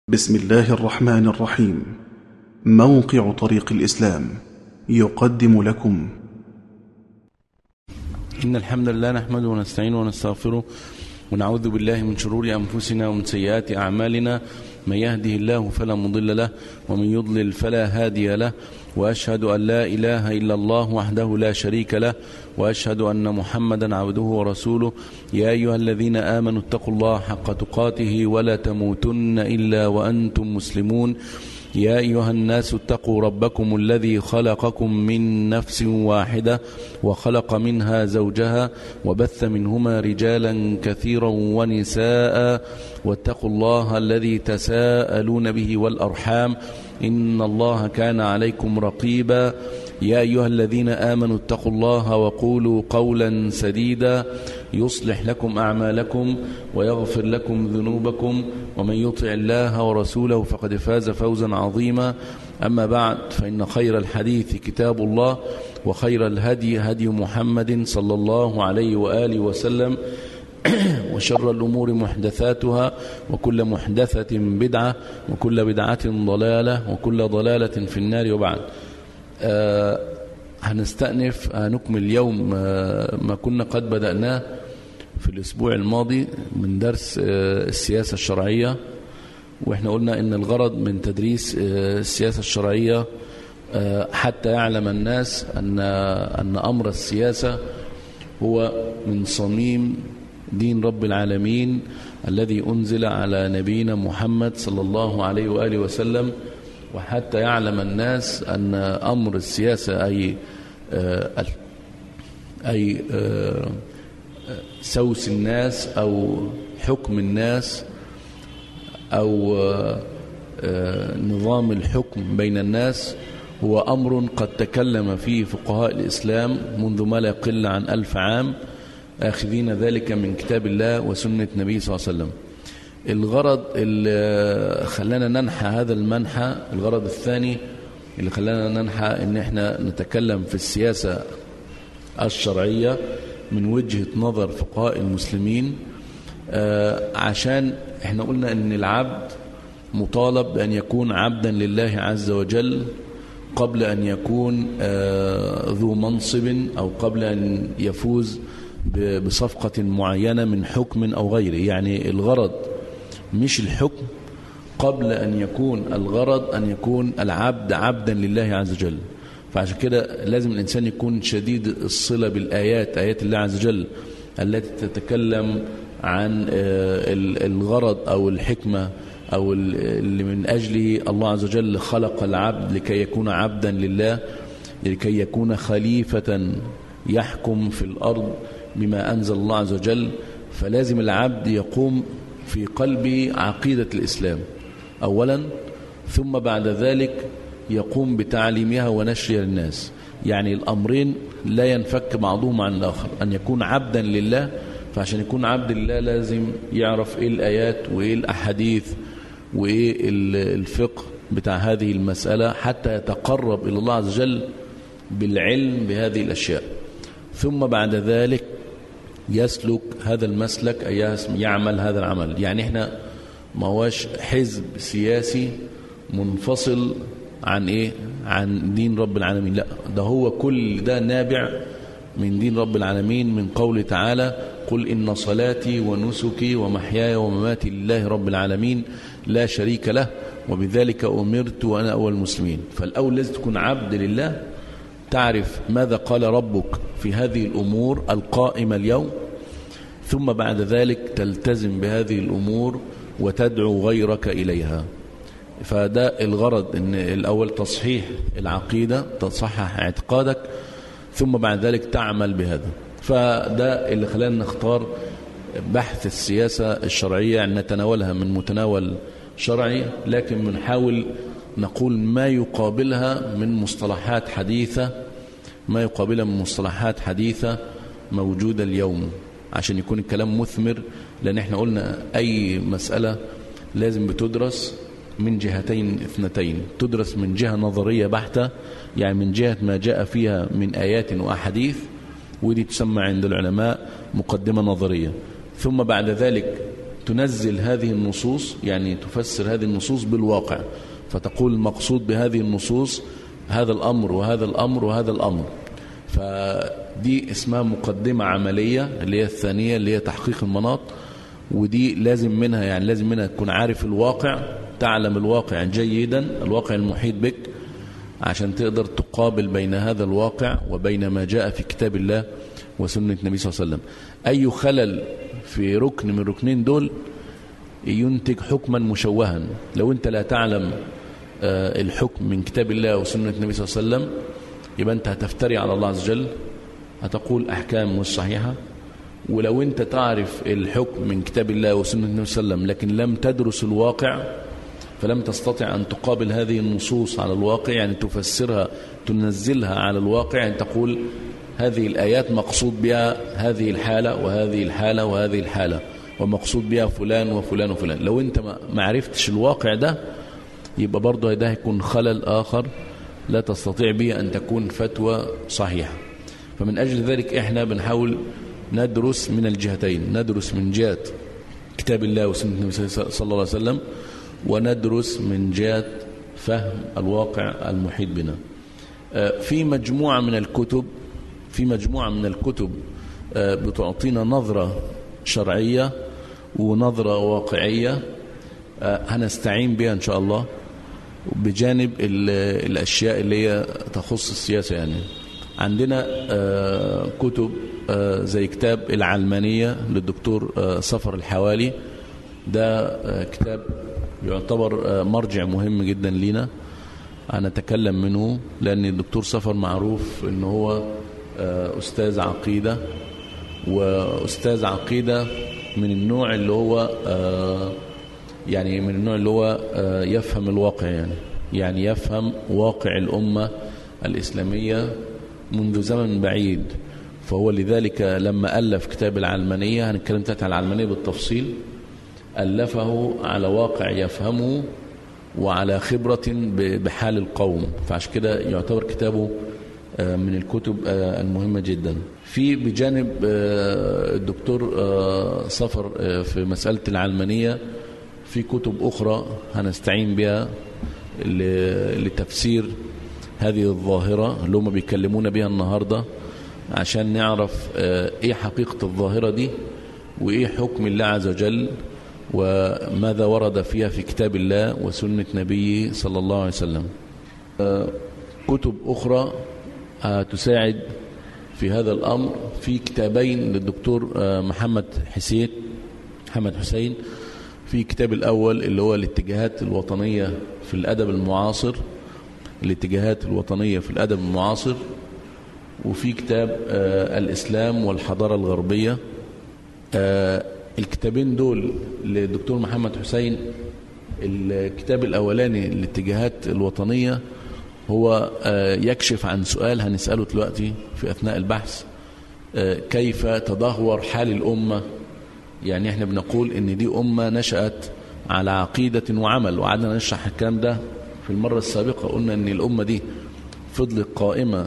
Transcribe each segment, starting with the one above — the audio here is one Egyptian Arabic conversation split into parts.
بسم الله الرحمن الرحيم موقع طريق الإسلام يقدم لكم إن الحمد لله نحمده ونستعينه ونستغفره ونعوذ بالله من شرور أنفسنا ومن سيئات أعمالنا من يهده الله فلا مضل له ومن يضلل فلا هادي له وأشهد أن لا إله إلا الله وحده لا شريك له وأشهد أن محمدا عبده ورسوله يا أيها الذين آمنوا اتقوا الله حق تقاته ولا تموتن إلا وأنتم مسلمون يا أيها الناس اتقوا ربكم الذي خلقكم من نفس واحدة وخلق منها زوجها وبث منهما رجالا كثيرا ونساء واتقوا الله الذي تساءلون به والأرحام إن الله كان عليكم رقيبا يا أيها الذين آمنوا اتقوا الله وقولوا قولا سديدا يصلح لكم أعمالكم ويغفر لكم ذنوبكم ومن يطع الله ورسوله فقد فاز فوزا عظيما أما بعد فإن خير الحديث كتاب الله وخير الهدي هدي محمد صلى الله عليه وآله وسلم وشر الأمور محدثاتها وكل محدثة بدعة وكل بدعة ضلالة وكل ضلالة في النار وبعد آه هنستأنف هنكمل اليوم آه ما كنا قد بدأناه في الأسبوع الماضي من درس آه السياسة الشرعية وإحنا قلنا إن الغرض من تدريس السياسة الشرعية حتى يعلم الناس أن, أن أمر السياسة هو من صميم دين رب العالمين الذي أنزل على نبينا محمد صلى الله عليه وآله وسلم وحتى يعلم الناس أن أمر السياسة أي أي سوس الناس أو حكم الناس أو نظام الحكم بين الناس هو أمر قد تكلم فيه فقهاء الإسلام منذ ما لا يقل عن ألف عام آخذين ذلك من كتاب الله وسنة النبي صلى الله عليه وسلم الغرض اللي خلانا ننحى هذا المنحى الغرض الثاني اللي خلانا ننحى ان احنا نتكلم في السياسة الشرعية من وجهة نظر فقهاء المسلمين عشان احنا قلنا ان العبد مطالب بأن يكون عبدا لله عز وجل قبل أن يكون ذو منصب أو قبل أن يفوز بصفقة معينة من حكم أو غيره يعني الغرض مش الحكم قبل أن يكون الغرض أن يكون العبد عبدا لله عز وجل فعشان كده لازم الإنسان يكون شديد الصلة بالآيات آيات الله عز وجل التي تتكلم عن الغرض أو الحكمة أو اللي من أجله الله عز وجل خلق العبد لكي يكون عبدا لله لكي يكون خليفة يحكم في الأرض بما أنزل الله عز وجل فلازم العبد يقوم في قلبه عقيدة الإسلام أولا ثم بعد ذلك يقوم بتعليمها ونشرها للناس يعني الأمرين لا ينفك بعضهم عن الآخر أن يكون عبدا لله فعشان يكون عبد لله لازم يعرف إيه الآيات وإيه الأحاديث وإيه الفقه بتاع هذه المسألة حتى يتقرب إلى الله عز وجل بالعلم بهذه الأشياء ثم بعد ذلك يسلك هذا المسلك أي يعمل هذا العمل يعني احنا ما هوش حزب سياسي منفصل عن ايه عن دين رب العالمين لا ده هو كل ده نابع من دين رب العالمين من قوله تعالى قل إن صلاتي ونسكي ومحياي ومماتي لله رب العالمين لا شريك له وبذلك أمرت وأنا أول المسلمين فالأول لازم تكون عبد لله تعرف ماذا قال ربك في هذه الأمور القائمة اليوم ثم بعد ذلك تلتزم بهذه الأمور وتدعو غيرك إليها فده الغرض ان الأول تصحيح العقيدة تصحح اعتقادك ثم بعد ذلك تعمل بهذا فده اللي خلانا نختار بحث السياسة الشرعية أن نتناولها من متناول شرعي لكن بنحاول نقول ما يقابلها من مصطلحات حديثة ما يقابلها من مصطلحات حديثة موجودة اليوم عشان يكون الكلام مثمر لأن احنا قلنا أي مسألة لازم بتدرس من جهتين اثنتين تدرس من جهة نظرية بحتة يعني من جهة ما جاء فيها من آيات وأحاديث ودي تسمى عند العلماء مقدمة نظرية ثم بعد ذلك تنزل هذه النصوص يعني تفسر هذه النصوص بالواقع فتقول المقصود بهذه النصوص هذا الأمر وهذا الأمر وهذا الأمر فدي اسمها مقدمة عملية اللي هي الثانية اللي هي تحقيق المناط ودي لازم منها يعني لازم منها تكون عارف الواقع تعلم الواقع جيدا الواقع المحيط بك عشان تقدر تقابل بين هذا الواقع وبين ما جاء في كتاب الله وسنة النبي صلى الله عليه وسلم أي خلل في ركن من الركنين دول ينتج حكما مشوها لو أنت لا تعلم الحكم من كتاب الله وسنة النبي صلى الله عليه وسلم يبقى أنت هتفتري على الله عز وجل هتقول أحكام مش صحيحة ولو أنت تعرف الحكم من كتاب الله وسنة النبي صلى الله عليه وسلم لكن لم تدرس الواقع فلم تستطع أن تقابل هذه النصوص على الواقع يعني تفسرها تنزلها على الواقع يعني تقول هذه الآيات مقصود بها هذه الحالة وهذه الحالة وهذه الحالة ومقصود بها فلان وفلان وفلان لو أنت ما عرفتش الواقع ده يبقى برضه ده هيكون خلل آخر لا تستطيع به أن تكون فتوى صحيحة فمن أجل ذلك إحنا بنحاول ندرس من الجهتين ندرس من جهة كتاب الله وسنة النبي صلى الله عليه وسلم وندرس من جهة فهم الواقع المحيط بنا في مجموعة من الكتب في مجموعة من الكتب بتعطينا نظرة شرعية ونظرة واقعية هنستعين بها إن شاء الله بجانب الأشياء اللي هي تخص السياسة يعني عندنا كتب زي كتاب العلمانية للدكتور صفر الحوالي ده كتاب يعتبر مرجع مهم جدا لينا هنتكلم منه لأن الدكتور صفر معروف ان هو أستاذ عقيدة وأستاذ عقيدة من النوع اللي هو يعني من النوع اللي هو يفهم الواقع يعني يعني يفهم واقع الأمة الإسلامية منذ زمن بعيد فهو لذلك لما ألف كتاب العلمانية هنتكلم تحت على العلمانية بالتفصيل ألفه على واقع يفهمه وعلى خبرة بحال القوم فعشان كده يعتبر كتابه من الكتب المهمة جدا في بجانب الدكتور صفر في مسألة العلمانية في كتب أخرى هنستعين بها لتفسير هذه الظاهرة اللي هم بيكلمونا بها النهاردة عشان نعرف ايه حقيقة الظاهرة دي وايه حكم الله عز وجل وماذا ورد فيها في كتاب الله وسنة نبيه صلى الله عليه وسلم كتب أخرى تساعد في هذا الأمر في كتابين للدكتور محمد حسين محمد حسين في كتاب الأول اللي هو الاتجاهات الوطنية في الأدب المعاصر الاتجاهات الوطنية في الأدب المعاصر وفي كتاب الإسلام والحضارة الغربية الكتابين دول للدكتور محمد حسين الكتاب الأولاني الاتجاهات الوطنية هو يكشف عن سؤال هنسأله دلوقتي في أثناء البحث كيف تدهور حال الأمة يعني احنا بنقول ان دي أمة نشأت على عقيدة وعمل وقعدنا نشرح الكلام ده في المرة السابقة قلنا ان الأمة دي فضلت قائمة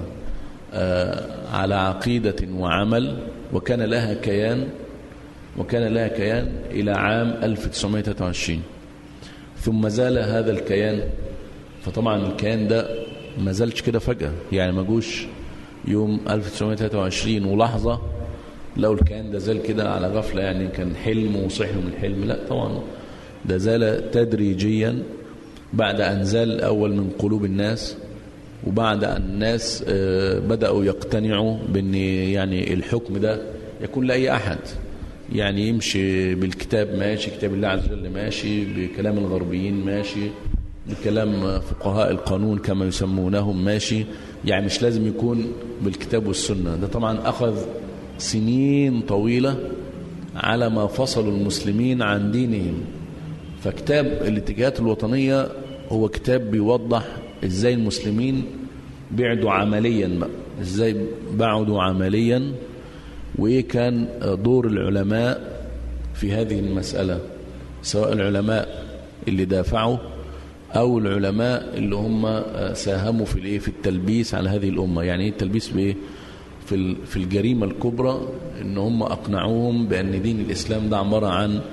على عقيدة وعمل وكان لها كيان وكان لها كيان إلى عام 1923 ثم زال هذا الكيان فطبعا الكيان ده ما زالش كده فجأة يعني ما جوش يوم 1923 ولحظة لو الكيان ده زال كده على غفلة يعني كان حلم وصحي من الحلم لا طبعا ده زال تدريجيا بعد أن زال الأول من قلوب الناس وبعد أن الناس بدأوا يقتنعوا بأن يعني الحكم ده يكون لأي أحد يعني يمشي بالكتاب ماشي كتاب الله عز وجل ماشي بكلام الغربيين ماشي بكلام فقهاء القانون كما يسمونهم ماشي يعني مش لازم يكون بالكتاب والسنة ده طبعا أخذ سنين طويلة على ما فصلوا المسلمين عن دينهم فكتاب الاتجاهات الوطنية هو كتاب بيوضح ازاي المسلمين بعدوا عمليا بقى ازاي بعدوا عمليا وايه كان دور العلماء في هذه المسألة سواء العلماء اللي دافعوا او العلماء اللي هم ساهموا في الايه في التلبيس على هذه الامه يعني ايه التلبيس بايه في في الجريمه الكبرى ان هم اقنعوهم بان دين الاسلام ده عباره عن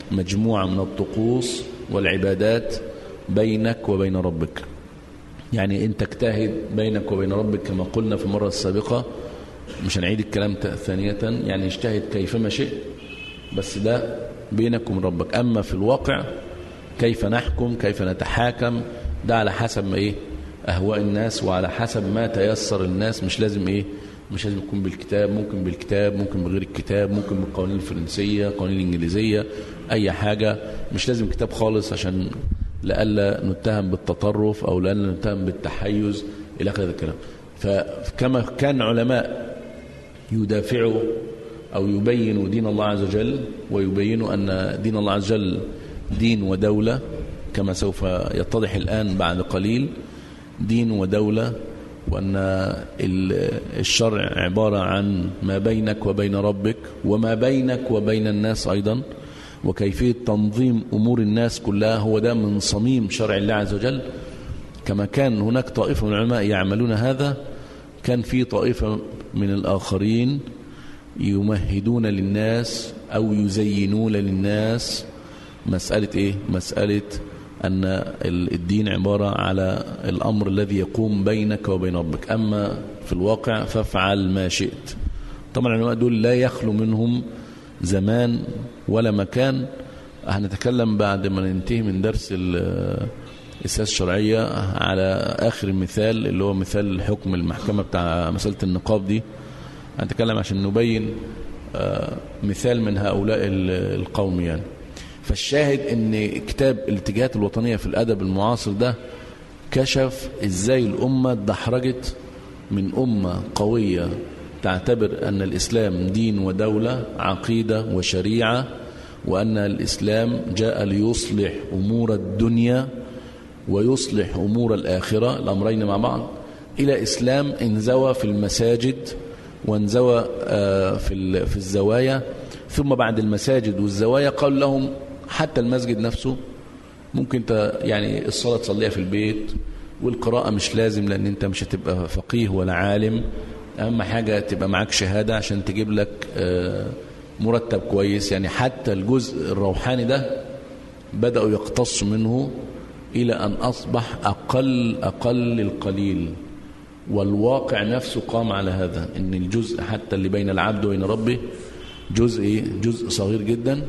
مجموعة من الطقوس والعبادات بينك وبين ربك يعني انت اجتهد بينك وبين ربك كما قلنا في المرة السابقة مش هنعيد الكلام ثانية يعني اجتهد كيفما شئت بس ده بينك وبين ربك أما في الواقع كيف نحكم كيف نتحاكم ده على حسب ما ايه أهواء الناس وعلى حسب ما تيسر الناس مش لازم ايه مش لازم يكون بالكتاب ممكن بالكتاب ممكن بغير الكتاب ممكن بالقوانين الفرنسية قوانين الإنجليزية أي حاجة مش لازم كتاب خالص عشان لألا نتهم بالتطرف أو لألا نتهم بالتحيز إلى آخر الكلام فكما كان علماء يدافعوا أو يبينوا دين الله عز وجل ويبينوا أن دين الله عز وجل دين ودولة كما سوف يتضح الآن بعد قليل دين ودولة وأن الشرع عبارة عن ما بينك وبين ربك وما بينك وبين الناس أيضا وكيفية تنظيم أمور الناس كلها هو ده من صميم شرع الله عز وجل كما كان هناك طائفة من العلماء يعملون هذا كان في طائفة من الآخرين يمهدون للناس أو يزينون للناس مسألة إيه؟ مسألة أن الدين عبارة على الأمر الذي يقوم بينك وبين ربك أما في الواقع فافعل ما شئت طبعا العلماء دول لا يخلو منهم زمان ولا مكان هنتكلم بعد ما ننتهي من درس السياسة الشرعية على آخر مثال اللي هو مثال حكم المحكمة بتاع مسألة النقاب دي هنتكلم عشان نبين مثال من هؤلاء القوم يعني فالشاهد ان كتاب الاتجاهات الوطنية في الأدب المعاصر ده كشف ازاي الأمة اتدحرجت من أمة قوية تعتبر أن الإسلام دين ودولة عقيدة وشريعة وأن الإسلام جاء ليصلح أمور الدنيا ويصلح أمور الآخرة الأمرين مع بعض إلى إسلام انزوى في المساجد وانزوى في في الزوايا ثم بعد المساجد والزوايا قال لهم حتى المسجد نفسه ممكن انت يعني الصلاة تصليها في البيت والقراءة مش لازم لأن انت مش هتبقى فقيه ولا عالم أهم حاجة تبقى معاك شهادة عشان تجيب لك مرتب كويس يعني حتى الجزء الروحاني ده بدأوا يقتصوا منه إلى أن أصبح أقل أقل القليل والواقع نفسه قام على هذا ان الجزء حتى اللي بين العبد وبين ربه جزء جزء صغير جدا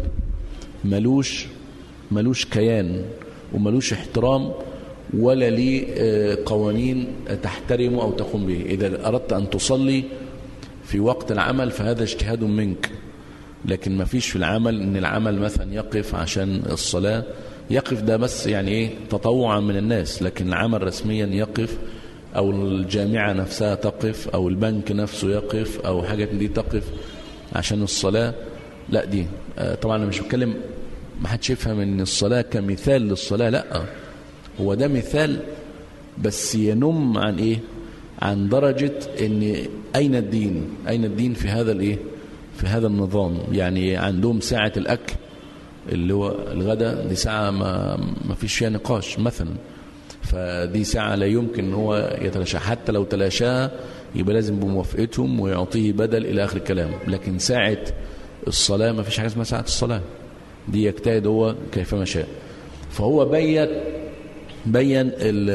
ملوش ملوش كيان وملوش احترام ولا ليه قوانين تحترمه او تقوم به اذا اردت ان تصلي في وقت العمل فهذا اجتهاد منك لكن ما فيش في العمل ان العمل مثلا يقف عشان الصلاة يقف ده بس يعني ايه تطوعا من الناس لكن العمل رسميا يقف او الجامعة نفسها تقف او البنك نفسه يقف او حاجة دي تقف عشان الصلاة لا دي طبعا انا مش بتكلم ما حدش يفهم ان الصلاة كمثال للصلاة لا هو ده مثال بس ينم عن ايه عن درجة ان اين الدين اين الدين في هذا الايه في هذا النظام يعني عندهم ساعة الاكل اللي هو الغداء دي ساعة ما, ما فيش فيها نقاش مثلا فدي ساعة لا يمكن ان هو يتلاشاها حتى لو تلاشاها يبقى لازم بموافقتهم ويعطيه بدل الى اخر الكلام لكن ساعة الصلاة ما فيش حاجة اسمها ساعة الصلاة دي يجتهد هو كيفما شاء فهو بين بين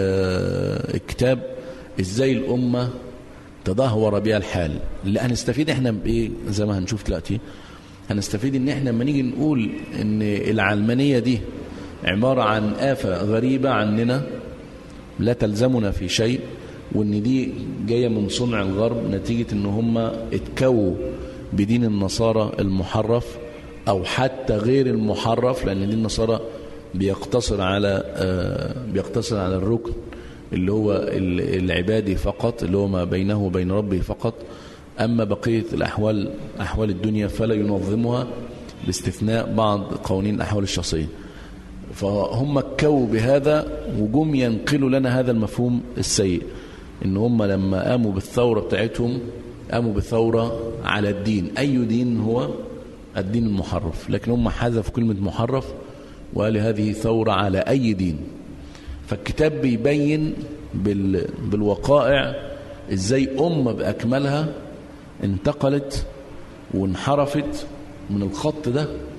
الكتاب ازاي الامة تدهور بها الحال اللي هنستفيد احنا بايه زي ما هنشوف دلوقتي هنستفيد ان احنا لما نيجي نقول ان العلمانية دي عبارة عن آفة غريبة عننا لا تلزمنا في شيء وان دي جاية من صنع الغرب نتيجة ان هم اتكووا بدين النصارى المحرف او حتى غير المحرف لان دين النصارى بيقتصر على بيقتصر على الركن اللي هو العبادي فقط اللي هو ما بينه وبين ربه فقط أما بقية الأحوال أحوال الدنيا فلا ينظمها باستثناء بعض قوانين الأحوال الشخصية فهم كوا بهذا وجم ينقلوا لنا هذا المفهوم السيء ان هم لما قاموا بالثورة بتاعتهم قاموا بالثورة على الدين أي دين هو الدين المحرف لكن هم حذفوا كلمة محرف وقال هذه ثورة على أي دين فالكتاب بيبين بال... بالوقائع ازاي أمة بأكملها انتقلت وانحرفت من الخط ده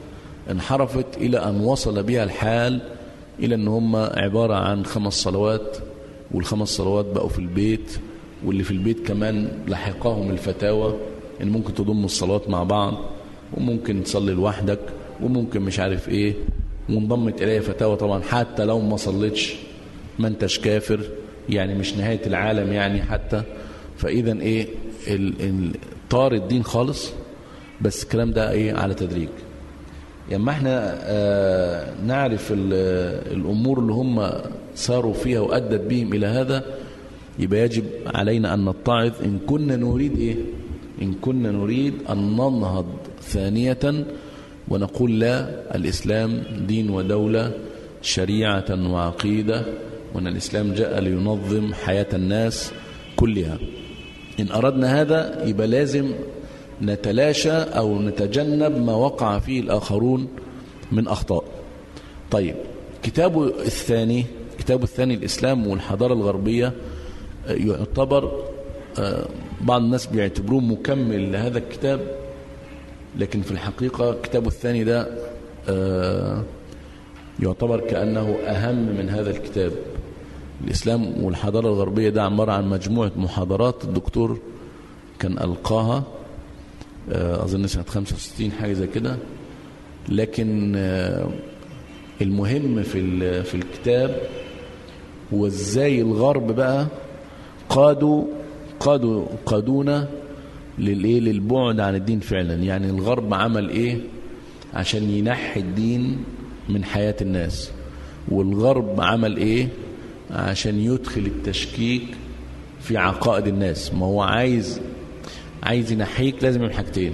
انحرفت إلى أن وصل بها الحال إلى أن هم عبارة عن خمس صلوات والخمس صلوات بقوا في البيت واللي في البيت كمان لحقهم الفتاوى ان ممكن تضم الصلوات مع بعض وممكن تصلي لوحدك وممكن مش عارف ايه وانضمت اليه فتاوى طبعا حتى لو ما صليتش ما انتش كافر يعني مش نهايه العالم يعني حتى فاذا ايه ال- ال- طار الدين خالص بس الكلام ده ايه على تدريج لما احنا آه نعرف ال- الامور اللي هم ساروا فيها وادت بهم الى هذا يبقى يجب علينا ان نتعظ ان كنا نريد ايه ان كنا نريد ان ننهض ثانيه ونقول لا الاسلام دين ودوله شريعه وعقيده وان الاسلام جاء لينظم حياه الناس كلها ان اردنا هذا يبقى لازم نتلاشى او نتجنب ما وقع فيه الاخرون من اخطاء طيب كتابه الثاني كتابه الثاني الاسلام والحضاره الغربيه آه، يعتبر آه، بعض الناس بيعتبروه مكمل لهذا الكتاب لكن في الحقيقه كتابه الثاني ده آه، يعتبر كانه اهم من هذا الكتاب الاسلام والحضاره الغربيه ده عباره عن مجموعه محاضرات الدكتور كان القاها آه، اظن سنه 65 حاجه زي كده لكن آه، المهم في ال- في الكتاب هو ازاي الغرب بقى قادوا قادوا قادونا للايه للبعد عن الدين فعلا يعني الغرب عمل ايه عشان ينحي الدين من حياة الناس والغرب عمل ايه عشان يدخل التشكيك في عقائد الناس ما هو عايز عايز ينحيك لازم يعمل حاجتين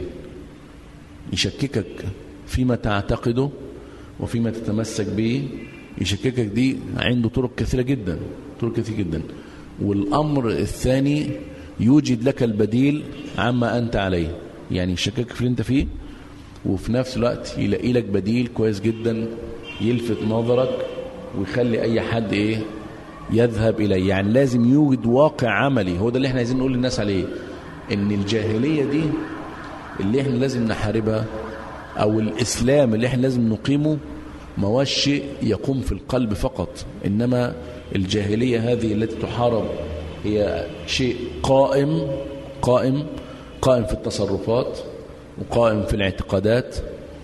يشككك فيما تعتقده وفيما تتمسك به يشككك دي عنده طرق كثيرة جدا طرق كثيرة جدا والأمر الثاني يوجد لك البديل عما أنت عليه يعني يشككك في اللي أنت فيه وفي نفس الوقت يلاقي لك بديل كويس جدا يلفت نظرك ويخلي أي حد إيه يذهب إليه يعني لازم يوجد واقع عملي هو ده اللي احنا عايزين نقول للناس عليه ان الجاهلية دي اللي احنا لازم نحاربها او الاسلام اللي احنا لازم نقيمه ما هوش شيء يقوم في القلب فقط انما الجاهليه هذه التي تحارب هي شيء قائم قائم قائم في التصرفات وقائم في الاعتقادات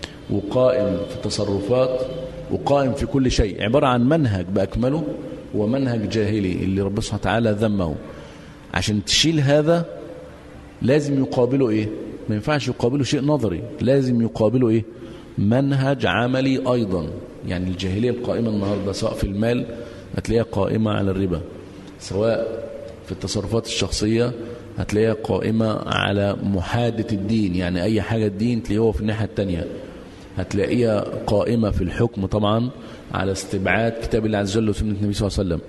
وقائم في التصرفات وقائم في كل شيء عباره عن منهج باكمله هو منهج جاهلي اللي ربنا سبحانه وتعالى ذمه عشان تشيل هذا لازم يقابله ايه ما ينفعش يقابله شيء نظري لازم يقابله ايه منهج عملي ايضا يعني الجاهليه القائمه النهارده سواء في المال هتلاقيها قائمه على الربا سواء في التصرفات الشخصيه هتلاقيها قائمه على محاده الدين يعني اي حاجه الدين تلاقيه هو في الناحيه الثانيه هتلاقيها قائمه في الحكم طبعا على استبعاد كتاب الله عز وجل وسنه النبي صلى الله عليه وسلم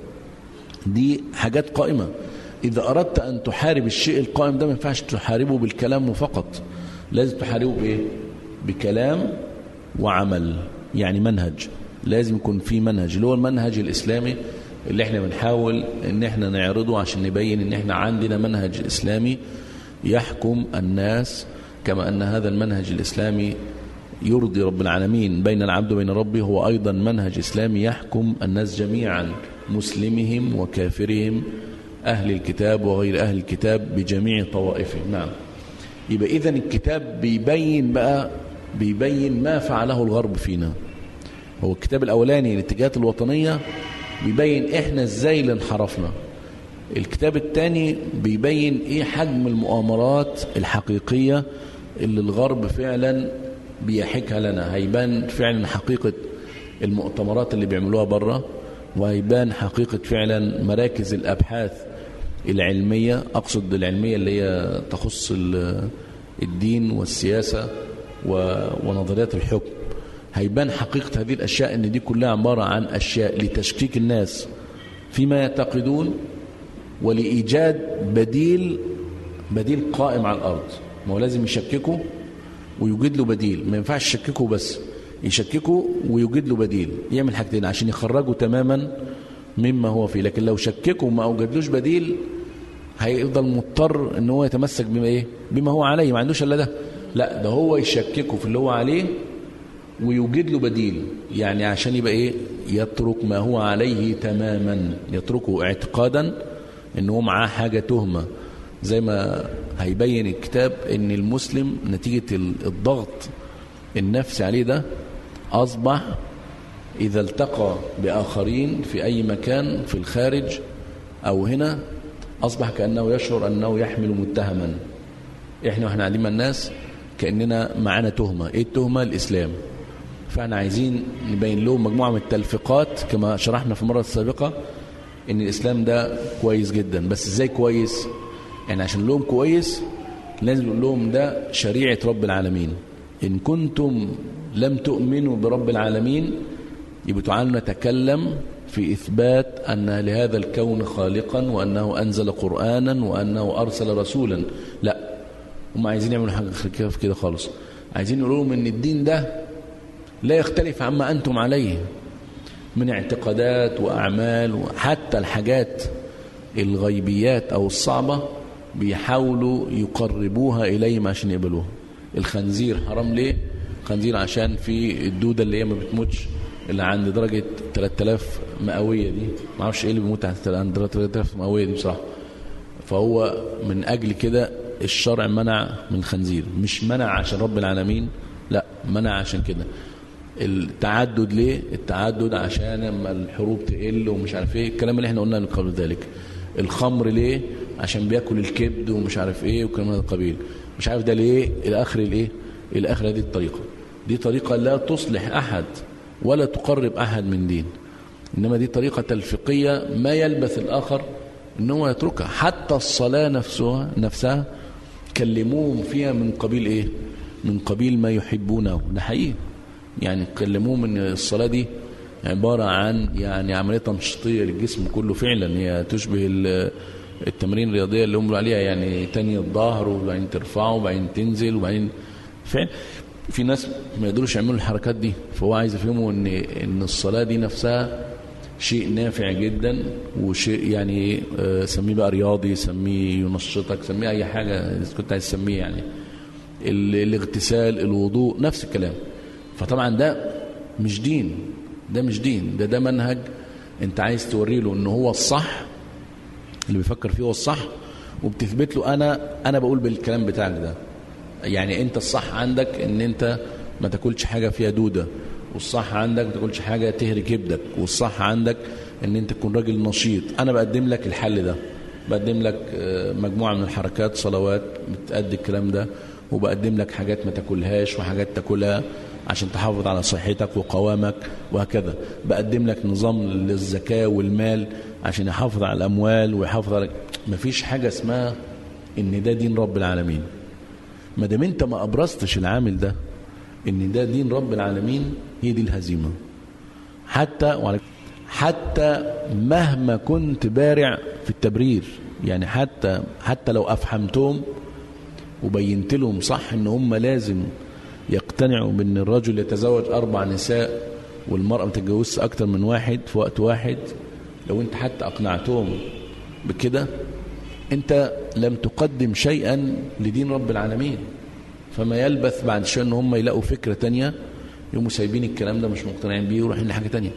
دي حاجات قائمه إذا أردت أن تحارب الشيء القائم ده ما ينفعش تحاربه بالكلام فقط لازم تحاربه بإيه؟ بكلام وعمل يعني منهج لازم يكون في منهج اللي هو المنهج الإسلامي اللي احنا بنحاول ان احنا نعرضه عشان نبين ان احنا عندنا منهج إسلامي يحكم الناس كما أن هذا المنهج الإسلامي يرضي رب العالمين بين العبد وبين ربه هو أيضا منهج إسلامي يحكم الناس جميعا مسلمهم وكافرهم أهل الكتاب وغير أهل الكتاب بجميع طوائفهم نعم يبقى إذن الكتاب بيبين بقى بيبين ما فعله الغرب فينا هو الكتاب الأولاني الاتجاهات الوطنية بيبين إحنا إزاي اللي انحرفنا الكتاب الثاني بيبين إيه حجم المؤامرات الحقيقية اللي الغرب فعلا بيحكها لنا هيبان فعلا حقيقة المؤتمرات اللي بيعملوها بره وهيبان حقيقة فعلا مراكز الأبحاث العلمية أقصد العلمية اللي هي تخص الدين والسياسة ونظريات الحكم هيبان حقيقة هذه الأشياء أن دي كلها عبارة عن أشياء لتشكيك الناس فيما يعتقدون ولإيجاد بديل بديل قائم على الأرض ما هو لازم يشككوا ويوجد له بديل ما ينفعش يشككوا بس يشككوا ويوجد له بديل يعمل حاجتين عشان يخرجوا تماما مما هو فيه لكن لو شككوا وما اوجدلوش بديل هيفضل مضطر ان هو يتمسك بما ايه بما هو عليه ما عندوش الا ده لا ده هو يشككوا في اللي هو عليه ويوجد له بديل يعني عشان يبقى ايه يترك ما هو عليه تماما يتركه اعتقادا ان هو معاه حاجة تهمة زي ما هيبين الكتاب ان المسلم نتيجة الضغط النفسي عليه ده اصبح اذا التقى باخرين في اي مكان في الخارج او هنا اصبح كأنه يشعر انه يحمل متهما احنا واحنا قاعدين مع الناس كأننا معانا تهمة ايه التهمة الاسلام فاحنا عايزين نبين لهم مجموعة من التلفيقات كما شرحنا في المرة السابقة ان الاسلام ده كويس جدا بس ازاي كويس يعني عشان لهم كويس لازم نقول لهم ده شريعة رب العالمين ان كنتم لم تؤمنوا برب العالمين يبقى تعالوا نتكلم في إثبات أن لهذا الكون خالقا وأنه أنزل قرآنا وأنه أرسل رسولا لا هم عايزين يعملوا حاجة كده في كده خالص عايزين يقولوا لهم ان الدين ده لا يختلف عما أنتم عليه من اعتقادات وأعمال وحتى الحاجات الغيبيات أو الصعبة بيحاولوا يقربوها إليهم عشان يقبلوها الخنزير حرام ليه خنزير عشان في الدودة اللي هي ما بتموتش اللي عند درجة 3000 مئوية دي ما اعرفش ايه اللي بيموت عند درجة 3000 مئوية دي بصراحة فهو من أجل كده الشرع منع من الخنزير مش منع عشان رب العالمين لا منع عشان كده التعدد ليه التعدد عشان لما الحروب تقل ومش عارف ايه الكلام اللي احنا قلناه من قبل ذلك الخمر ليه عشان بياكل الكبد ومش عارف ايه وكلام من هذا القبيل مش عارف ده ليه الى اخر الايه الى اخر هذه الطريقه دي طريقه لا تصلح احد ولا تقرب احد من دين انما دي طريقه تلفيقيه ما يلبث الاخر ان هو يتركها حتى الصلاه نفسها نفسها كلموهم فيها من قبيل ايه من قبيل ما يحبونه ده حقيقي يعني كلموهم ان الصلاه دي عباره عن يعني عمليه تنشيطيه للجسم كله فعلا هي تشبه التمارين الرياضيه اللي هم عليها يعني تاني الظهر وبعدين ترفعه وبعدين تنزل وبعدين فعلا في ناس ما يقدروش يعملوا الحركات دي فهو عايز يفهموا ان ان الصلاه دي نفسها شيء نافع جدا وشيء يعني سميه بقى رياضي سميه ينشطك سميه اي حاجه اذا كنت عايز تسميه يعني الاغتسال الوضوء نفس الكلام فطبعا ده مش دين ده مش دين ده ده منهج انت عايز توري له ان هو الصح اللي بيفكر فيه هو الصح وبتثبت له انا انا بقول بالكلام بتاعك ده يعني انت الصح عندك ان انت ما تاكلش حاجه فيها دوده والصح عندك ما تاكلش حاجه تهري كبدك والصح عندك ان انت تكون راجل نشيط انا بقدم لك الحل ده بقدم لك مجموعه من الحركات صلوات بتأدي الكلام ده وبقدم لك حاجات ما تاكلهاش وحاجات تاكلها عشان تحافظ على صحتك وقوامك وهكذا بقدم لك نظام للزكاة والمال عشان يحافظ على الأموال ويحافظ على مفيش حاجة اسمها ان ده دين رب العالمين ما دام انت ما ابرزتش العامل ده ان ده دين رب العالمين هي دي الهزيمة حتى حتى مهما كنت بارع في التبرير يعني حتى حتى لو افهمتهم وبينت لهم صح ان هم لازم يقتنعوا بان الرجل يتزوج اربع نساء والمرأة ما تتجوزش اكتر من واحد في وقت واحد لو انت حتى اقنعتهم بكده انت لم تقدم شيئا لدين رب العالمين فما يلبث بعد شويه ان هم يلاقوا فكره تانية يقوموا سايبين الكلام ده مش مقتنعين بيه ورايحين لحاجه تانية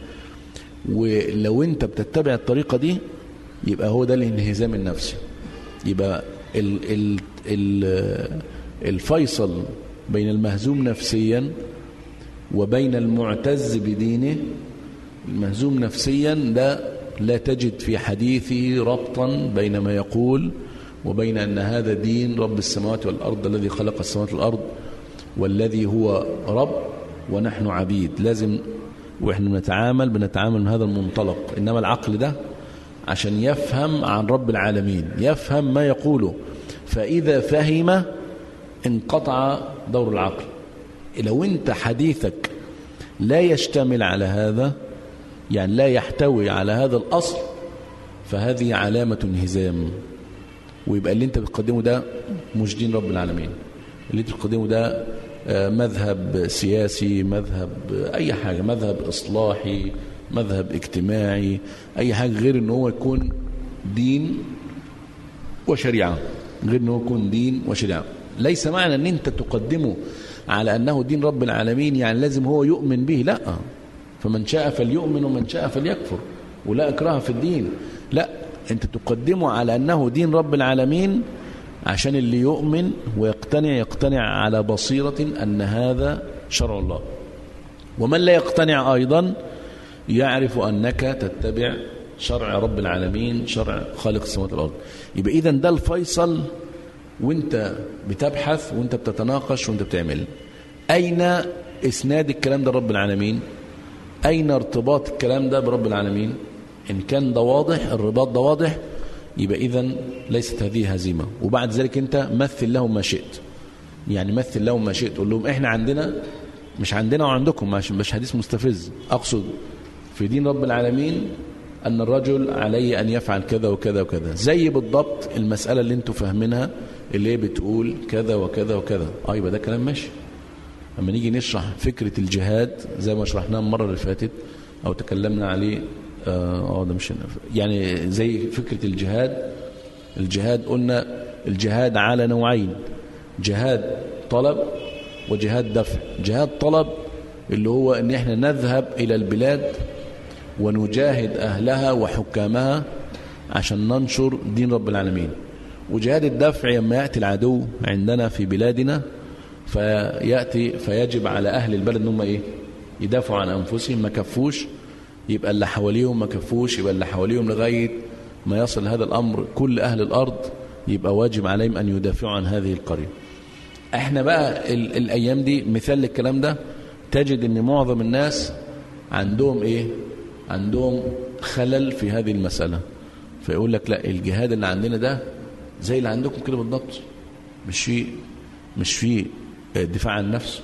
ولو انت بتتبع الطريقه دي يبقى هو ده الانهزام النفسي يبقى ال ال ال الفيصل بين المهزوم نفسيا وبين المعتز بدينه المهزوم نفسيا ده لا تجد في حديثه ربطا بين ما يقول وبين أن هذا دين رب السماوات والأرض الذي خلق السماوات والأرض والذي هو رب ونحن عبيد لازم وإحنا بنتعامل بنتعامل من هذا المنطلق إنما العقل ده عشان يفهم عن رب العالمين يفهم ما يقوله فإذا فهم انقطع دور العقل لو انت حديثك لا يشتمل على هذا يعني لا يحتوي على هذا الأصل فهذه علامة انهزام ويبقى اللي انت بتقدمه ده مش دين رب العالمين اللي انت بتقدمه ده مذهب سياسي مذهب أي حاجة مذهب إصلاحي مذهب اجتماعي أي حاجة غير ان هو يكون دين وشريعة غير ان هو يكون دين وشريعة ليس معنى ان انت تقدمه على أنه دين رب العالمين يعني لازم هو يؤمن به لا فمن شاء فليؤمن ومن شاء فليكفر ولا إكراه في الدين لا أنت تقدمه على أنه دين رب العالمين عشان اللي يؤمن ويقتنع يقتنع على بصيرة أن هذا شرع الله ومن لا يقتنع أيضا يعرف أنك تتبع شرع رب العالمين شرع خالق السماوات والأرض يبقى إذا ده الفيصل وانت بتبحث وانت بتتناقش وانت بتعمل أين إسناد الكلام ده رب العالمين أين ارتباط الكلام ده برب العالمين إن كان ده واضح الرباط ده واضح يبقى إذا ليست هذه هزيمة وبعد ذلك أنت مثل لهم ما شئت يعني مثل لهم ما شئت قول لهم إحنا عندنا مش عندنا وعندكم مش حديث مستفز أقصد في دين رب العالمين أن الرجل عليه أن يفعل كذا وكذا وكذا زي بالضبط المسألة اللي انتوا فاهمينها اللي هي بتقول كذا وكذا وكذا اه يبقى ده كلام ماشي اما نيجي نشرح فكرة الجهاد زي ما شرحناها المرة اللي فاتت أو تكلمنا عليه اه ده مش يعني زي فكرة الجهاد الجهاد قلنا الجهاد على نوعين جهاد طلب وجهاد دفع جهاد طلب اللي هو ان احنا نذهب الى البلاد ونجاهد اهلها وحكامها عشان ننشر دين رب العالمين وجهاد الدفع لما ياتي العدو عندنا في بلادنا فياتي فيجب على اهل البلد ان هم ايه يدافعوا عن انفسهم ما كفوش يبقى اللي حواليهم ما كفوش يبقى اللي حواليهم لغايه ما يصل هذا الامر كل اهل الارض يبقى واجب عليهم ان يدافعوا عن هذه القريه احنا بقى ال الايام دي مثال للكلام ده تجد ان معظم الناس عندهم ايه عندهم خلل في هذه المسألة فيقول لك لا الجهاد اللي عندنا ده زي اللي عندكم كده بالضبط مش في مش في دفاع عن النفس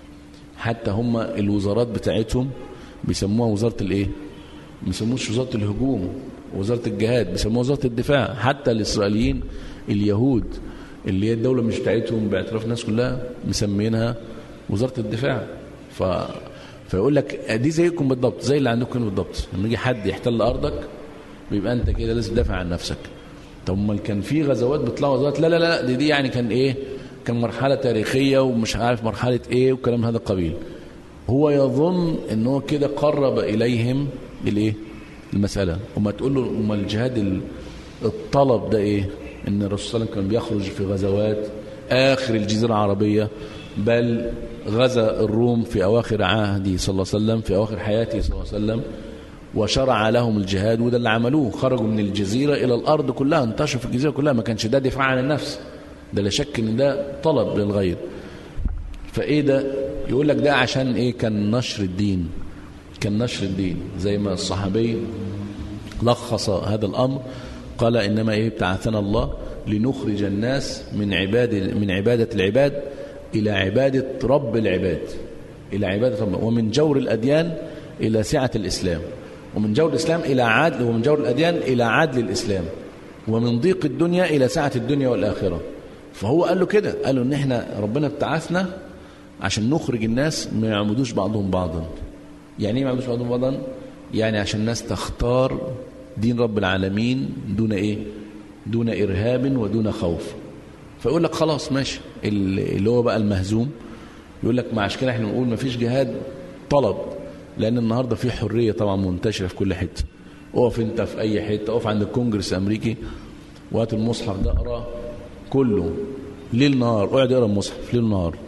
حتى هم الوزارات بتاعتهم بيسموها وزارة الايه ما بيسموش وزارة الهجوم وزارة الجهاد بيسموها وزارة الدفاع حتى الإسرائيليين اليهود اللي هي الدولة مش بتاعتهم باعتراف الناس كلها مسمينها وزارة الدفاع ف... فيقول لك دي زيكم بالضبط زي اللي عندكم بالضبط لما يجي حد يحتل أرضك بيبقى أنت كده لازم تدافع عن نفسك طب امال كان في غزوات بيطلعوا غزوات لا لا لا دي, دي يعني كان ايه كان مرحلة تاريخية ومش عارف مرحلة ايه وكلام هذا القبيل هو يظن ان هو كده قرب اليهم الايه المسألة وما تقول له امال الجهاد الطلب ده ايه ان الرسول صلى الله عليه وسلم كان بيخرج في غزوات اخر الجزيرة العربية بل غزا الروم في اواخر عهده صلى الله عليه وسلم في اواخر حياته صلى الله عليه وسلم وشرع لهم الجهاد وده اللي عملوه خرجوا من الجزيرة إلى الأرض كلها انتشروا في الجزيرة كلها ما كانش ده دفاع عن النفس ده لا شك ان ده طلب للغير فايه ده يقول لك ده عشان ايه كان نشر الدين كان نشر الدين زي ما الصحابي لخص هذا الامر قال انما ايه ابتعثنا الله لنخرج الناس من عباد من عباده العباد الى عباده رب العباد الى عباده رب ومن جور الاديان الى سعه الاسلام ومن جور الاسلام الى عدل ومن جور الاديان الى عدل الاسلام ومن ضيق الدنيا الى سعه الدنيا والاخره فهو قال له كده قال له ان احنا ربنا ابتعثنا عشان نخرج الناس ما يعبدوش بعضهم بعضا يعني ايه ما يعبدوش بعضهم بعضا يعني عشان الناس تختار دين رب العالمين دون ايه دون ارهاب ودون خوف فيقول لك خلاص ماشي اللي هو بقى المهزوم يقول لك ما عشان كده احنا نقول ما فيش جهاد طلب لان النهارده في حريه طبعا منتشره في كل حته اقف انت في اي حته اقف عند الكونجرس الامريكي وهات المصحف ده اقراه كله ليل نهار اقعد اقرا المصحف ليل نهار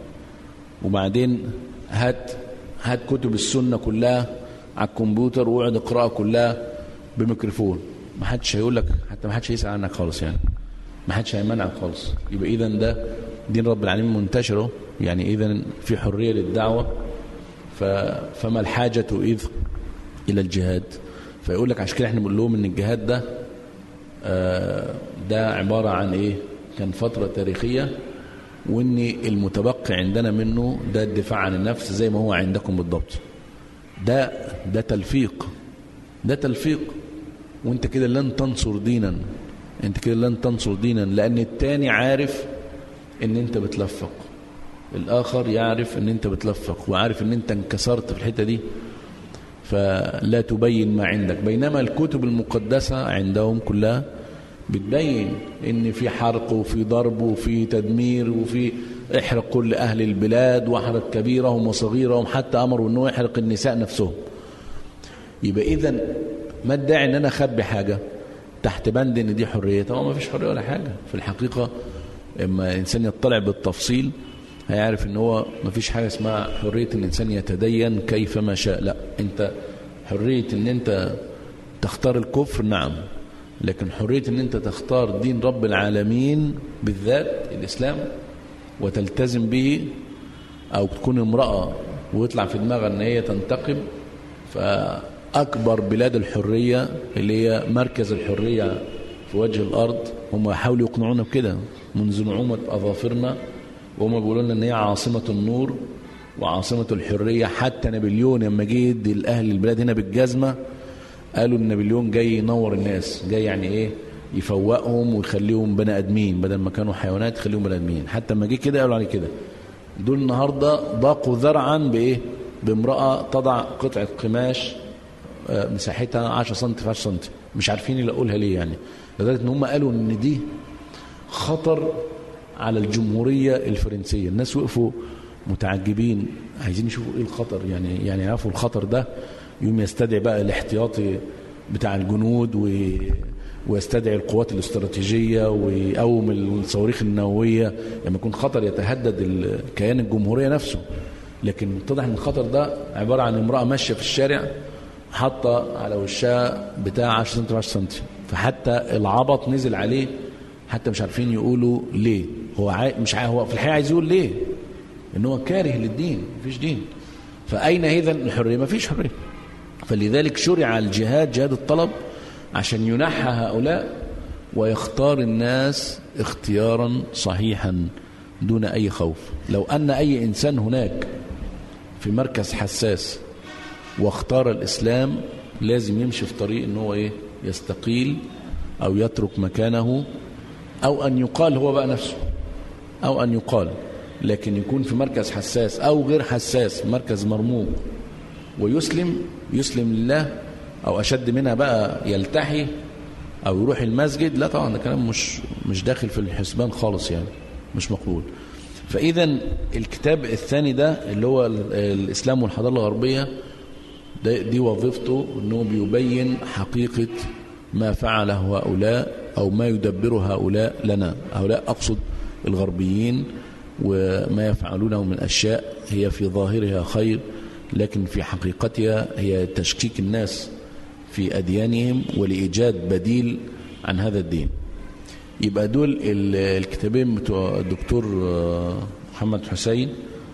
وبعدين هات هات كتب السنه كلها على الكمبيوتر واقعد اقراها كلها بميكروفون ما حدش هيقول لك حتى ما حدش هيسال عنك خالص يعني ما حدش هيمنعك خالص يبقى اذا ده دين رب العالمين منتشره يعني اذا في حريه للدعوه ف فما الحاجه اذ الى الجهاد فيقول لك عشان كده احنا بنقول لهم ان الجهاد ده آه ده عباره عن ايه كان فتره تاريخيه وان المتبقي عندنا منه ده الدفاع عن النفس زي ما هو عندكم بالضبط ده ده تلفيق ده تلفيق وانت كده لن تنصر دينا انت كده لن تنصر دينا لان التاني عارف ان انت بتلفق الاخر يعرف ان انت بتلفق وعارف ان انت انكسرت في الحته دي فلا تبين ما عندك بينما الكتب المقدسه عندهم كلها بتبين ان في حرق وفي ضرب وفي تدمير وفي احرق كل أهل البلاد واحرق كبيرهم وصغيرهم حتى أمروا أنه يحرق النساء نفسهم يبقى إذا ما الداعي أن أنا أخبي حاجة تحت بند أن دي حرية طبعا ما فيش حرية ولا حاجة في الحقيقة اما الإنسان يطلع بالتفصيل هيعرف ان هو ما فيش حاجة اسمها حرية ان الإنسان يتدين كيفما شاء لا انت حرية ان انت تختار الكفر نعم لكن حرية ان انت تختار دين رب العالمين بالذات الإسلام وتلتزم به أو تكون امرأة ويطلع في دماغها ان هي تنتقم فأكبر بلاد الحرية اللي هي مركز الحرية في وجه الأرض هم يحاولوا يقنعونا بكده منذ نعومة أظافرنا وهم بيقولوا لنا ان هي عاصمة النور وعاصمة الحرية حتى نابليون لما جه يدي الأهل البلاد هنا بالجزمة قالوا ان نابليون جاي ينور الناس جاي يعني ايه يفوقهم ويخليهم بني ادمين بدل ما كانوا حيوانات يخليهم بني ادمين حتى لما جه كده قالوا عليه كده دول النهارده ضاقوا ذرعا بايه بامراه تضع قطعه قماش مساحتها 10 سم في 10 سم مش عارفين يلاقولها ليه يعني لدرجه ان هم قالوا ان دي خطر على الجمهوريه الفرنسيه الناس وقفوا متعجبين عايزين يشوفوا ايه الخطر يعني يعني يعرفوا الخطر ده يوم يستدعي بقى الاحتياطي بتاع الجنود و... ويستدعي القوات الاستراتيجية ويقوم الصواريخ النووية لما يكون خطر يتهدد كيان الجمهورية نفسه لكن اتضح ان الخطر ده عبارة عن امرأة ماشية في الشارع حاطة على وشها بتاع 10 سم 10 سم فحتى العبط نزل عليه حتى مش عارفين يقولوا ليه هو عاي... مش عاي... هو في الحقيقة عايز يقول ليه ان هو كاره للدين مفيش دين فأين إذا الحرية مفيش حرية فلذلك شرع الجهاد جهاد الطلب عشان ينحى هؤلاء ويختار الناس اختيارا صحيحا دون أي خوف لو أن أي إنسان هناك في مركز حساس واختار الإسلام لازم يمشي في طريق أنه هو إيه يستقيل أو يترك مكانه أو أن يقال هو بقى نفسه أو أن يقال لكن يكون في مركز حساس أو غير حساس مركز مرموق ويسلم يسلم لله أو أشد منها بقى يلتحي أو يروح المسجد لا طبعا ده كلام مش مش داخل في الحسبان خالص يعني مش مقبول فإذا الكتاب الثاني ده اللي هو الإسلام والحضارة الغربية دي وظيفته أنه بيبين حقيقة ما فعله هؤلاء أو ما يدبر هؤلاء لنا هؤلاء أقصد الغربيين وما يفعلونه من أشياء هي في ظاهرها خير لكن في حقيقتها هي تشكيك الناس في أديانهم ولإيجاد بديل عن هذا الدين يبقى دول الكتابين بتوع الدكتور محمد حسين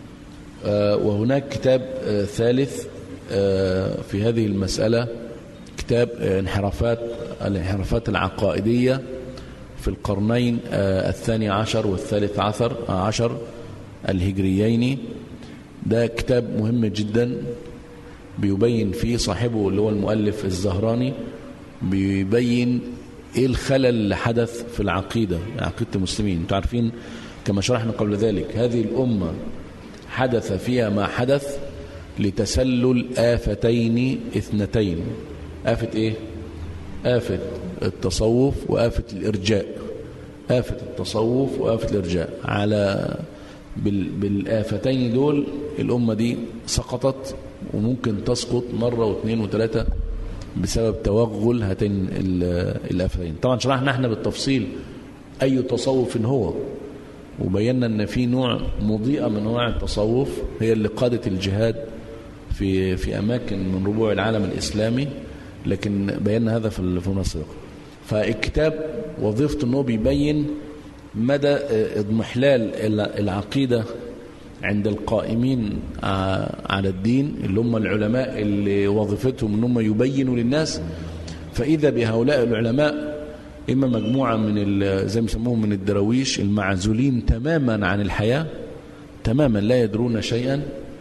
وهناك كتاب ثالث في هذه المسألة كتاب انحرافات الانحرافات العقائدية في القرنين الثاني عشر والثالث عشر, عشر الهجريين ده كتاب مهم جدا بيبين فيه صاحبه اللي هو المؤلف الزهراني بيبين ايه الخلل اللي حدث في العقيدة عقيدة المسلمين انتوا عارفين كما شرحنا قبل ذلك هذه الأمة حدث فيها ما حدث لتسلل آفتين اثنتين آفة ايه آفة التصوف وآفة الإرجاء آفة التصوف وآفة الإرجاء على بالآفتين دول الأمة دي سقطت وممكن تسقط مرة واثنين وثلاثة بسبب توغل هاتين الآفتين طبعا شرحنا احنا بالتفصيل أي تصوف هو وبينا ان في نوع مضيئة من انواع التصوف هي اللي قادت الجهاد في في اماكن من ربوع العالم الاسلامي لكن بينا هذا في في مصر فالكتاب وظيفته انه بيبين مدى اضمحلال العقيدة عند القائمين على الدين اللي هم العلماء اللي وظيفتهم ان هم يبينوا للناس فإذا بهؤلاء العلماء إما مجموعة من زي ما يسموهم من الدراويش المعزولين تماما عن الحياة تماما لا يدرون شيئا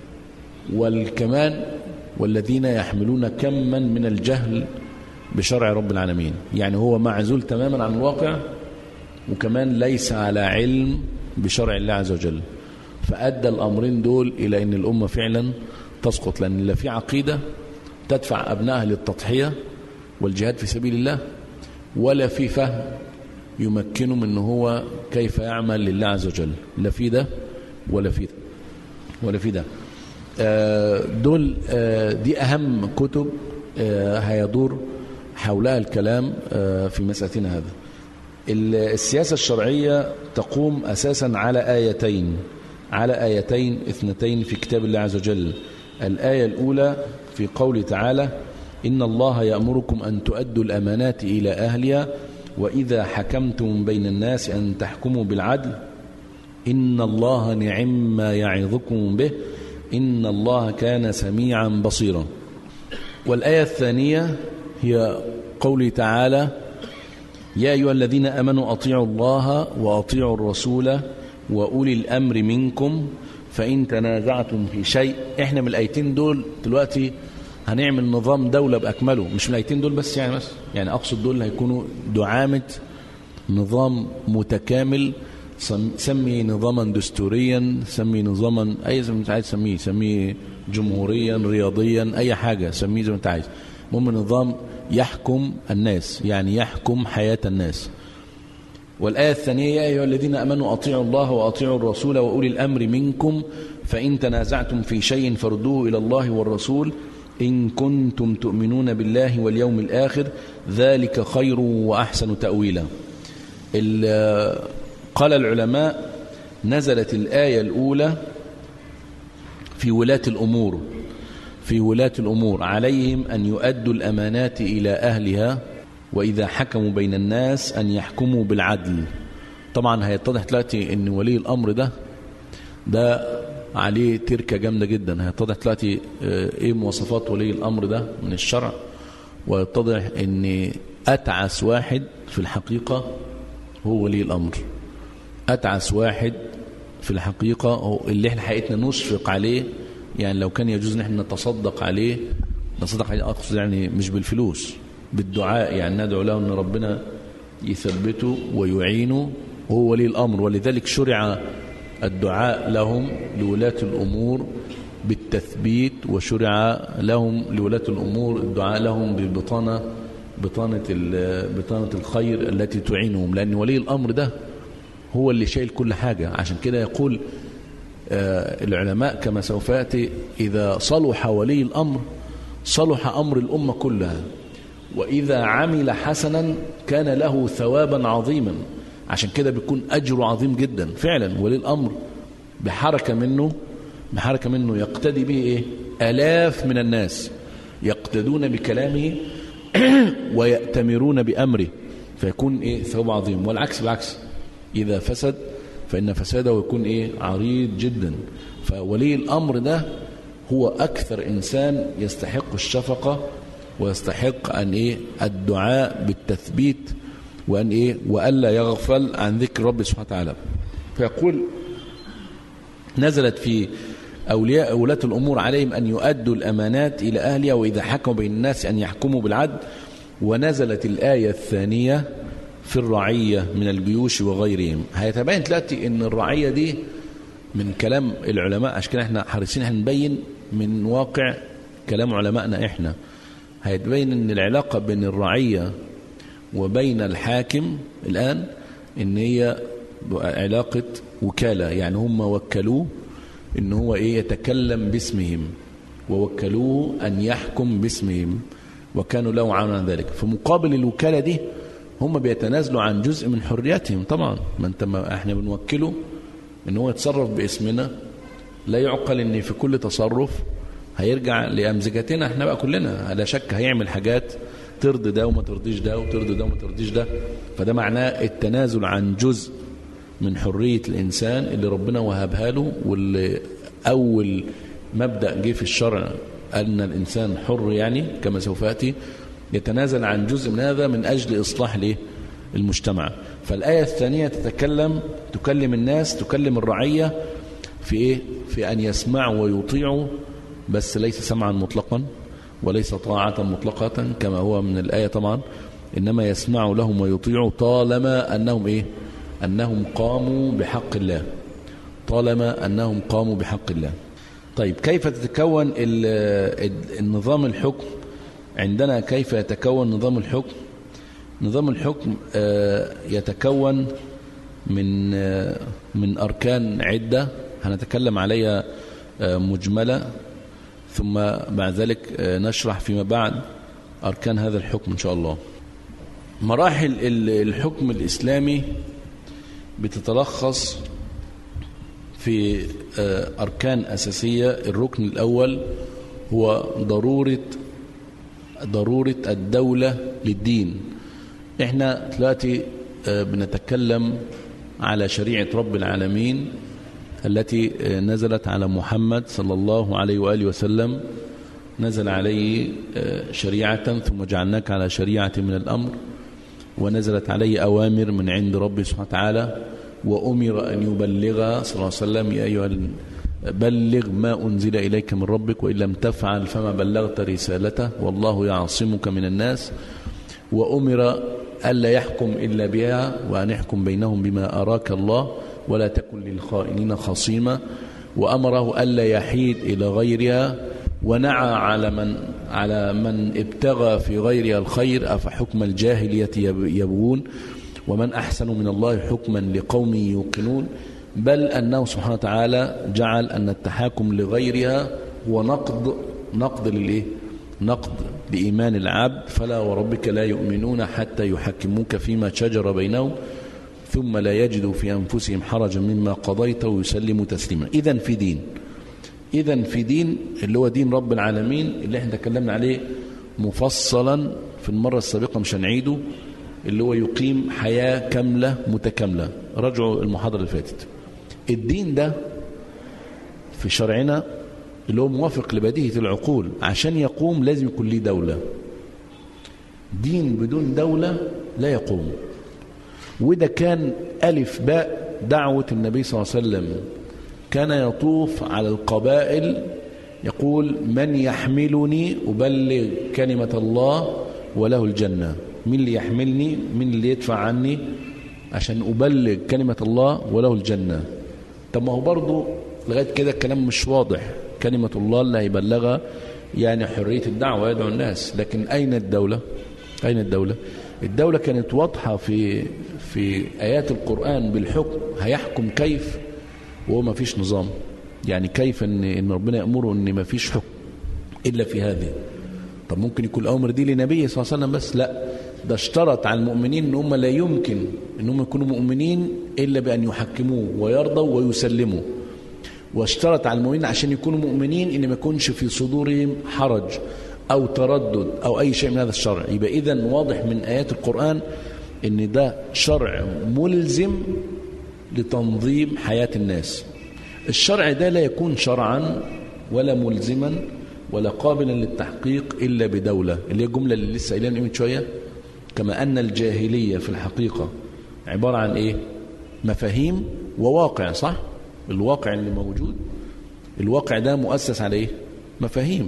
والكمان والذين يحملون كما من الجهل بشرع رب العالمين يعني هو معزول تماما عن الواقع وكمان ليس على علم بشرع الله عز وجل فأدى الأمرين دول إلى أن الأمة فعلا تسقط لأن لا في عقيدة تدفع أبنائها للتضحية والجهاد في سبيل الله ولا في فهم يمكنه من هو كيف يعمل لله عز وجل لا في ده ولا في ده ولا في ده آه، دول آه، دي أهم كتب آه، هيدور حولها الكلام آه، في مسألتنا هذا ال- السياسة الشرعية تقوم أساسا على آيتين على آيتين اثنتين في كتاب الله عز وجل الآية الأولى في قوله تعالى إن الله يأمركم أن تؤدوا الأمانات إلى أهلها وإذا حكمتم بين الناس أن تحكموا بالعدل إن الله نعم ما يعظكم به إن الله كان سميعا بصيرا والآية الثانية هي قوله تعالى يا أيها الذين أمنوا أطيعوا الله وأطيعوا الرسول وأولي الأمر منكم فإن تنازعتم في شيء إحنا من الآيتين دول دلوقتي هنعمل نظام دولة بأكمله مش من الآيتين دول بس يعني بس يعني أقصد دول هيكونوا دعامة نظام متكامل سم- سمي نظاما دستوريا سمي نظاما أي زي ما أنت عايز تسميه سميه جمهوريا رياضيا أي حاجة سميه زي ما أنت عايز المهم نظام يحكم الناس يعني يحكم حياة الناس والآية الثانية يا أيها الذين أمنوا أطيعوا الله وأطيعوا الرسول وأولي الأمر منكم فإن تنازعتم في شيء فردوه إلى الله والرسول إن كنتم تؤمنون بالله واليوم الآخر ذلك خير وأحسن تأويلا ال- قال العلماء نزلت الآية الأولى في ولاة الأمور في ولاة الأمور عليهم أن يؤدوا الأمانات إلى أهلها وإذا حكموا بين الناس أن يحكموا بالعدل طبعا هيتضح دلوقتي أن ولي الأمر ده ده عليه تركة جامدة جدا هيتضح دلوقتي آه، إيه مواصفات ولي الأمر ده من الشرع ويتضح أن أتعس واحد في الحقيقة هو ولي الأمر أتعس واحد في الحقيقة هو اللي احنا حقيقتنا نشفق عليه يعني لو كان يجوز ان احنا نتصدق عليه نتصدق عليه اقصد يعني مش بالفلوس بالدعاء يعني ندعو له ان ربنا يثبته ويعينه وهو ولي الامر ولذلك شرع الدعاء لهم لولاة الامور بالتثبيت وشرع لهم لولاة الامور الدعاء لهم بالبطانه بطانه ال- بطانه الخير التي تعينهم لان ولي الامر ده هو اللي شايل كل حاجة عشان كده يقول آه، العلماء كما سوف يأتي إذا صلح ولي الأمر صلح أمر الأمة كلها وإذا عمل حسنا كان له ثوابا عظيما عشان كده بيكون أجره عظيم جدا فعلا ولي الأمر بحركة منه بحركة منه يقتدي به إيه ألاف من الناس يقتدون بكلامه ويأتمرون بأمره فيكون إيه ثواب عظيم والعكس بالعكس إذا فسد فإن فساده يكون إيه عريض جدا فولي الأمر ده هو أكثر إنسان يستحق الشفقة ويستحق أن إيه الدعاء بالتثبيت وأن إيه وألا يغفل عن ذكر رب سبحانه وتعالى فيقول نزلت في أولياء ولاة الأمور عليهم أن يؤدوا الأمانات إلى أهلها وإذا حكموا بين الناس أن يحكموا بالعدل ونزلت الآية الثانية في الرعية من الجيوش وغيرهم هيتبين دلوقتي أن الرعية دي من كلام العلماء عشان كده احنا حريصين احنا نبين من واقع كلام علمائنا احنا هيتبين ان العلاقة بين الرعية وبين الحاكم الآن ان هي علاقة وكالة يعني هم وكلوه ان هو ايه يتكلم باسمهم ووكلوه ان يحكم باسمهم وكانوا له عون عن ذلك في مقابل الوكالة دي هم بيتنازلوا عن جزء من حريتهم طبعا ما انت ما احنا بنوكله ان هو يتصرف باسمنا لا يعقل ان في كل تصرف هيرجع لامزجتنا احنا بقى كلنا لا شك هيعمل حاجات ترضي ده وما ترضيش ده وترضي ده وما ترضيش ده فده معناه التنازل عن جزء من حرية الإنسان اللي ربنا وهبها له واللي أول مبدأ جه في الشرع أن الإنسان حر يعني كما سوف يأتي يتنازل عن جزء من هذا من أجل إصلاح له المجتمع فالآية الثانية تتكلم تكلم الناس تكلم الرعية في إيه؟ في أن يسمعوا ويطيعوا بس ليس سمعا مطلقا وليس طاعة مطلقة كما هو من الآية طبعا إنما يسمعوا لهم ويطيعوا طالما أنهم إيه أنهم قاموا بحق الله طالما أنهم قاموا بحق الله طيب كيف تتكون النظام الحكم عندنا كيف يتكون نظام الحكم نظام الحكم يتكون من من أركان عدة هنتكلم عليها مجملة ثم بعد ذلك نشرح فيما بعد أركان هذا الحكم إن شاء الله مراحل الحكم الإسلامي بتتلخص في أركان أساسية الركن الأول هو ضرورة ضرورة الدولة للدين احنا دلوقتي بنتكلم على شريعة رب العالمين التي نزلت على محمد صلى الله عليه وآله وسلم نزل عليه شريعة ثم جعلناك على شريعة من الأمر ونزلت عليه أوامر من عند ربي سبحانه وتعالى وأمر أن يبلغ صلى الله عليه وسلم يا أيها بلغ ما أنزل إليك من ربك وإن لم تفعل فما بلغت رسالته والله يعصمك من الناس وأمر ألا يحكم إلا بها وأن يحكم بينهم بما أراك الله ولا تكن للخائنين خصيما وأمره ألا يحيد إلى غيرها ونعى على من على من ابتغى في غيرها الخير أفحكم الجاهلية يبغون ومن أحسن من الله حكما لقوم يوقنون بل أنه سبحانه وتعالى جعل أن التحاكم لغيرها هو نقد نقد للإيه؟ نقد لإيمان العبد فلا وربك لا يؤمنون حتى يحكموك فيما شجر بينهم ثم لا يجدوا في أنفسهم حرجا مما قضيت ويسلموا تسليما إذا في دين إذا في دين اللي هو دين رب العالمين اللي احنا تكلمنا عليه مفصلا في المرة السابقة مش هنعيده اللي هو يقيم حياة كاملة متكاملة رجعوا المحاضرة اللي فاتت الدين ده في شرعنا اللي هو موافق لبديهة العقول عشان يقوم لازم يكون ليه دولة دين بدون دولة لا يقوم وده كان ألف باء دعوة النبي صلى الله عليه وسلم كان يطوف على القبائل يقول من يحملني أبلغ كلمة الله وله الجنة مين اللي يحملني مين اللي يدفع عني عشان أبلغ كلمة الله وله الجنة طب ما هو برضه لغاية كده الكلام مش واضح كلمة الله اللي هيبلغها يعني حرية الدعوة يدعو الناس لكن أين الدولة أين الدولة الدولة كانت واضحة في في آيات القرآن بالحكم هيحكم كيف وهو ما فيش نظام يعني كيف ان ان ربنا يأمره ان ما فيش حكم إلا في هذه طب ممكن يكون الأمر دي لنبي صلى الله عليه وسلم بس لا ده اشترط على المؤمنين ان هم لا يمكن ان هم يكونوا مؤمنين إلا بأن يحكموه ويرضوا ويسلموا واشترط على المؤمنين عشان يكونوا مؤمنين ان ما يكونش في صدورهم حرج او تردد او اي شيء من هذا الشرع يبقى اذا واضح من ايات القران ان ده شرع ملزم لتنظيم حياه الناس الشرع ده لا يكون شرعا ولا ملزما ولا قابلا للتحقيق الا بدوله اللي هي الجمله اللي لسه قايلينها من شويه كما ان الجاهليه في الحقيقه عباره عن ايه مفاهيم وواقع صح الواقع اللي موجود الواقع ده مؤسس على ايه مفاهيم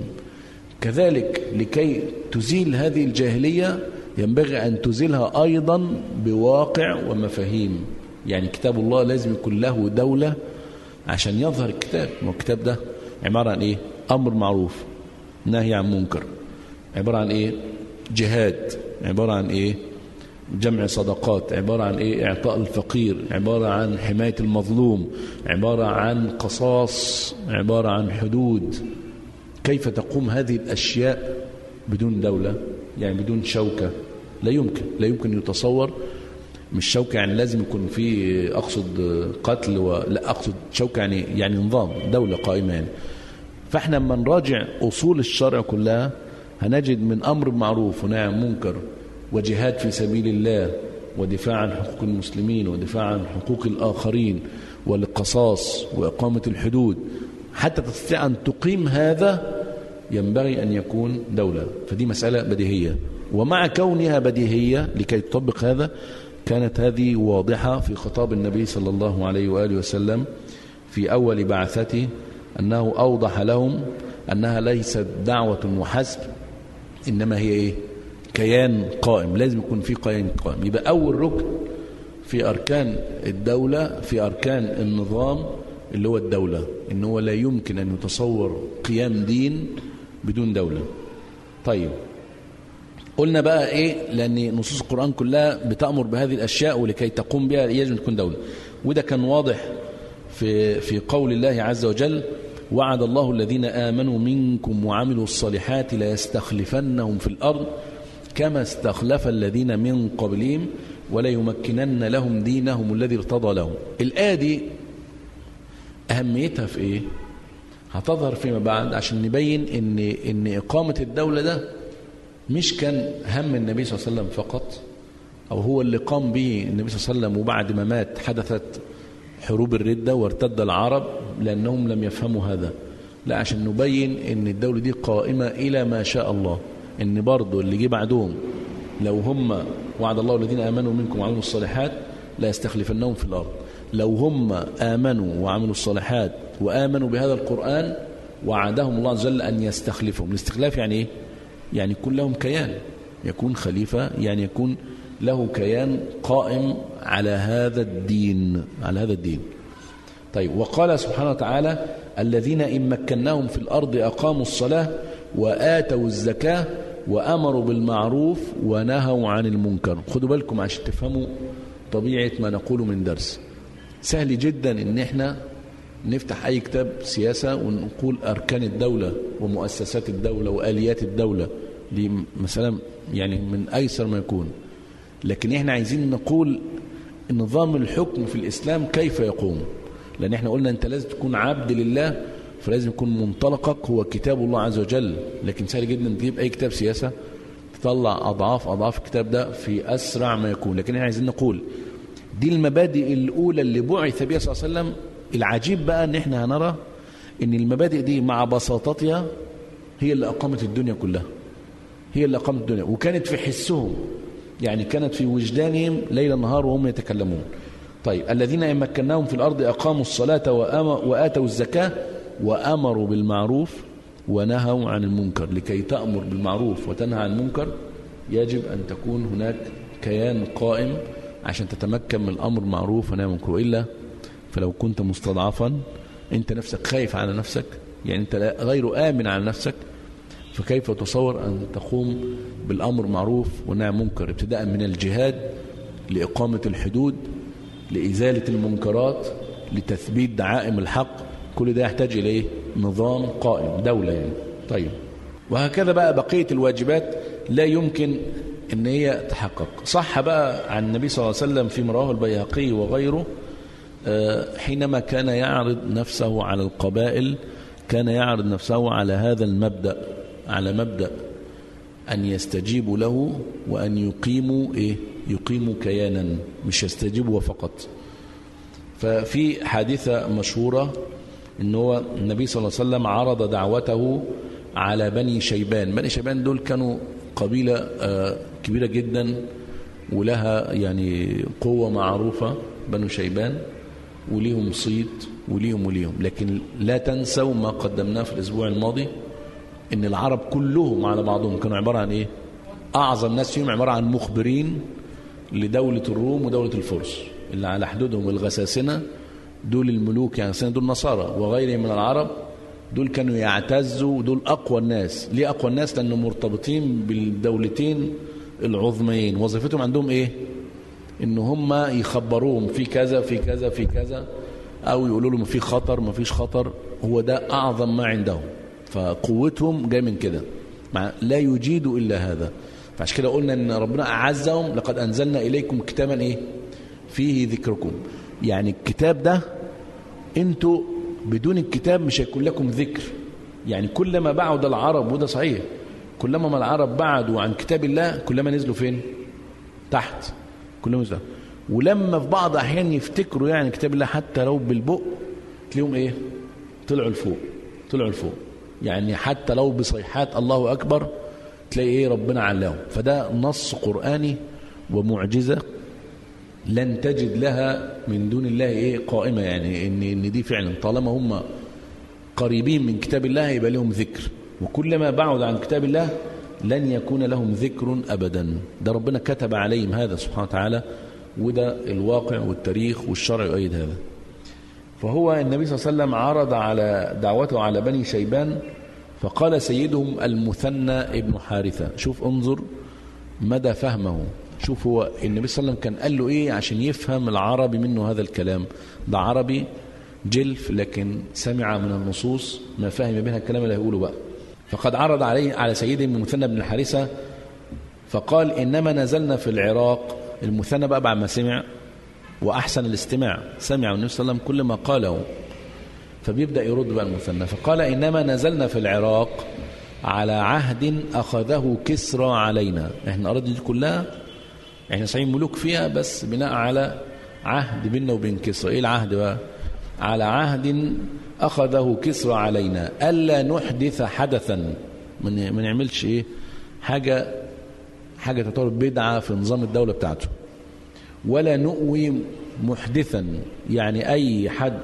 كذلك لكي تزيل هذه الجاهلية ينبغي أن تزيلها أيضا بواقع ومفاهيم يعني كتاب الله لازم يكون له دولة عشان يظهر الكتاب ما الكتاب ده عبارة عن ايه أمر معروف نهي عن منكر عبارة عن ايه جهاد عبارة عن ايه جمع صدقات عبارة عن إيه إعطاء الفقير عبارة عن حماية المظلوم عبارة عن قصاص عبارة عن حدود كيف تقوم هذه الأشياء بدون دولة يعني بدون شوكة لا يمكن لا يمكن يتصور مش شوكة يعني لازم يكون في أقصد قتل ولا أقصد شوكة يعني يعني نظام دولة قائمة يعني فاحنا لما نراجع أصول الشرع كلها هنجد من أمر معروف ونهي عن منكر وجهاد في سبيل الله ودفاع عن حقوق المسلمين ودفاع عن حقوق الآخرين والقصاص وإقامة الحدود حتى تستطيع أن تقيم هذا ينبغي أن يكون دولة فدي مسألة بديهية ومع كونها بديهية لكي تطبق هذا كانت هذه واضحة في خطاب النبي صلى الله عليه وآله وسلم في أول بعثته أنه أوضح لهم أنها ليست دعوة وحسب إنما هي إيه كيان قائم لازم يكون في كيان قائم يبقى أول ركن في أركان الدولة في أركان النظام اللي هو الدولة إن هو لا يمكن أن يتصور قيام دين بدون دولة طيب قلنا بقى إيه لأن نصوص القرآن كلها بتأمر بهذه الأشياء ولكي تقوم بها يجب أن تكون دولة وده كان واضح في, في قول الله عز وجل وعد الله الذين آمنوا منكم وعملوا الصالحات ليستخلفنهم في الأرض كما استخلف الذين من قبلهم وليمكنن لهم دينهم الذي ارتضى لهم الآية دي أهميتها في إيه هتظهر فيما بعد عشان نبين إن, إن إقامة الدولة ده مش كان هم النبي صلى الله عليه وسلم فقط أو هو اللي قام به النبي صلى الله عليه وسلم وبعد ما مات حدثت حروب الردة وارتد العرب لأنهم لم يفهموا هذا لا عشان نبين ان الدولة دي قائمة إلى ما شاء الله ان برضو اللي جه بعدهم لو هم وعد الله الذين آمنوا منكم وعملوا الصالحات لا يستخلفنهم في الأرض لو هم آمنوا وعملوا الصالحات وآمنوا بهذا القرآن وعدهم الله عز وجل أن يستخلفهم الاستخلاف يعني إيه؟ يعني يكون لهم كيان يكون خليفة يعني يكون له كيان قائم على هذا الدين على هذا الدين طيب وقال سبحانه وتعالى الذين إن مكناهم في الأرض أقاموا الصلاة وآتوا الزكاة وأمروا بالمعروف ونهوا عن المنكر خدوا بالكم عشان تفهموا طبيعة ما نقوله من درس سهل جدا ان احنا نفتح اي كتاب سياسة ونقول اركان الدولة ومؤسسات الدولة واليات الدولة دي مثلا يعني من ايسر ما يكون لكن احنا عايزين نقول نظام الحكم في الاسلام كيف يقوم لان احنا قلنا انت لازم تكون عبد لله فلازم يكون منطلقك هو كتاب الله عز وجل لكن سهل جدا تجيب اي كتاب سياسة تطلع اضعاف اضعاف الكتاب ده في اسرع ما يكون لكن احنا عايزين نقول دي المبادئ الاولى اللي بعث بها صلى الله عليه وسلم العجيب بقى ان احنا هنرى ان المبادئ دي مع بساطتها هي اللي اقامت الدنيا كلها هي اللي اقامت الدنيا وكانت في حسهم يعني كانت في وجدانهم ليل نهار وهم يتكلمون طيب الذين إن مكناهم في الأرض أقاموا الصلاة وآتوا الزكاة وأمروا بالمعروف ونهوا عن المنكر لكي تأمر بالمعروف وتنهى عن المنكر يجب أن تكون هناك كيان قائم عشان تتمكن من الأمر معروف ونهى المنكر وإلا فلو كنت مستضعفا أنت نفسك خايف على نفسك يعني أنت غير آمن على نفسك فكيف تصور أن تقوم بالأمر معروف والنهي عن منكر ابتداء من الجهاد لإقامة الحدود لإزالة المنكرات لتثبيت دعائم الحق كل ده يحتاج إليه نظام قائم دولة يعني طيب وهكذا بقى بقية الواجبات لا يمكن ان هي تحقق صح بقى عن النبي صلى الله عليه وسلم في رواه البيهقي وغيره حينما كان يعرض نفسه على القبائل كان يعرض نفسه على هذا المبدأ على مبدأ أن يستجيبوا له وأن يقيموا إيه يقيموا كيانا مش يستجيبوا فقط ففي حادثة مشهورة ان هو النبي صلى الله عليه وسلم عرض دعوته على بني شيبان بني شيبان دول كانوا قبيلة كبيرة جدا ولها يعني قوة معروفة بنو شيبان وليهم صيت وليهم وليهم لكن لا تنسوا ما قدمناه في الأسبوع الماضي ان العرب كلهم على بعضهم كانوا عبارة عن ايه اعظم ناس فيهم عبارة عن مخبرين لدولة الروم ودولة الفرس اللي على حدودهم الغساسنة دول الملوك يعني سنة دول نصارى وغيرهم من العرب دول كانوا يعتزوا دول أقوى الناس ليه أقوى الناس لأنهم مرتبطين بالدولتين العظميين وظيفتهم عندهم إيه إن هم يخبروهم في كذا في كذا في كذا أو يقولوا لهم في خطر ما فيش خطر هو ده أعظم ما عندهم فقوتهم جاي من كده لا يجيد إلا هذا فعشان كده قلنا ان ربنا اعزهم لقد انزلنا اليكم كتابا ايه فيه ذكركم يعني الكتاب ده انتوا بدون الكتاب مش هيكون لكم ذكر يعني كلما بعد العرب وده صحيح كلما ما العرب بعدوا عن كتاب الله كلما نزلوا فين تحت كلما نزلوا ولما في بعض احيان يفتكروا يعني كتاب الله حتى لو بالبق تلاقيهم ايه طلعوا لفوق طلعوا لفوق يعني حتى لو بصيحات الله اكبر تلاقي ايه ربنا علاهم فده نص قرآني ومعجزة لن تجد لها من دون الله ايه قائمة يعني ان, إن دي فعلا طالما هم قريبين من كتاب الله يبقى لهم ذكر وكلما بعد عن كتاب الله لن يكون لهم ذكر أبدا ده ربنا كتب عليهم هذا سبحانه وتعالى وده الواقع والتاريخ والشرع يؤيد هذا فهو النبي صلى الله عليه وسلم عرض على دعوته على بني شيبان فقال سيدهم المثنى ابن حارثة شوف انظر مدى فهمه شوف هو النبي صلى الله عليه وسلم كان قال له ايه عشان يفهم العربي منه هذا الكلام ده عربي جلف لكن سمع من النصوص ما فهم بها الكلام اللي هيقوله بقى فقد عرض عليه على سيد المثنى بن الحارثة فقال إنما نزلنا في العراق المثنى بقى بعد ما سمع وأحسن الاستماع سمع النبي صلى الله عليه وسلم كل ما قاله فبيبدأ يرد بقى المثنى فقال إنما نزلنا في العراق على عهد أخذه كسرى علينا احنا الأراضي دي كلها احنا صحيح ملوك فيها بس بناء على عهد بيننا وبين كسرى ايه العهد بقى على عهد أخذه كسرى علينا ألا نحدث حدثا ما نعملش ايه حاجة حاجة تعتبر بدعة في نظام الدولة بتاعته ولا نؤوي محدثا يعني أي حد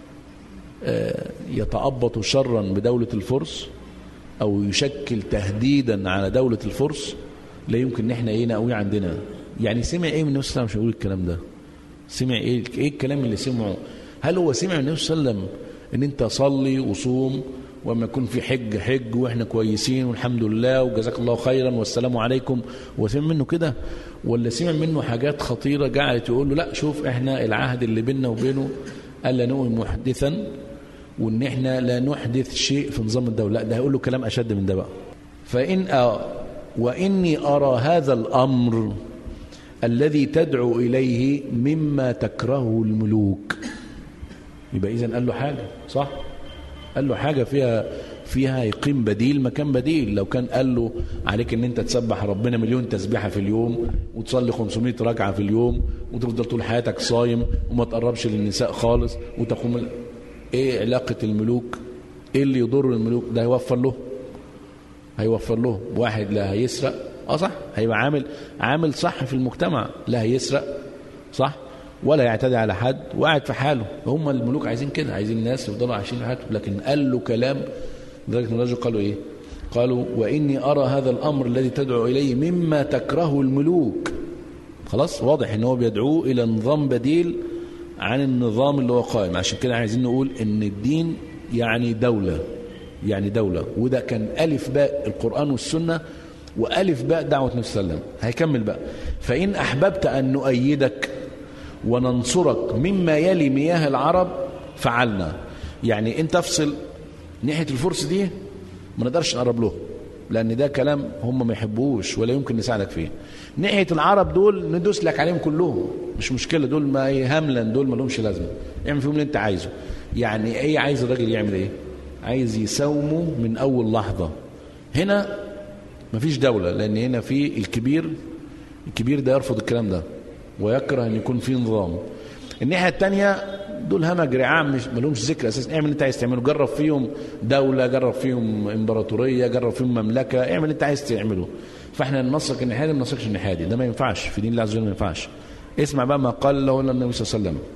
يتأبط شرا بدولة الفرس أو يشكل تهديدا على دولة الفرس لا يمكن ان احنا ايه نقويه عندنا يعني سمع ايه من النبي صلى الله عليه وسلم مش هيقول الكلام ده سمع ايه ايه الكلام اللي سمعه هل هو سمع من النبي صلى الله عليه وسلم ان انت صلي وصوم وما يكون في حج حج واحنا كويسين والحمد لله وجزاك الله خيرا والسلام عليكم وسمع منه كده ولا سمع منه حاجات خطيره جعلت يقول له لا شوف احنا العهد اللي بيننا وبينه الا نؤمن محدثا وان احنا لا نحدث شيء في نظام الدوله لا ده هيقول له كلام اشد من ده بقى فان أ... واني ارى هذا الامر الذي تدعو اليه مما تكرهه الملوك يبقى اذا قال له حاجه صح قال له حاجه فيها فيها يقيم بديل مكان بديل لو كان قال له عليك ان انت تسبح ربنا مليون تسبيحه في اليوم وتصلي 500 ركعه في اليوم وتفضل طول حياتك صايم وما تقربش للنساء خالص وتقوم ايه علاقه الملوك ايه اللي يضر الملوك ده هيوفر له هيوفر له واحد لا هيسرق اه صح هيبقى عامل عامل صح في المجتمع لا هيسرق صح ولا يعتدي على حد وقاعد في حاله هم الملوك عايزين كده عايزين الناس يفضلوا عايشين حياتهم لكن قال له كلام لدرجه ان الرجل قالوا ايه قالوا واني ارى هذا الامر الذي تدعو اليه مما تكرهه الملوك خلاص واضح ان هو بيدعوه الى نظام بديل عن النظام اللي هو قائم عشان كده عايزين نقول ان الدين يعني دولة يعني دولة وده كان ألف باء القرآن والسنة وألف باء دعوة النبي صلى الله عليه وسلم هيكمل بقى فإن أحببت أن نؤيدك وننصرك مما يلي مياه العرب فعلنا يعني انت افصل ناحية الفرس دي ما نقدرش نقرب له لأن ده كلام هم ما يحبوش ولا يمكن نساعدك فيه ناحية العرب دول ندوس لك عليهم كلهم مش مشكلة دول ما هملا دول ما لهمش لازمة اعمل فيهم اللي انت عايزه يعني ايه عايز الراجل يعمل ايه عايز يساومه من اول لحظة هنا مفيش دولة لان هنا في الكبير الكبير ده يرفض الكلام ده ويكره ان يكون في نظام الناحية التانية دول همج رعام مش ملهمش ذكر اساس اعمل اللي انت عايز تعمله جرب فيهم دولة جرب فيهم امبراطورية جرب فيهم مملكة اعمل اللي انت عايز تعمله فاحنا ننصرك الناحية دي ما ننصركش الناحية دي ده ما ينفعش في دين الله عز وجل ما ينفعش اسمع بقى ما قال له النبي صلى الله عليه وسلم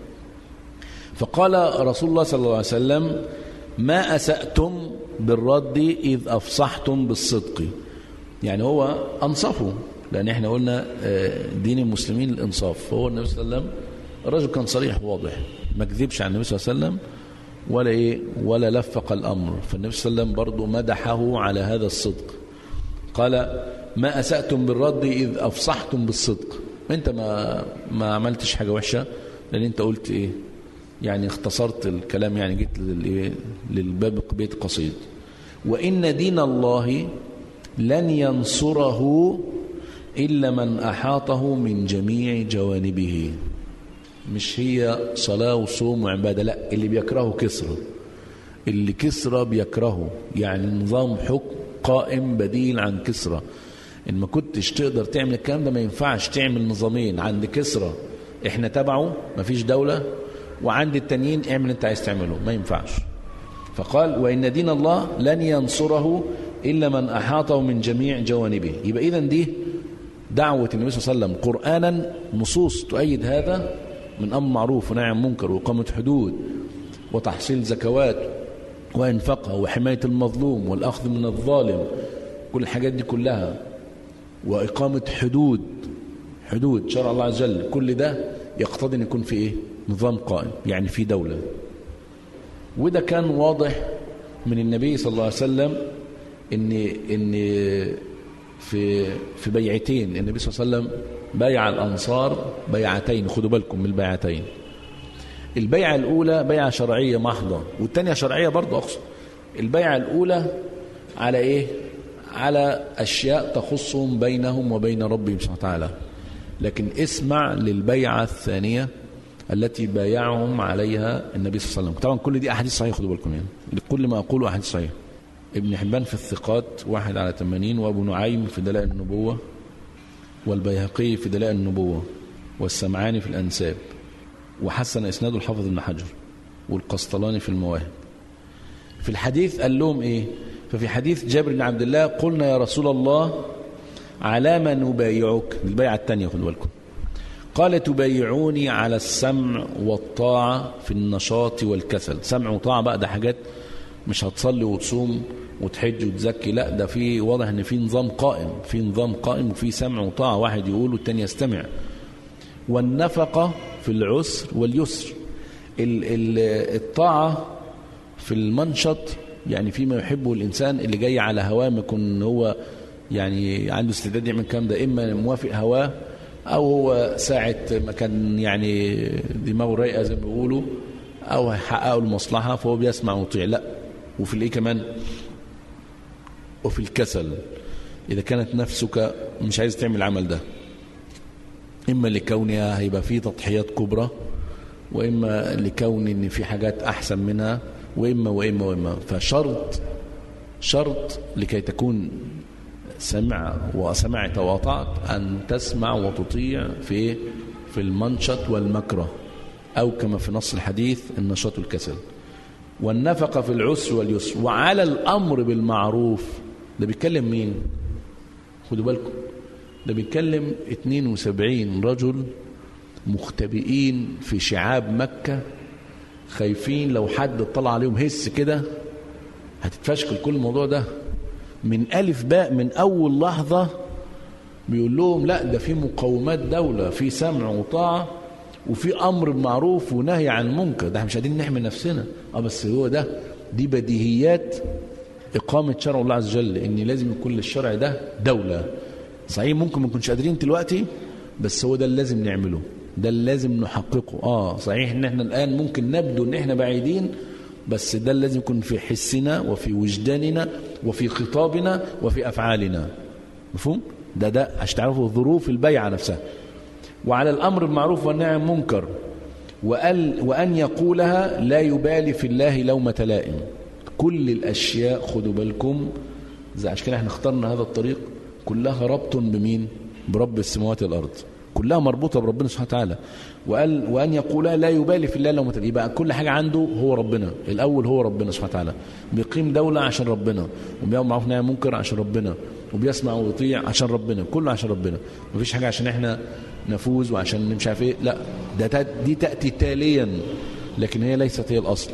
فقال رسول الله صلى الله عليه وسلم ما أسأتم بالرد إذ أفصحتم بالصدق يعني هو أنصفه لأن احنا قلنا دين المسلمين الإنصاف فهو النبي صلى الله عليه وسلم الرجل كان صريح واضح ما كذبش عن النبي صلى الله عليه وسلم ولا إيه ولا لفق الأمر فالنبي صلى الله عليه وسلم برضه مدحه على هذا الصدق قال ما أسأتم بالرد إذ أفصحتم بالصدق أنت ما ما عملتش حاجة وحشة لأن أنت قلت إيه يعني اختصرت الكلام يعني جيت للباب بيت قصيد وإن دين الله لن ينصره إلا من أحاطه من جميع جوانبه مش هي صلاة وصوم وعبادة لا اللي بيكرهه كسرى اللي كسرى بيكرهه يعني نظام حكم قائم بديل عن كسرى ان ما كنتش تقدر تعمل الكلام ده ما ينفعش تعمل نظامين عند كسرى احنا تبعه ما فيش دولة وعند التانيين اعمل انت عايز تعمله ما ينفعش فقال وإن دين الله لن ينصره إلا من أحاطه من جميع جوانبه يبقى إذن دي دعوة النبي صلى الله عليه وسلم قرآنا نصوص تؤيد هذا من أمر معروف ونهي عن منكر وإقامة حدود وتحصيل زكوات وإنفاقها وحماية المظلوم والأخذ من الظالم كل الحاجات دي كلها وإقامة حدود حدود شرع الله عز وجل كل ده يقتضي أن يكون في إيه نظام قائم يعني في دولة وده كان واضح من النبي صلى الله عليه وسلم ان ان في في بيعتين النبي صلى الله عليه وسلم بايع الانصار بيعتين خدوا بالكم من البيعتين البيعة الأولى بيعة شرعية محضة والتانية شرعية برضو أقصد البيعة الأولى على إيه على أشياء تخصهم بينهم وبين ربهم سبحانه وتعالى لكن اسمع للبيعة الثانية التي بايعهم عليها النبي صلى الله عليه وسلم طبعا كل دي أحاديث صحيحة خدوا بالكم يعني كل ما أقوله أحاديث صحيحة ابن حبان في الثقات واحد على 80 وابو نعيم في دلائل النبوة والبيهقي في دلائل النبوة والسمعاني في الأنساب وحسن إسناد الحافظ ابن حجر والقسطلاني في المواهب في الحديث قال لهم إيه ففي حديث جابر بن عبد الله قلنا يا رسول الله على ما نبايعك البيعة الثانية خدوا بالكم قال تبايعوني على السمع والطاعة في النشاط والكسل سمع وطاعة بقى ده حاجات مش هتصلي وتصوم وتحج وتزكي لا ده في واضح ان في نظام قائم في نظام قائم وفي سمع وطاعة واحد يقول والتاني يستمع والنفقة في العسر واليسر ال- ال- الطاعة في المنشط يعني فيما يحبه الإنسان اللي جاي على هواه ما يكون هو يعني عنده استعداد يعمل الكلام ده إما موافق هواه أو هو ساعة ما كان يعني دماغه رايقة زي ما بيقولوا أو هيحققوا المصلحة فهو بيسمع ويطيع لا وفي الإيه كمان وفي الكسل إذا كانت نفسك مش عايز تعمل العمل ده إما لكونها هيبقى فيه تضحيات كبرى وإما لكون إن في حاجات أحسن منها وإما وإما وإما فشرط شرط لكي تكون سمع وسمعت وأطعت أن تسمع وتطيع في إيه؟ في المنشط والمكره أو كما في نص الحديث النشاط والكسل والنفقة في العسر واليسر وعلى الأمر بالمعروف ده بيتكلم مين خدوا بالكم ده بيتكلم 72 رجل مختبئين في شعاب مكة خايفين لو حد طلع عليهم هس كده هتتفشكل كل الموضوع ده من ألف باء من أول لحظة بيقول لهم لا ده في مقومات دولة في سمع وطاعة وفي أمر بالمعروف ونهي عن المنكر ده احنا مش قادرين نحمي نفسنا اه بس هو ده دي بديهيات إقامة شرع الله عز وجل إن لازم يكون للشرع ده دولة صحيح ممكن ما نكونش قادرين دلوقتي بس هو ده اللي لازم نعمله ده اللي لازم نحققه اه صحيح ان احنا الان ممكن نبدو ان احنا بعيدين بس ده اللي لازم يكون في حسنا وفي وجداننا وفي خطابنا وفي افعالنا مفهوم ده ده عشان تعرفوا ظروف البيعه نفسها وعلى الامر بالمعروف والنهي عن المنكر وقال وان يقولها لا يبالي في الله لومه لائم كل الاشياء خدوا بالكم زي عشان كده احنا اخترنا هذا الطريق كلها ربط بمين برب السماوات والارض كلها مربوطه بربنا سبحانه وتعالى وقال وان يقولها لا يبالي في الله لو متل يبقى كل حاجه عنده هو ربنا الاول هو ربنا سبحانه وتعالى بيقيم دوله عشان ربنا وبيعمل معروف نهي عن منكر عشان ربنا وبيسمع ويطيع عشان ربنا كله عشان ربنا مفيش حاجه عشان احنا نفوز وعشان مش عارف ايه لا ده تات- دي تاتي تاليا لكن هي ليست هي الاصل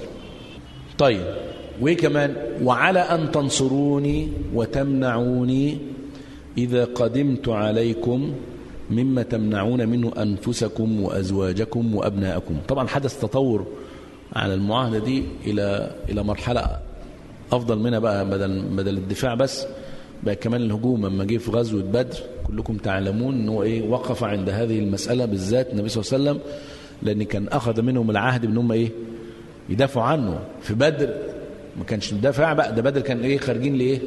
طيب وايه كمان وعلى ان تنصروني وتمنعوني اذا قدمت عليكم مما تمنعون منه انفسكم وازواجكم وابناءكم طبعا حدث تطور على المعاهده دي الى الى مرحله افضل منها بقى بدل بدل الدفاع بس بقى كمان الهجوم لما جه في غزوه بدر كلكم تعلمون ان هو ايه وقف عند هذه المساله بالذات النبي صلى الله عليه وسلم لان كان اخذ منهم العهد بان هم ايه يدافعوا عنه في بدر ما كانش مدافع بقى ده بدر كان ايه خارجين لايه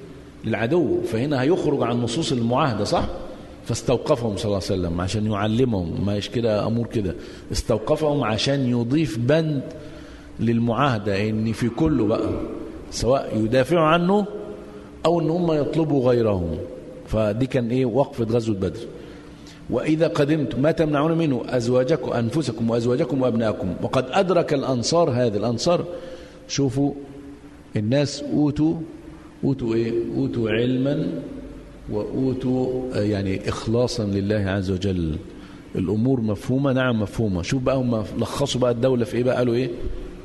للعدو فهنا هيخرج عن نصوص المعاهده صح فاستوقفهم صلى الله عليه وسلم عشان يعلمهم مش كده امور كده استوقفهم عشان يضيف بند للمعاهده ان في كله بقى سواء يدافعوا عنه او ان هم يطلبوا غيره فدي كان ايه وقفه غزوه بدر وإذا قدمتم ما تمنعون منه أزواجكم أنفسكم وأزواجكم وأبناءكم وقد أدرك الأنصار هذا الأنصار شوفوا الناس أوتوا أوتوا إيه أوتوا علما وأوتوا آه، يعني إخلاصا لله عز وجل الأمور مفهومة نعم مفهومة شوف بقى هم لخصوا بقى الدولة في إيه بقى قالوا إيه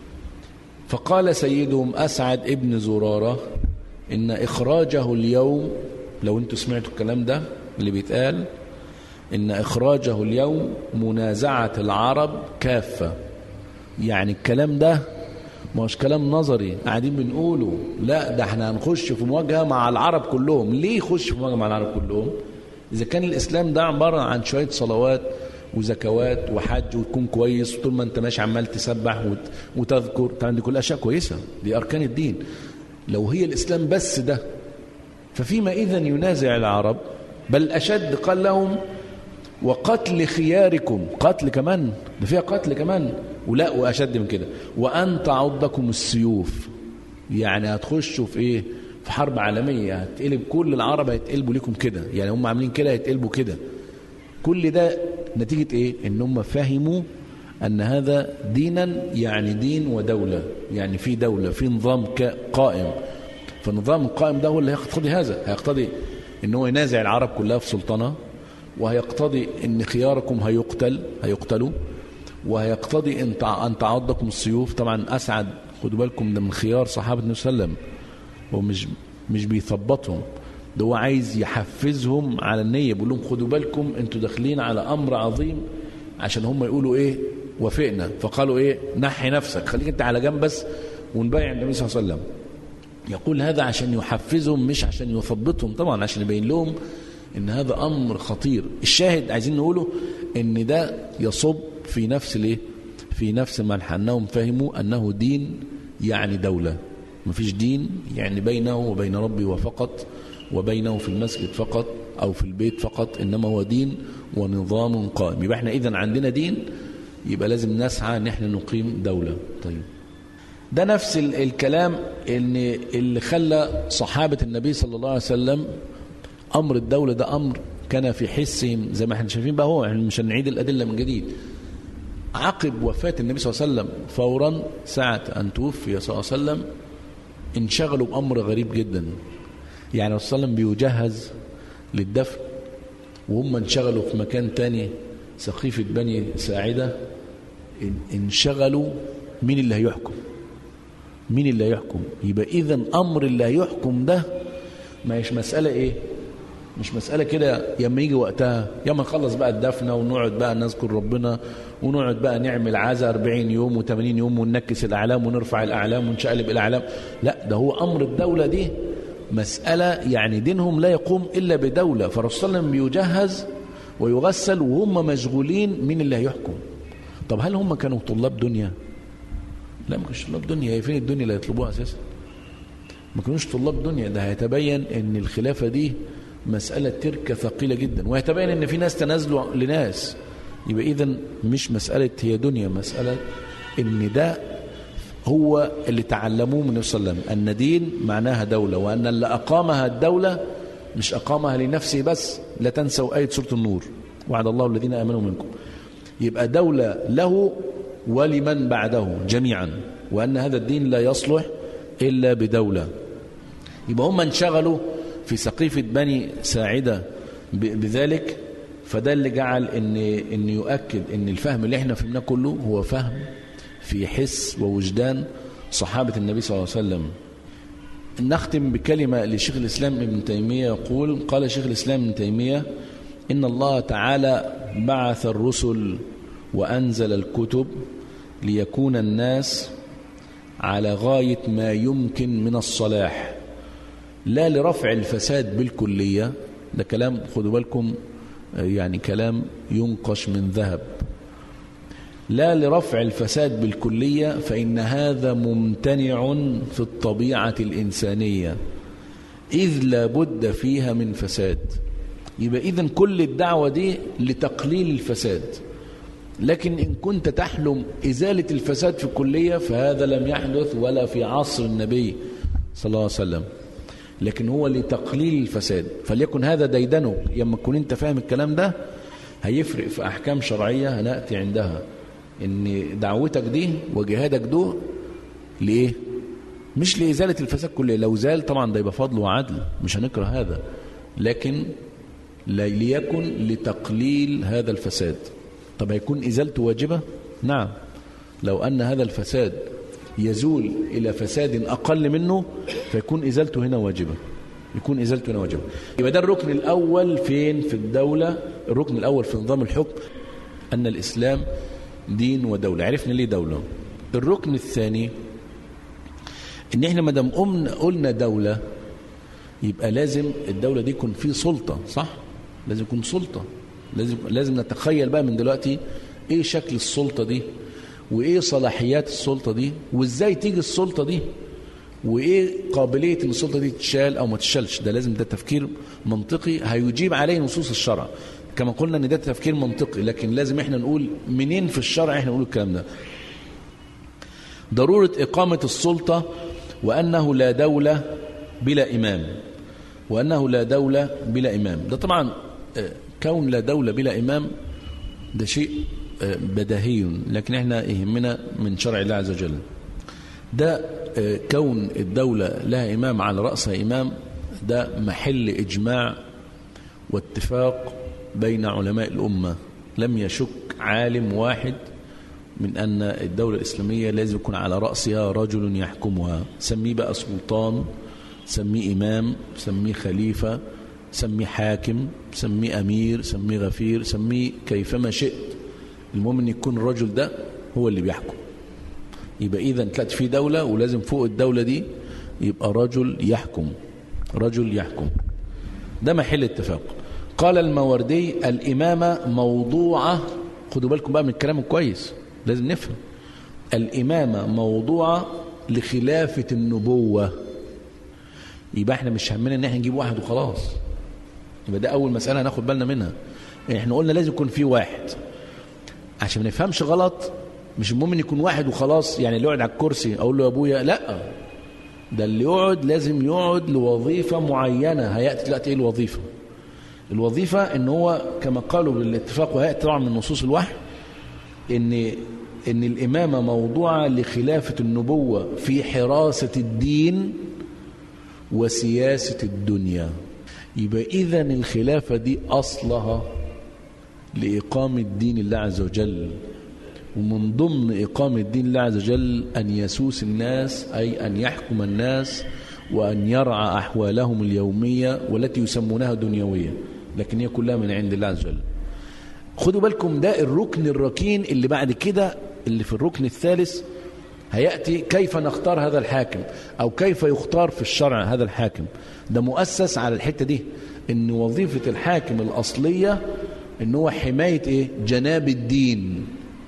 فقال سيدهم أسعد ابن زرارة إن إخراجه اليوم لو أنتوا سمعتوا الكلام ده اللي بيتقال إن إخراجه اليوم منازعة العرب كافة يعني الكلام ده مش كلام نظري قاعدين بنقوله لا ده احنا هنخش في مواجهة مع العرب كلهم ليه يخش في مواجهة مع العرب كلهم إذا كان الإسلام ده عبارة عن شوية صلوات وزكوات وحج وتكون كويس طول ما انت ماشي عمال تسبح وت... وتذكر طبعا دي كل اشياء كويسه دي اركان الدين لو هي الاسلام بس ده ففيما اذا ينازع العرب بل اشد قال لهم وقتل خياركم قتل كمان ده فيها قتل كمان ولا واشد من كده وان تعضكم السيوف يعني هتخشوا في ايه في حرب عالميه هتقلب كل العرب هيتقلبوا لكم كده يعني هم عاملين كده هيتقلبوا كده كل ده نتيجه ايه ان هم فهموا ان هذا دينا يعني دين ودوله يعني في دوله في نظام قائم فالنظام القائم ده هو اللي هيقتضي هذا هيقتضي ان هو ينازع العرب كلها في سلطنه وهيقتضي ان خياركم هيقتل هيقتلوا وهيقتضي ان ان تعضكم السيوف طبعا اسعد خدوا بالكم ده من خيار صحابه النبي صلى الله عليه وسلم هو مش مش بيثبطهم ده هو عايز يحفزهم على النيه بيقول لهم خدوا بالكم انتوا داخلين على امر عظيم عشان هم يقولوا ايه وافقنا فقالوا ايه نحي نفسك خليك انت على جنب بس ونبايع النبي صلى الله عليه وسلم يقول هذا عشان يحفزهم مش عشان يثبطهم طبعا عشان يبين لهم ان هذا امر خطير الشاهد عايزين نقوله ان ده يصب في نفس الايه في نفس منحى انهم فهموا انه دين يعني دوله مفيش دين يعني بينه وبين ربي وفقط وبينه في المسجد فقط او في البيت فقط انما هو دين ونظام قائم يبقى احنا اذا عندنا دين يبقى لازم نسعى ان احنا نقيم دوله طيب ده نفس الكلام ان اللي خلى صحابه النبي صلى الله عليه وسلم امر الدوله ده امر كان في حسهم زي ما احنا شايفين بقى هو احنا مش هنعيد الادله من جديد عقب وفاه النبي صلى الله عليه وسلم فورا ساعه ان توفي صلى الله عليه وسلم انشغلوا بامر غريب جدا يعني الرسول صلى الله عليه وسلم بيجهز للدفن وهم انشغلوا في مكان تاني سقيفة بني ساعدة انشغلوا مين اللي هيحكم مين اللي هيحكم يبقى اذا امر اللي هيحكم ده ما هيش مسألة ايه مش مسألة كده ياما يجي وقتها ياما نخلص بقى الدفنة ونقعد بقى نذكر ربنا ونقعد بقى نعمل عزا 40 يوم و80 يوم وننكس الأعلام ونرفع الأعلام ونشقلب الأعلام لا ده هو أمر الدولة دي مسألة يعني دينهم لا يقوم إلا بدولة فالرسول صلى الله عليه وسلم بيجهز ويغسل وهم مشغولين مين اللي هيحكم طب هل هم كانوا طلاب دنيا لا ما كانوش طلاب دنيا هي فين الدنيا اللي هيطلبوها أساسا ما كانوش طلاب دنيا ده هيتبين ان الخلافة دي مسألة تركة ثقيلة جدا ويتبين ان في ناس تنازلوا لناس يبقى اذا مش مسألة هي دنيا مسألة ان ده هو اللي تعلموه من النبي صلى الله عليه وسلم أن دين معناها دولة وأن اللي أقامها الدولة مش أقامها لنفسه بس لا تنسوا آية سورة النور وعد الله الذين آمنوا منكم يبقى دولة له ولمن بعده جميعا وأن هذا الدين لا يصلح إلا بدولة يبقى هم انشغلوا في سقيفة بني ساعدة بذلك فده اللي جعل ان ان يؤكد ان الفهم اللي احنا فهمناه كله هو فهم في حس ووجدان صحابة النبي صلى الله عليه وسلم نختم بكلمة لشيخ الإسلام ابن تيمية يقول قال شيخ الإسلام ابن تيمية إن الله تعالى بعث الرسل وأنزل الكتب ليكون الناس على غاية ما يمكن من الصلاح لا لرفع الفساد بالكلية ده كلام خدوا بالكم يعني كلام ينقش من ذهب لا لرفع الفساد بالكلية فإن هذا ممتنع في الطبيعة الإنسانية إذ لا بد فيها من فساد يبقى إذن كل الدعوة دي لتقليل الفساد لكن إن كنت تحلم إزالة الفساد في الكلية فهذا لم يحدث ولا في عصر النبي صلى الله عليه وسلم لكن هو لتقليل الفساد فليكن هذا ديدنك لما تكون انت فاهم الكلام ده هيفرق في أحكام شرعية هنأتي عندها ان دعوتك دي وجهادك ده لإيه مش لإزالة الفساد كله لو زال طبعا ده يبقى فضل وعدل مش هنكره هذا لكن ليكن لتقليل هذا الفساد طب هيكون إزالته واجبة نعم لو أن هذا الفساد يزول إلى فساد أقل منه فيكون إزالته هنا واجبة يكون إزالته هنا واجبة يبقى ده الركن الأول فين في الدولة الركن الأول في نظام الحكم أن الإسلام دين ودولة عرفنا ليه دولة الركن الثاني ان احنا ما دام قلنا دولة يبقى لازم الدولة دي يكون في سلطة صح لازم يكون سلطة لازم لازم نتخيل بقى من دلوقتي ايه شكل السلطه دي وايه صلاحيات السلطه دي وازاي تيجي السلطه دي وايه قابليه ان السلطه دي تتشال او ما تتشالش ده لازم ده تفكير منطقي هيجيب عليه نصوص الشرع كما قلنا ان ده تفكير منطقي لكن لازم احنا نقول منين في الشرع احنا نقول الكلام ده ضروره اقامه السلطه وانه لا دوله بلا امام وانه لا دوله بلا امام ده طبعا كون لا دوله بلا امام ده شيء بديهي لكن احنا يهمنا من شرع الله عز وجل ده كون الدولة لها إمام على رأسها إمام ده محل إجماع واتفاق بين علماء الأمة لم يشك عالم واحد من أن الدولة الإسلامية لازم يكون على رأسها رجل يحكمها سميه بقى سلطان سميه إمام سميه خليفة سميه حاكم سميه أمير سميه غفير سميه كيفما شئت المهم أن يكون الرجل ده هو اللي بيحكم يبقى إذا تلات في دولة ولازم فوق الدولة دي يبقى رجل يحكم رجل يحكم ده محل اتفاق قال الموردي الإمامة موضوعة خدوا بالكم بقى من الكلام الكويس لازم نفهم الإمامة موضوعة لخلافة النبوة يبقى احنا مش همنا ان احنا نجيب واحد وخلاص يبقى ده أول مسألة هناخد بالنا منها احنا قلنا لازم يكون في واحد عشان ما نفهمش غلط مش المهم ان يكون واحد وخلاص يعني اللي يقعد على الكرسي اقول له يا ابويا لا ده اللي يقعد لازم يقعد لوظيفة معينة هيأتي دلوقتي ايه الوظيفة الوظيفة ان هو كما قالوا بالاتفاق وهيأتي طبعا من نصوص الوحي ان ان الامامة موضوعة لخلافة النبوة في حراسة الدين وسياسة الدنيا يبقى اذا الخلافة دي اصلها لإقامة دين الله عز وجل ومن ضمن إقامة دين الله عز وجل أن يسوس الناس أي أن يحكم الناس وأن يرعى أحوالهم اليومية والتي يسمونها دنيوية لكن هي كلها من عند الله عز وجل خدوا بالكم ده الركن الركين اللي بعد كده اللي في الركن الثالث هيأتي كيف نختار هذا الحاكم أو كيف يختار في الشرع هذا الحاكم ده مؤسس على الحتة دي ان وظيفة الحاكم الأصلية ان هو حماية ايه جناب الدين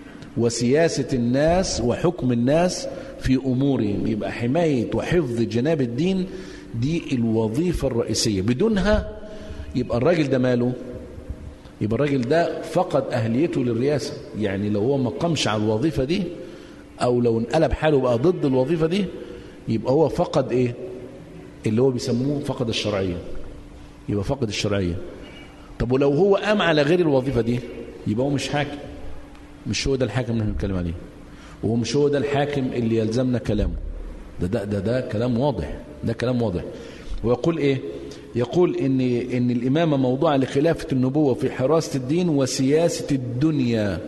وسياسة الناس وحكم الناس في أمورهم يبقى حماية وحفظ جناب الدين دي الوظيفة الرئيسية بدونها يبقى الراجل ده ماله يبقى الراجل ده فقد أهليته للرئاسة يعني لو هو ما قامش على الوظيفة دي أو لو انقلب حاله بقى ضد الوظيفة دي يبقى هو فقد إيه اللي هو بيسموه فقد الشرعية يبقى فقد الشرعية طب ولو هو قام على غير الوظيفة دي يبقى هو مش حاكم مش هو ده الحاكم اللي احنا بنتكلم عليه وهو مش هو ده الحاكم اللي يلزمنا كلامه ده ده ده, ده كلام واضح ده كلام واضح ويقول ايه يقول ان ان الامامه موضوع لخلافه النبوه في حراسه الدين وسياسه الدنيا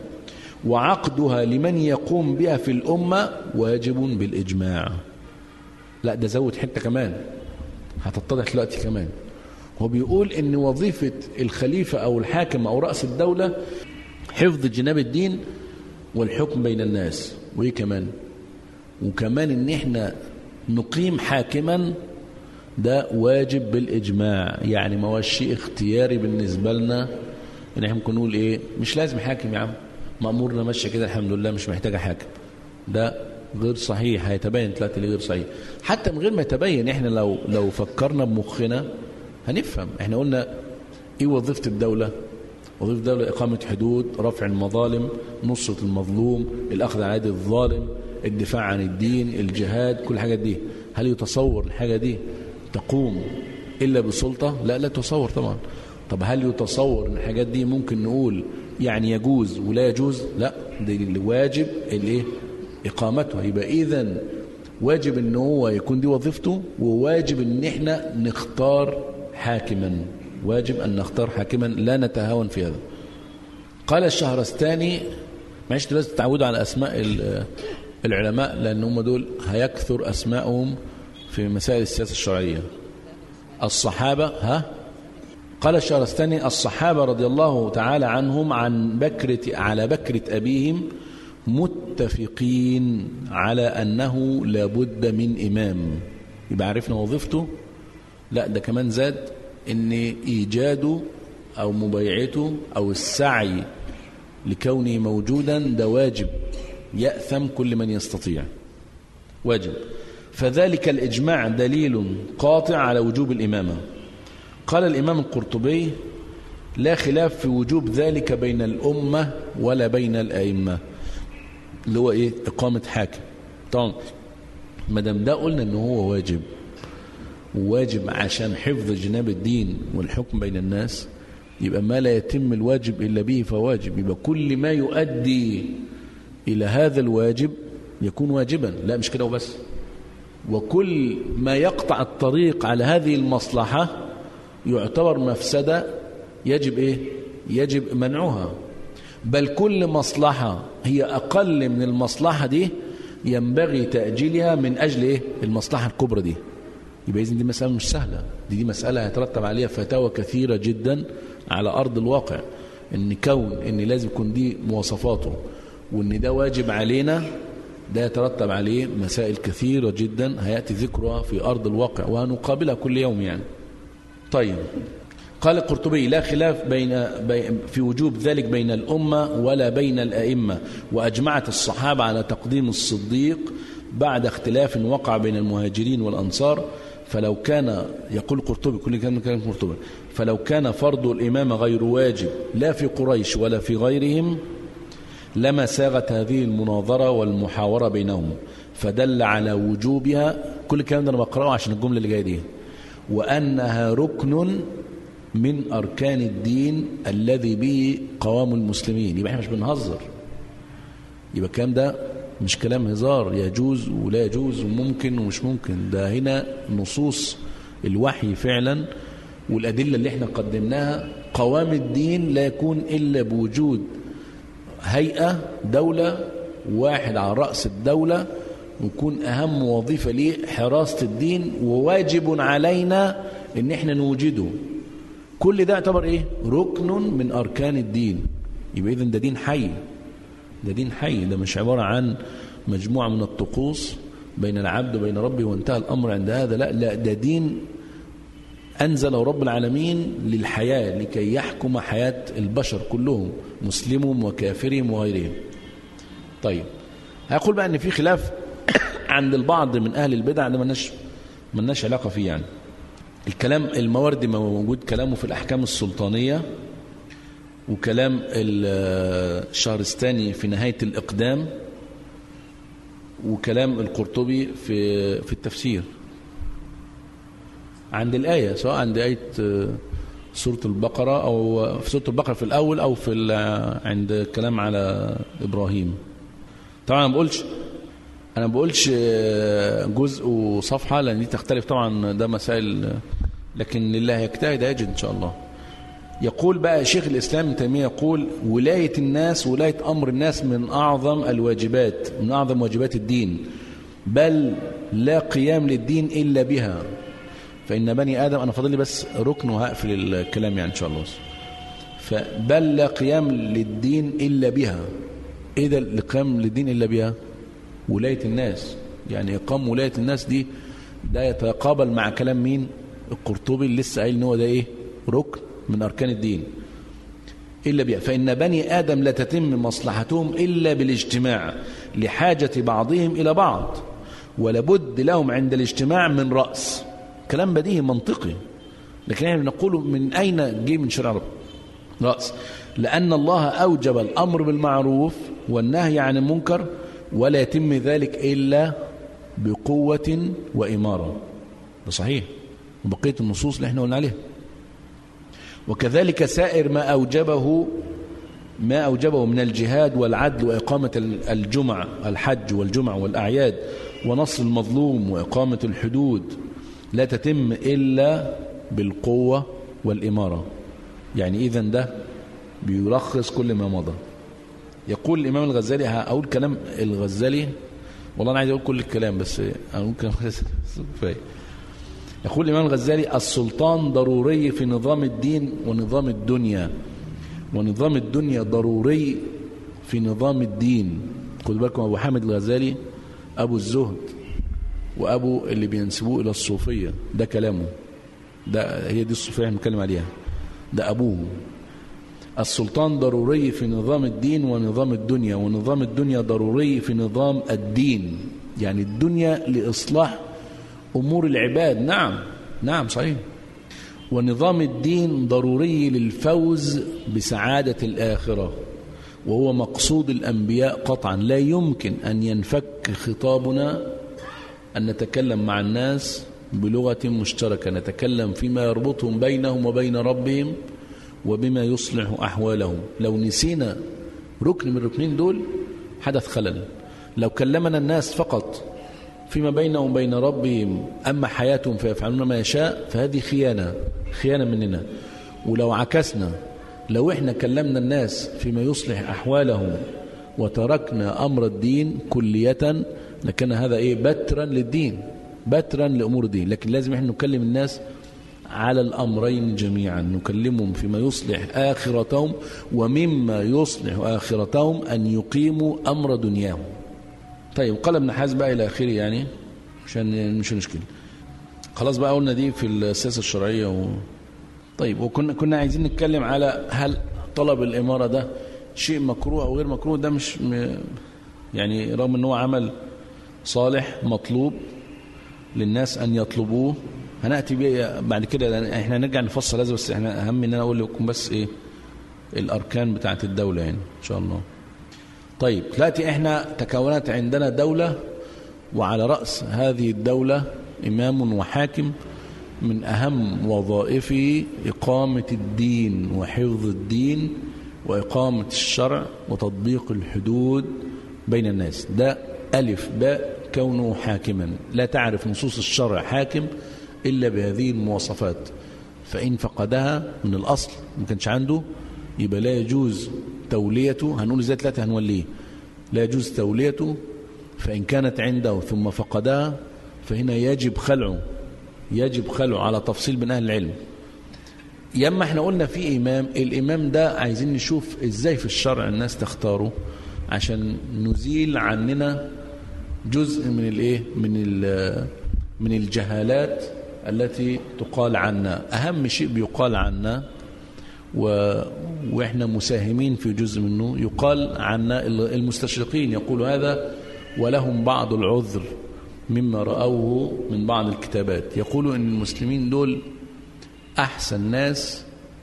وعقدها لمن يقوم بها في الامه واجب بالاجماع لا ده زود حته كمان هتتضح دلوقتي كمان هو بيقول ان وظيفه الخليفه او الحاكم او راس الدوله حفظ جناب الدين والحكم بين الناس وايه كمان وكمان ان احنا نقيم حاكما ده واجب بالاجماع يعني ما هوش شيء اختياري بالنسبه لنا ان احنا ممكن نقول ايه مش لازم حاكم يا عم مامورنا ماشيه كده الحمد لله مش محتاجه حاكم ده غير صحيح هيتبين ثلاثة غير صحيح حتى من غير ما يتبين احنا لو لو فكرنا بمخنا هنفهم احنا قلنا ايه وظيفه الدوله وظيفة الدولة إقامة حدود رفع المظالم نصرة المظلوم الأخذ على يد الظالم الدفاع عن الدين الجهاد كل الحاجات دي هل يتصور الحاجة دي تقوم إلا بسلطة لا لا تصور طبعا طب هل يتصور ان الحاجات دي ممكن نقول يعني يجوز ولا يجوز لا ده اللي واجب الايه اقامتها يبقى اذا واجب ان هو يكون دي وظيفته وواجب ان احنا نختار حاكما واجب أن نختار حاكما لا نتهاون في هذا قال الشهرستاني معلش لازم تتعودوا على أسماء العلماء لأن هم دول هيكثر أسمائهم في مسائل السياسة الشرعية الصحابة ها قال الشهرستاني الصحابة رضي الله تعالى عنهم عن بكرة على بكرة أبيهم متفقين على أنه لابد من إمام يبقى عرفنا وظيفته لا ده كمان زاد ان ايجاد أو مبايعته أو السعي لكونه موجودا ده واجب يأثم كل من يستطيع واجب فذلك الإجماع دليل قاطع على وجوب الإمامة قال الإمام القرطبي لا خلاف في وجوب ذلك بين الأمة ولا بين الأئمة اللي هو إيه إقامة حاكم طبعا ما دام ده قلنا إن هو واجب واجب عشان حفظ جناب الدين والحكم بين الناس يبقى ما لا يتم الواجب إلا به فواجب يبقى كل ما يؤدي إلى هذا الواجب يكون واجبا لا مش كده وبس وكل ما يقطع الطريق على هذه المصلحة يعتبر مفسدة يجب إيه؟ يجب منعها بل كل مصلحة هي أقل من المصلحة دي ينبغي تأجيلها من أجل إيه؟ المصلحة الكبرى دي يبقى إذن دي مسألة مش سهلة دي, دي مسألة هيترتب عليها فتاوى كثيرة جدا على أرض الواقع إن كون إن لازم يكون دي مواصفاته وإن ده واجب علينا ده يترتب عليه مسائل كثيرة جدا هيأتي ذكرها في أرض الواقع وهنقابلها كل يوم يعني طيب قال القرطبي لا خلاف بين في وجوب ذلك بين الأمة ولا بين الأئمة وأجمعت الصحابة على تقديم الصديق بعد اختلاف وقع بين المهاجرين والأنصار فلو كان يقول قرطبي كل كلام كلام قرطبي فلو كان فرض الإمامة غير واجب لا في قريش ولا في غيرهم لما ساغت هذه المناظرة والمحاورة بينهم فدل على وجوبها كل الكلام ده أنا بقرأه عشان الجملة اللي جاية دي وأنها ركن من أركان الدين الذي به قوام المسلمين يبقى احنا مش بنهزر يبقى الكلام ده مش كلام هزار يجوز ولا يجوز وممكن ومش ممكن ده هنا نصوص الوحي فعلا والأدلة اللي احنا قدمناها قوام الدين لا يكون إلا بوجود هيئة دولة واحد على رأس الدولة ويكون أهم وظيفة ليه حراسة الدين وواجب علينا ان احنا نوجده كل ده يعتبر ايه ركن من أركان الدين يبقى إذن ده دين حي ده دين حي ده مش عبارة عن مجموعة من الطقوس بين العبد وبين ربه وانتهى الأمر عند هذا لا لا ده دين أنزله رب العالمين للحياة لكي يحكم حياة البشر كلهم مسلمهم وكافرهم وغيرهم طيب هيقول بقى أن في خلاف عند البعض من أهل البدع ده ملناش ملناش علاقة فيه يعني الكلام المواردي موجود كلامه في الأحكام السلطانية وكلام الشهرستاني في نهاية الإقدام وكلام القرطبي في في التفسير عند الآية سواء عند آية سورة البقرة أو في سورة البقرة في الأول أو في عند الكلام على إبراهيم طبعا أنا بقولش أنا بقولش جزء وصفحة لأن دي تختلف طبعا ده مسائل لكن لله يجتهد يجد إن شاء الله يقول بقى شيخ الإسلام ابن تيمية يقول ولاية الناس ولاية أمر الناس من أعظم الواجبات من أعظم واجبات الدين بل لا قيام للدين إلا بها فإن بني آدم أنا فاضل لي بس ركن وهقفل الكلام يعني إن شاء الله فبل لا قيام للدين إلا بها إيه ده القيام للدين إلا بها ولاية الناس يعني إقام ولاية الناس دي ده يتقابل مع كلام مين القرطبي اللي لسه قايل ان هو ده ايه ركن من أركان الدين إلا بها فإن بني آدم لا تتم مصلحتهم إلا بالاجتماع لحاجة بعضهم إلى بعض ولابد لهم عند الاجتماع من رأس كلام بديهي منطقي لكن احنا بنقول من أين جه من شرع رب رأس لأن الله أوجب الأمر بالمعروف والنهي عن المنكر ولا يتم ذلك إلا بقوة وإمارة ده صحيح وبقية النصوص اللي احنا قلنا عليها وكذلك سائر ما أوجبه ما أوجبه من الجهاد والعدل وإقامة الجمع الحج والجمع والأعياد ونصر المظلوم وإقامة الحدود لا تتم إلا بالقوة والإمارة يعني إذا ده بيلخص كل ما مضى يقول الإمام الغزالي هقول كلام الغزالي والله أنا عايز أقول كل الكلام بس أقول كلام كفاية يقول الإمام الغزالي السلطان ضروري في نظام الدين ونظام الدنيا ونظام الدنيا ضروري في نظام الدين خدوا بالكم أبو حامد الغزالي أبو الزهد وأبو اللي بينسبوه إلى الصوفية ده كلامه ده هي دي الصوفية اللي بنتكلم عليها ده أبوه السلطان ضروري في نظام الدين ونظام الدنيا ونظام الدنيا ضروري في نظام الدين يعني الدنيا لإصلاح أمور العباد نعم نعم صحيح ونظام الدين ضروري للفوز بسعادة الآخرة وهو مقصود الأنبياء قطعا لا يمكن أن ينفك خطابنا أن نتكلم مع الناس بلغة مشتركة نتكلم فيما يربطهم بينهم وبين ربهم وبما يصلح أحوالهم لو نسينا ركن من الركنين دول حدث خلل لو كلمنا الناس فقط فيما بينهم وبين ربهم أما حياتهم فيفعلون ما يشاء فهذه خيانة خيانة مننا ولو عكسنا لو احنا كلمنا الناس فيما يصلح أحوالهم وتركنا أمر الدين كلية لكن هذا إيه بترا للدين بترا لأمور الدين لكن لازم احنا نكلم الناس على الأمرين جميعا نكلمهم فيما يصلح آخرتهم ومما يصلح آخرتهم أن يقيموا أمر دنياهم طيب قال ابن حزم بقى إلى آخره يعني عشان مش مشكلة خلاص بقى قلنا دي في السياسة الشرعية و... طيب وكنا كنا عايزين نتكلم على هل طلب الإمارة ده شيء مكروه أو غير مكروه ده مش م... يعني رغم ان هو عمل صالح مطلوب للناس أن يطلبوه هنأتي بيه بعد كده احنا نرجع نفصل هذا بس احنا أهم ان أنا أقول لكم بس إيه الأركان بتاعت الدولة يعني إن شاء الله طيب دلوقتي احنا تكونت عندنا دولة وعلى رأس هذه الدولة إمام وحاكم من أهم وظائفه إقامة الدين وحفظ الدين وإقامة الشرع وتطبيق الحدود بين الناس ده ألف باء كونه حاكما لا تعرف نصوص الشرع حاكم إلا بهذه المواصفات فإن فقدها من الأصل ما كانش عنده يبقى لا يجوز توليته هنقول ازاي ثلاثة هنوليه لا يجوز توليته فإن كانت عنده ثم فقدها فهنا يجب خلعه يجب خلعه على تفصيل بين أهل العلم ياما احنا قلنا في إمام الإمام ده عايزين نشوف ازاي في الشرع الناس تختاره عشان نزيل عننا جزء من الايه من من الجهالات التي تقال عنا أهم شيء بيقال عنا و... وإحنا مساهمين في جزء منه يقال عنا المستشرقين يقول هذا ولهم بعض العذر مما رأوه من بعض الكتابات يقولوا أن المسلمين دول أحسن ناس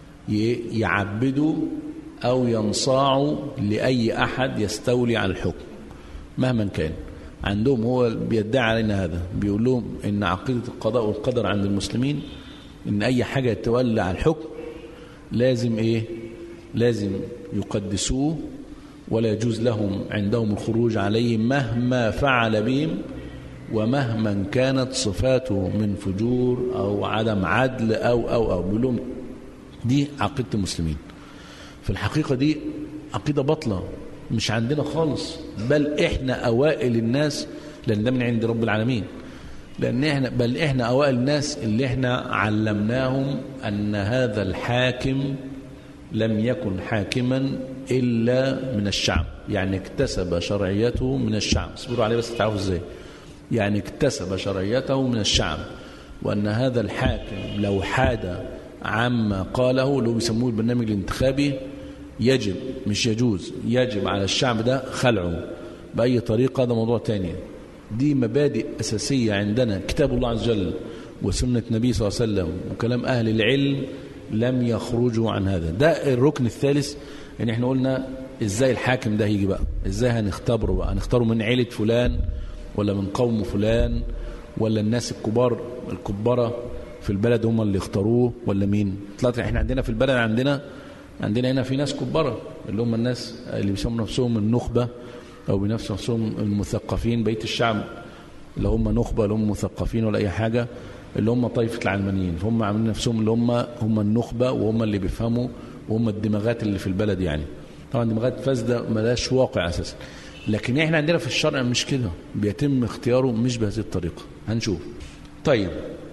يعبدوا أو ينصاعوا لأي أحد يستولي على الحكم مهما كان عندهم هو بيدعي علينا هذا بيقول لهم ان عقيدة القضاء والقدر عند المسلمين ان اي حاجة تولى على الحكم لازم ايه لازم يقدسوه ولا يجوز لهم عندهم الخروج عليه مهما فعل بهم ومهما كانت صفاته من فجور او عدم عدل او او او بيقول لهم دي عقيدة المسلمين في الحقيقة دي عقيدة بطلة مش عندنا خالص بل احنا اوائل الناس لان ده من عند رب العالمين لان احنا بل احنا اوائل الناس اللي احنا علمناهم ان هذا الحاكم لم يكن حاكما الا من الشعب يعني اكتسب شرعيته من الشعب اصبروا عليه بس تعرفوا ازاي يعني اكتسب شرعيته من الشعب وان هذا الحاكم لو حاد عما قاله اللي هو بيسموه البرنامج الانتخابي يجب مش يجوز يجب على الشعب ده خلعه بأي طريقة هذا موضوع تاني دي مبادئ أساسية عندنا كتاب الله عز وجل وسنة النبي صلى الله عليه وسلم وكلام أهل العلم لم يخرجوا عن هذا ده الركن الثالث ان احنا قلنا ازاي الحاكم ده هيجي بقى ازاي هنختبره بقى هنختاره من عيلة فلان ولا من قوم فلان ولا الناس الكبار الكبارة في البلد هم اللي اختاروه ولا مين طلعت احنا عندنا في البلد عندنا عندنا هنا في ناس كبارة اللي هم الناس اللي بيسموا نفسهم النخبة أو بنفس نفسهم المثقفين بيت الشعب اللي هم نخبة اللي هم مثقفين ولا أي حاجة اللي هم طائفة العلمانيين فهم عاملين نفسهم اللي هم هم النخبة وهم اللي بيفهموا وهم الدماغات اللي في البلد يعني طبعا دماغات فاسدة ملاش واقع أساسا لكن احنا عندنا في الشرع مش كده بيتم اختياره مش بهذه الطريقة هنشوف طيب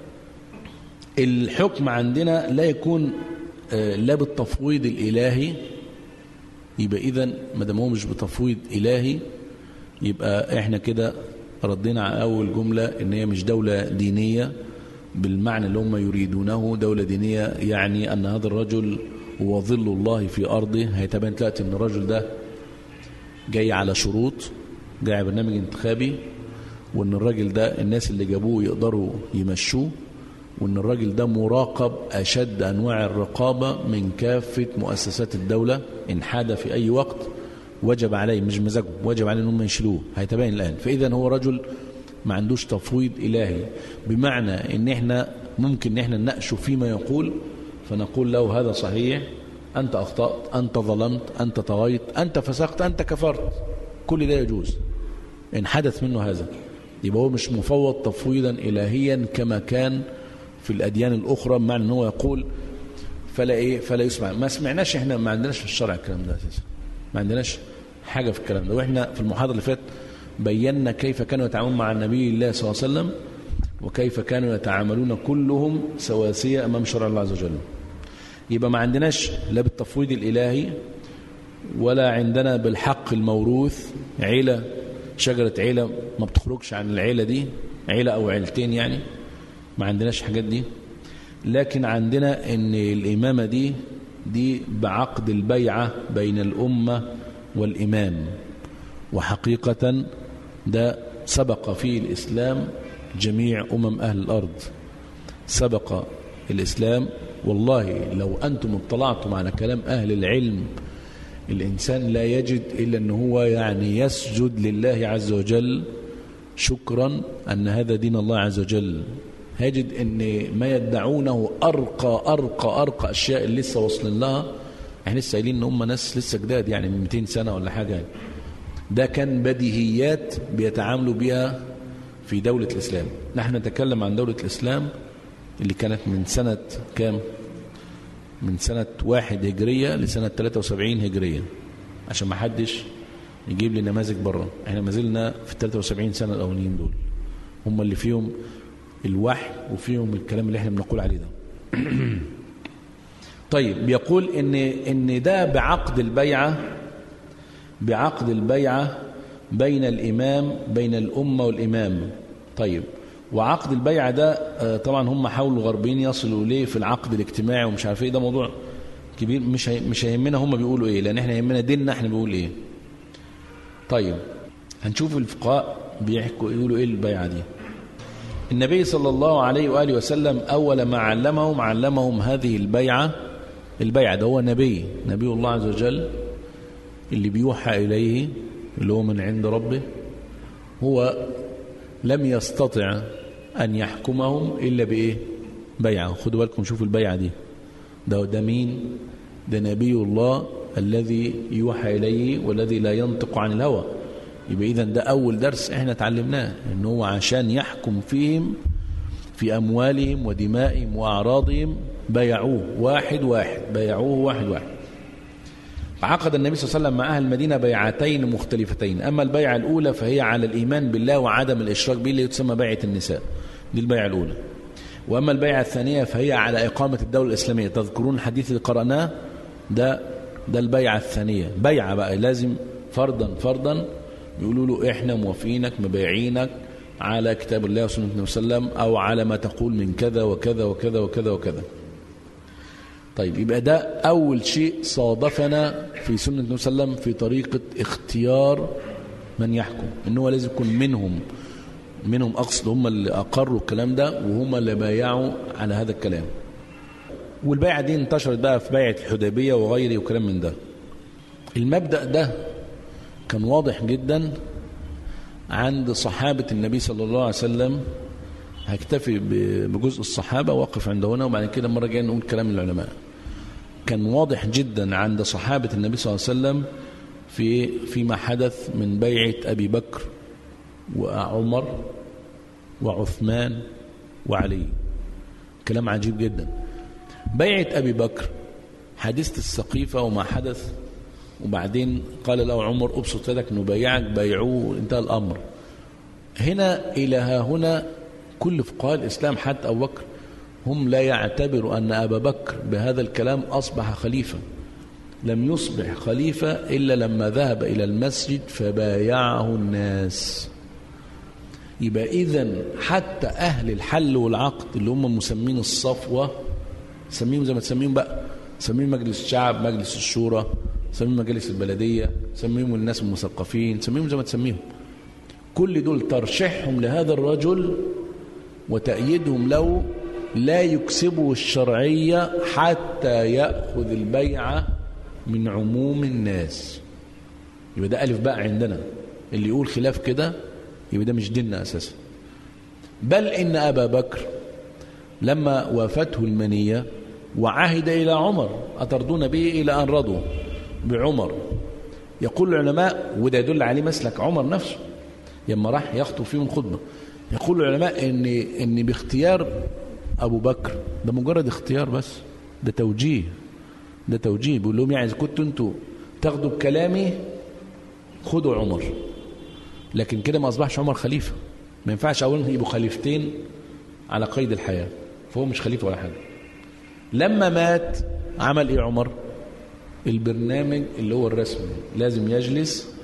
الحكم عندنا لا يكون لا بالتفويض الإلهي يبقى إذا ما دام هو مش بتفويض إلهي يبقى إحنا كده ردينا على أول جملة إن هي مش دولة دينية بالمعنى اللي هم يريدونه دولة دينية يعني أن هذا الرجل هو ظل الله في أرضه هيتبين دلوقتي أن الرجل ده جاي على شروط جاي على برنامج انتخابي وأن الراجل ده الناس اللي جابوه يقدروا يمشوه وأن الراجل ده مراقب أشد أنواع الرقابة من كافة مؤسسات الدولة إن حاد في أي وقت وجب عليه مش مزاجه وجب عليه أنهم يشيلوه هيتبين الآن فإذا هو رجل ما عندوش تفويض إلهي بمعنى ان احنا ممكن ان احنا نناقشه فيما يقول فنقول له هذا صحيح أنت أخطأت أنت ظلمت أنت طغيت أنت فسقت أنت كفرت كل ده يجوز إن حدث منه هذا يبقى هو مش مفوض تفويضا إلهيا كما كان في الأديان الأخرى بمعنى أنه يقول فلا إيه فلا يسمع ما سمعناش إحنا ما عندناش في الشرع الكلام ده أساسا ما عندناش حاجة في الكلام ده وإحنا في المحاضرة اللي فاتت بينا كيف كانوا يتعاملون مع النبي الله صلى الله عليه وسلم وكيف كانوا يتعاملون كلهم سواسية أمام شرع الله عز وجل يبقى ما عندناش لا بالتفويض الإلهي ولا عندنا بالحق الموروث عيلة شجرة عيلة ما بتخرجش عن العيلة دي عيلة أو عيلتين يعني ما عندناش الحاجات دي لكن عندنا ان الإمامة دي دي بعقد البيعة بين الأمة والإمام وحقيقة ده سبق فيه الإسلام جميع أمم أهل الأرض سبق الإسلام والله لو أنتم اطلعتم على كلام أهل العلم الإنسان لا يجد إلا أن هو يعني يسجد لله عز وجل شكرا أن هذا دين الله عز وجل هيجد أن ما يدعونه أرقى أرقى أرقى أشياء اللي لسه وصلن لها احنا لسه قايلين ان هم ناس لسه جداد يعني من 200 سنة ولا حاجة يعني. ده كان بديهيات بيتعاملوا بها في دولة الإسلام نحن نتكلم عن دولة الإسلام اللي كانت من سنة كام من سنة واحد هجرية لسنة 73 هجرية عشان ما حدش يجيب لي نماذج بره احنا ما زلنا في 73 سنة الأولين دول هم اللي فيهم الوحي وفيهم الكلام اللي احنا بنقول عليه ده طيب بيقول ان ان ده بعقد البيعه بعقد البيعه بين الامام بين الامه والامام طيب وعقد البيعه ده طبعا هم حاولوا غربيين يصلوا اليه في العقد الاجتماعي ومش عارف ايه ده موضوع كبير مش مش هيهمنا هم بيقولوا ايه لان احنا يهمنا ديننا احنا بنقول ايه طيب هنشوف الفقهاء بيحكوا يقولوا ايه البيعه دي النبي صلى الله عليه واله وسلم اول ما علمهم علمهم هذه البيعه البيعة ده هو نبي نبي الله عز وجل اللي بيوحى إليه اللي هو من عند ربه هو لم يستطع أن يحكمهم إلا بإيه بيعة خدوا بالكم شوفوا البيعة دي ده, ده مين ده نبي الله الذي يوحى إليه والذي لا ينطق عن الهوى يبقى إذا ده أول درس إحنا تعلمناه إن هو عشان يحكم فيهم في أموالهم ودمائهم وأعراضهم بايعوه واحد واحد بايعوه واحد واحد عقد النبي صلى الله عليه وسلم مع أهل المدينة بيعتين مختلفتين أما البيعة الأولى فهي على الإيمان بالله وعدم الإشراك به اللي تسمى بيعة النساء دي البيعة الأولى وأما البيعة الثانية فهي على إقامة الدولة الإسلامية تذكرون الحديث اللي قرأناه ده ده البيعة الثانية بيعة بقى لازم فرضا فرضا يقولوا له إحنا موافقينك مبايعينك على كتاب الله وسنة النبي صلى الله عليه وسلم أو على ما تقول من كذا وكذا وكذا وكذا وكذا طيب يبقى ده أول شيء صادفنا في سنة النبي صلى الله عليه وسلم في طريقة اختيار من يحكم إن هو لازم يكون منهم منهم أقصد هم اللي أقروا الكلام ده وهم اللي بايعوا على هذا الكلام والبيعة دي انتشرت بقى في بيعة الحديبية وغيره وكلام من ده المبدأ ده كان واضح جدا عند صحابة النبي صلى الله عليه وسلم هكتفي بجزء الصحابة واقف عند هنا وبعد كده مرة جاية نقول كلام العلماء كان واضح جدا عند صحابة النبي صلى الله عليه وسلم في فيما حدث من بيعة أبي بكر وعمر وعثمان وعلي كلام عجيب جدا بيعة أبي بكر حادثة السقيفة وما حدث وبعدين قال له عمر ابسط يدك نبايعك بايعوه انتهى الأمر هنا إلى ها هنا كل فقهاء الإسلام حتى أبو بكر هم لا يعتبروا أن أبا بكر بهذا الكلام أصبح خليفة لم يصبح خليفة إلا لما ذهب إلى المسجد فبايعه الناس يبقى إذا حتى أهل الحل والعقد اللي هم مسمين الصفوة سميهم زي ما تسميهم بقى سميهم مجلس الشعب مجلس الشورى سميهم مجالس البلدية سميهم الناس المثقفين سميهم زي ما تسميهم كل دول ترشيحهم لهذا الرجل وتأييدهم له لا يكسبه الشرعية حتى يأخذ البيعة من عموم الناس يبقى ده ألف بقى عندنا اللي يقول خلاف كده يبقى ده مش ديننا أساسا بل إن أبا بكر لما وافته المنية وعهد إلى عمر أترضون به إلى أن رضوا بعمر يقول العلماء وده يدل عليه مسلك عمر نفسه لما راح يخطب فيهم الخطبة يقول العلماء ان ان باختيار ابو بكر ده مجرد اختيار بس ده توجيه ده توجيه بيقول لهم يعني اذا كنتوا انتوا تاخدوا بكلامي خدوا عمر لكن كده ما اصبحش عمر خليفه ما ينفعش اولا يبقوا خليفتين على قيد الحياه فهو مش خليفه ولا حاجه لما مات عمل ايه عمر البرنامج اللي هو الرسمي لازم يجلس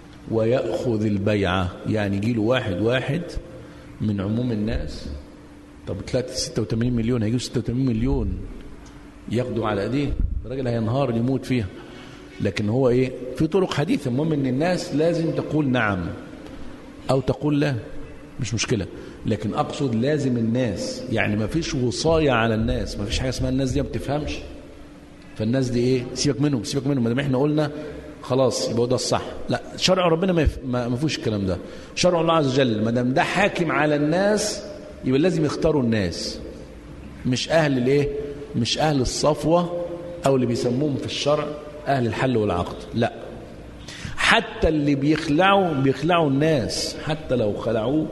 ويأخذ البيعة يعني يجي له واحد واحد من عموم الناس طب طلعت 86 مليون هيجوا 86 مليون ياخدوا على ايديه الراجل هينهار يموت فيها لكن هو ايه في طرق حديثه المهم ان الناس لازم تقول نعم او تقول لا مش مشكله لكن اقصد لازم الناس يعني ما فيش وصايه على الناس ما فيش حاجه اسمها الناس دي ما بتفهمش فالناس دي ايه سيبك منهم سيبك منهم ما دام احنا قلنا خلاص يبقى ده الصح لا شرع ربنا ما يف... ما ما فيهوش الكلام ده شرع الله عز وجل ما دام ده حاكم على الناس يبقى لازم يختاروا الناس مش اهل الايه مش اهل الصفوه او اللي بيسموهم في الشرع اهل الحل والعقد لا حتى اللي بيخلعوا بيخلعوا الناس حتى لو خلعوه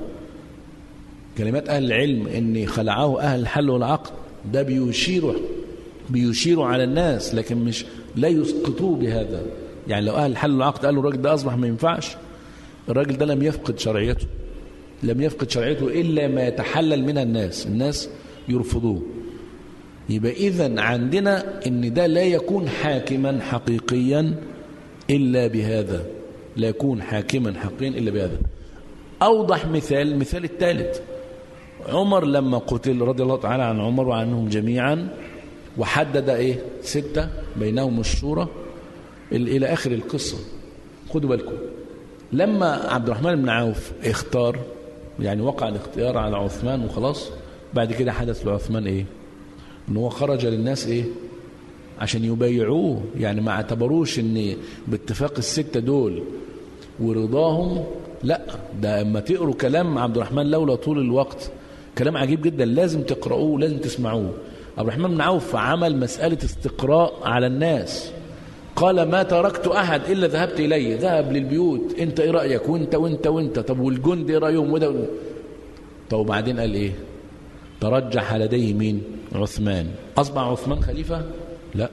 كلمات اهل العلم ان خلعه اهل الحل والعقد ده بيشيروا بيشيروا على الناس لكن مش لا يسقطوه بهذا يعني لو اهل الحل والعقد قالوا الراجل ده اصبح ما ينفعش الراجل ده لم يفقد شرعيته لم يفقد شرعيته الا ما يتحلل منها الناس الناس يرفضوه يبقى اذا عندنا ان ده لا يكون حاكما حقيقيا الا بهذا لا يكون حاكما حقيقيا الا بهذا اوضح مثال المثال الثالث عمر لما قتل رضي الله تعالى عن عمر وعنهم جميعا وحدد ايه ستة بينهم الشورى الى اخر القصة خدوا بالكم لما عبد الرحمن بن عوف اختار يعني وقع الاختيار على عثمان وخلاص بعد كده حدث لعثمان ايه ان هو خرج للناس ايه عشان يبايعوه يعني ما اعتبروش ان باتفاق الستة دول ورضاهم لا ده اما تقروا كلام عبد الرحمن لولا طول الوقت كلام عجيب جدا لازم تقرأوه لازم تسمعوه عبد الرحمن بن عوف عمل مسألة استقراء على الناس قال ما تركت أحد إلا ذهبت إليه ذهب للبيوت أنت إيه رأيك وأنت وأنت وأنت طب والجند إيه رأيهم وده طب وبعدين قال إيه ترجح لديه مين عثمان أصبح عثمان خليفة لا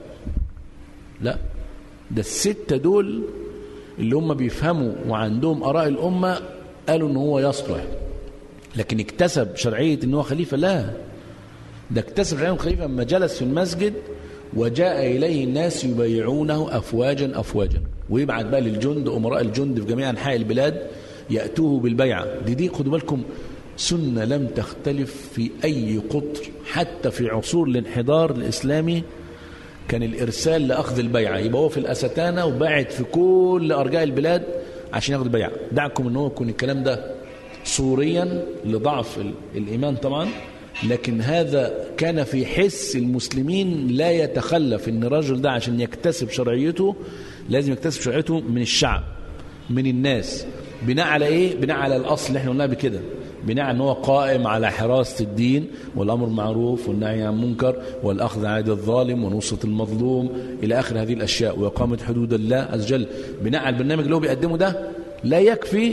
لا ده الستة دول اللي هم بيفهموا وعندهم آراء الأمة قالوا إن هو يصلح لكن اكتسب شرعية إن هو خليفة لا ده اكتسب شرعية خليفة لما جلس في المسجد وجاء إليه الناس يبايعونه أفواجا أفواجا ويبعت بقى للجند أمراء الجند في جميع أنحاء البلاد يأتوه بالبيعة دي دي خدوا بالكم سنة لم تختلف في أي قطر حتى في عصور الانحدار الإسلامي كان الإرسال لأخذ البيعة يبقى هو في الأستانة وباعت في كل أرجاء البلاد عشان ياخد البيعة دعكم أنه يكون الكلام ده صوريا لضعف الإيمان طبعا لكن هذا كان في حس المسلمين لا يتخلف ان الرجل ده عشان يكتسب شرعيته لازم يكتسب شرعيته من الشعب من الناس بناء على ايه بناء على الاصل اللي احنا قلناه بكده بناء على ان هو قائم على حراسه الدين والامر بالمعروف والنهي عن المنكر والاخذ عن يد الظالم ونصره المظلوم الى اخر هذه الاشياء واقامه حدود الله عز وجل بناء على البرنامج اللي هو بيقدمه ده لا يكفي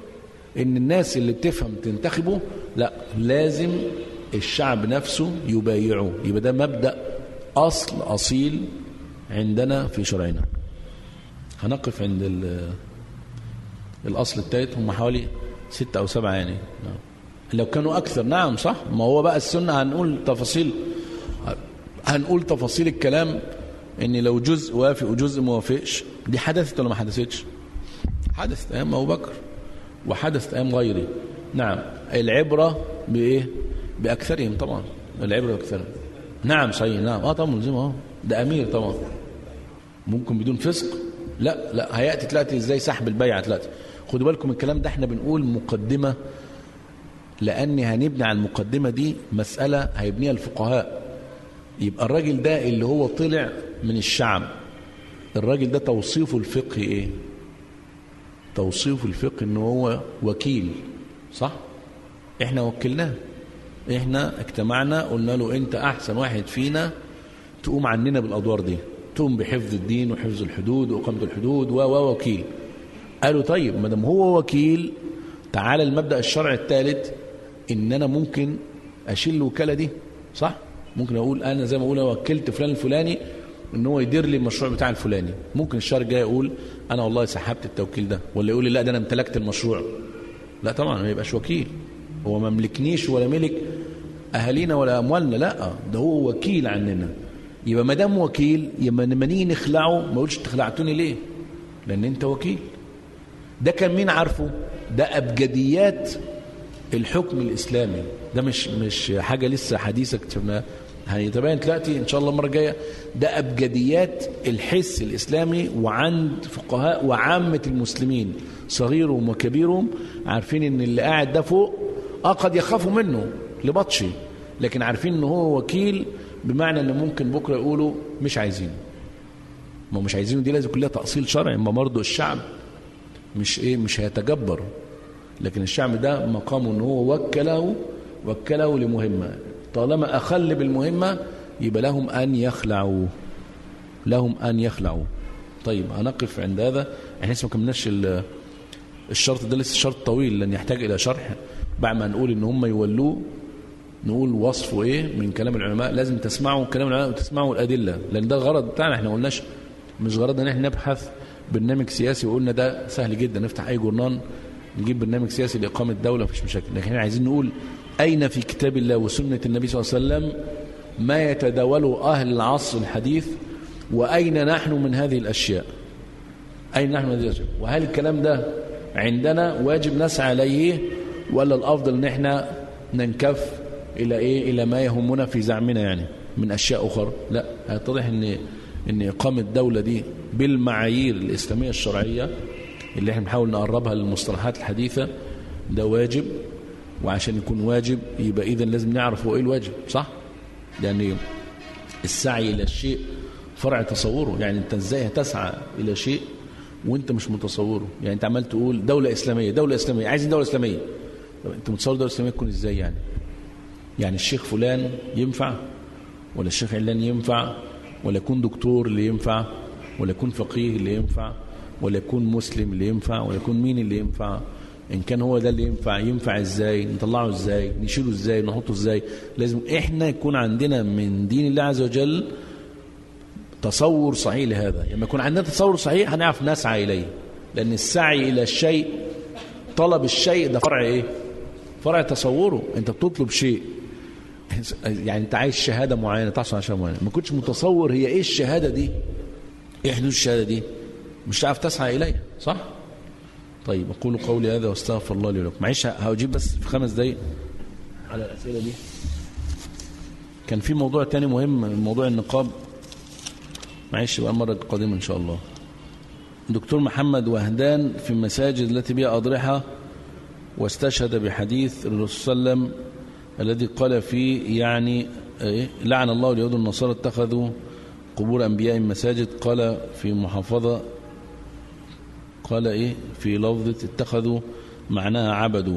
ان الناس اللي بتفهم تنتخبه لا لازم الشعب نفسه يبايعه يبقى ده مبدأ أصل أصيل عندنا في شرعنا هنقف عند الأصل الثالث هم حوالي ستة أو سبعة يعني نعم. لو كانوا أكثر نعم صح ما هو بقى السنة هنقول تفاصيل هنقول تفاصيل الكلام ان لو جزء وافق وجزء ما وافقش دي حدثت ولا ما حدثتش حدثت ايام ابو بكر وحدثت ايام غيره نعم العبرة بإيه بأكثرهم طبعا العبرة بأكثرهم نعم صحيح نعم اه طبعا ملزم اه ده أمير طبعا ممكن بدون فسق لا لا هيأتي تلاتي ازاي سحب البيعة تلاتي خدوا بالكم الكلام ده احنا بنقول مقدمة لأن هنبني على المقدمة دي مسألة هيبنيها الفقهاء يبقى الراجل ده اللي هو طلع من الشعب الراجل ده توصيفه الفقهي ايه توصيفه الفقهي ان هو وكيل صح احنا وكلناه احنا اجتمعنا قلنا له انت احسن واحد فينا تقوم عننا بالادوار دي تقوم بحفظ الدين وحفظ الحدود واقامه الحدود و و وكيل قالوا طيب ما دام هو وكيل تعالى المبدا الشرعي الثالث ان انا ممكن اشيل الوكاله دي صح ممكن اقول انا زي ما اقول أنا وكلت فلان الفلاني ان هو يدير لي المشروع بتاع الفلاني ممكن الشهر الجاي يقول انا والله سحبت التوكيل ده ولا يقول لي لا ده انا امتلكت المشروع لا طبعا ما يبقاش وكيل هو ما ملكنيش ولا ملك اهالينا ولا اموالنا لا ده هو وكيل عننا يبقى ما دام وكيل يبقى لما نيجي نخلعه ما يقولش انت خلعتوني ليه لان انت وكيل ده كان مين عارفه ده ابجديات الحكم الاسلامي ده مش مش حاجه لسه حديثه اكتشفناها هيتبين دلوقتي ان شاء الله المره الجايه ده ابجديات الحس الاسلامي وعند فقهاء وعامه المسلمين صغيرهم وكبيرهم عارفين ان اللي قاعد ده فوق اه قد يخافوا منه لبطشي لكن عارفين ان هو وكيل بمعنى ان ممكن بكره يقولوا مش عايزينه ما مش عايزينه دي لازم كلها تاصيل شرعي ما برضه الشعب مش ايه مش هيتجبر لكن الشعب ده مقامه ان هو وكله وكله لمهمه طالما اخل بالمهمه يبقى لهم ان يخلعوا لهم ان يخلعوا طيب هنقف عند هذا احنا لسه ما كملناش ال- الشرط ده لسه شرط طويل لان يحتاج الى شرح بعد ما نقول ان هم يولوه نقول وصفه ايه من كلام العلماء لازم تسمعوا كلام العلماء وتسمعوا الادله لان ده الغرض بتاعنا احنا ما قلناش مش غرضنا ان احنا نبحث برنامج سياسي وقلنا ده سهل جدا نفتح اي جورنال نجيب برنامج سياسي لاقامه دوله مفيش مشاكل لكن احنا عايزين نقول اين في كتاب الله وسنه النبي صلى الله عليه وسلم ما يتداوله اهل العصر الحديث واين نحن من هذه الاشياء أين نحن من هذه الأشياء وهل الكلام ده عندنا واجب نسعى إليه ولا الأفضل أن احنا ننكف إلى إيه إلى ما يهمنا في زعمنا يعني من أشياء أخرى لا هيتضح أن أن إقامة الدولة دي بالمعايير الإسلامية الشرعية اللي احنا بنحاول نقربها للمصطلحات الحديثة ده واجب وعشان يكون واجب يبقى إذا لازم نعرف هو إيه الواجب صح؟ يعني السعي إلى الشيء فرع تصوره يعني أنت إزاي هتسعى إلى شيء وانت مش متصوره يعني انت عمال تقول دولة اسلامية دولة اسلامية عايزين دولة اسلامية طب انت متصور دولة اسلامية تكون ازاي يعني يعني الشيخ فلان ينفع ولا الشيخ علان ينفع ولا يكون دكتور اللي ينفع ولا يكون فقيه اللي ينفع ولا يكون مسلم اللي ينفع ولا يكون مين اللي ينفع ان كان هو ده اللي ينفع ينفع ازاي نطلعه ازاي نشيله ازاي نحطه ازاي لازم احنا يكون عندنا من دين الله عز وجل تصور صحيح لهذا لما يكون عندنا تصور صحيح هنعرف نسعى إليه لأن السعي إلى الشيء طلب الشيء ده فرع إيه فرع تصوره أنت بتطلب شيء يعني أنت عايز شهادة معينة تحصل على شهادة معينة ما كنتش متصور هي إيه الشهادة دي إيه حدود الشهادة دي مش هتعرف تسعى إليها صح طيب أقول قولي هذا واستغفر الله لي ولكم معلش هجيب بس في خمس دقايق على الأسئلة دي كان في موضوع تاني مهم موضوع النقاب معلش بقى المرة القادمة إن شاء الله دكتور محمد وهدان في المساجد التي بها أضرحة واستشهد بحديث الرسول صلى الله عليه وسلم الذي قال فيه يعني إيه لعن الله اليهود والنصارى اتخذوا قبور أنبياء مساجد قال في محافظة قال إيه في لفظة اتخذوا معناها عبدوا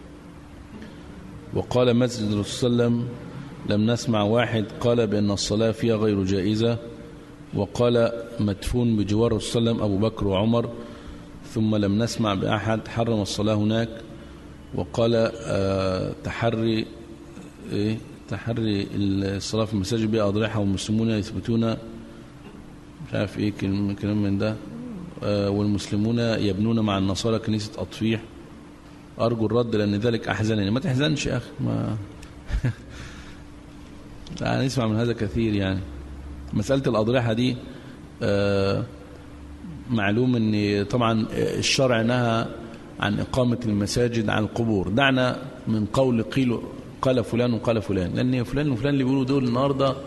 وقال مسجد الرسول صلى الله عليه وسلم لم نسمع واحد قال بأن الصلاة فيها غير جائزة وقال مدفون بجوار الرسول صلى الله عليه وسلم أبو بكر وعمر ثم لم نسمع بأحد حرم الصلاة هناك وقال آه تحري إيه تحري الصلاة في المساجد بها أضرحة والمسلمون يثبتون مش عارف إيه كلام من ده آه والمسلمون يبنون مع النصارى كنيسة أطفيح أرجو الرد لأن ذلك أحزنني ما تحزنش يا أخي ما لا نسمع من هذا كثير يعني مسألة الأضرحة دي آه معلوم ان طبعا الشرع نهى عن إقامة المساجد عن القبور دعنا من قول قيل قال فلان وقال فلان لأن فلان وفلان اللي بيقولوا دول النهاردة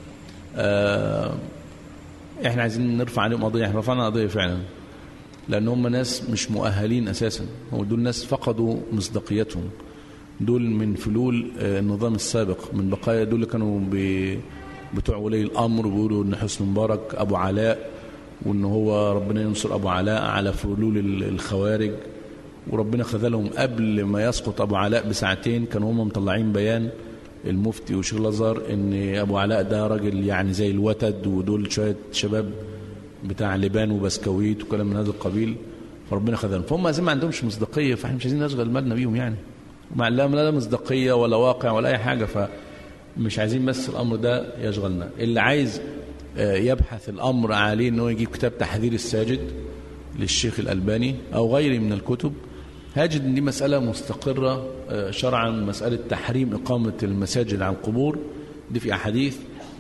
آه احنا عايزين نرفع عليهم قضية احنا رفعنا قضية فعلا لأن هم ناس مش مؤهلين أساسا هو دول ناس فقدوا مصداقيتهم دول من فلول النظام السابق من بقايا دول اللي كانوا بتوع ولي الأمر بيقولوا إن حسن مبارك أبو علاء وإن هو ربنا ينصر أبو علاء على فلول الخوارج وربنا خذلهم قبل ما يسقط أبو علاء بساعتين كانوا هم مطلعين بيان المفتي وشيخ الازهر ان ابو علاء ده راجل يعني زي الوتد ودول شويه شباب بتاع لبان وبسكويت وكلام من هذا القبيل فربنا خذلهم فهم زي ما عندهمش مصداقيه فاحنا مش عايزين نشغل بالنا بيهم يعني مع لا لا مصداقيه ولا واقع ولا اي حاجه فمش عايزين بس الامر ده يشغلنا اللي عايز يبحث الامر عليه ان هو يجيب كتاب تحذير الساجد للشيخ الالباني او غيره من الكتب هاجد ان دي مساله مستقره شرعا مساله تحريم اقامه المساجد على القبور دي في احاديث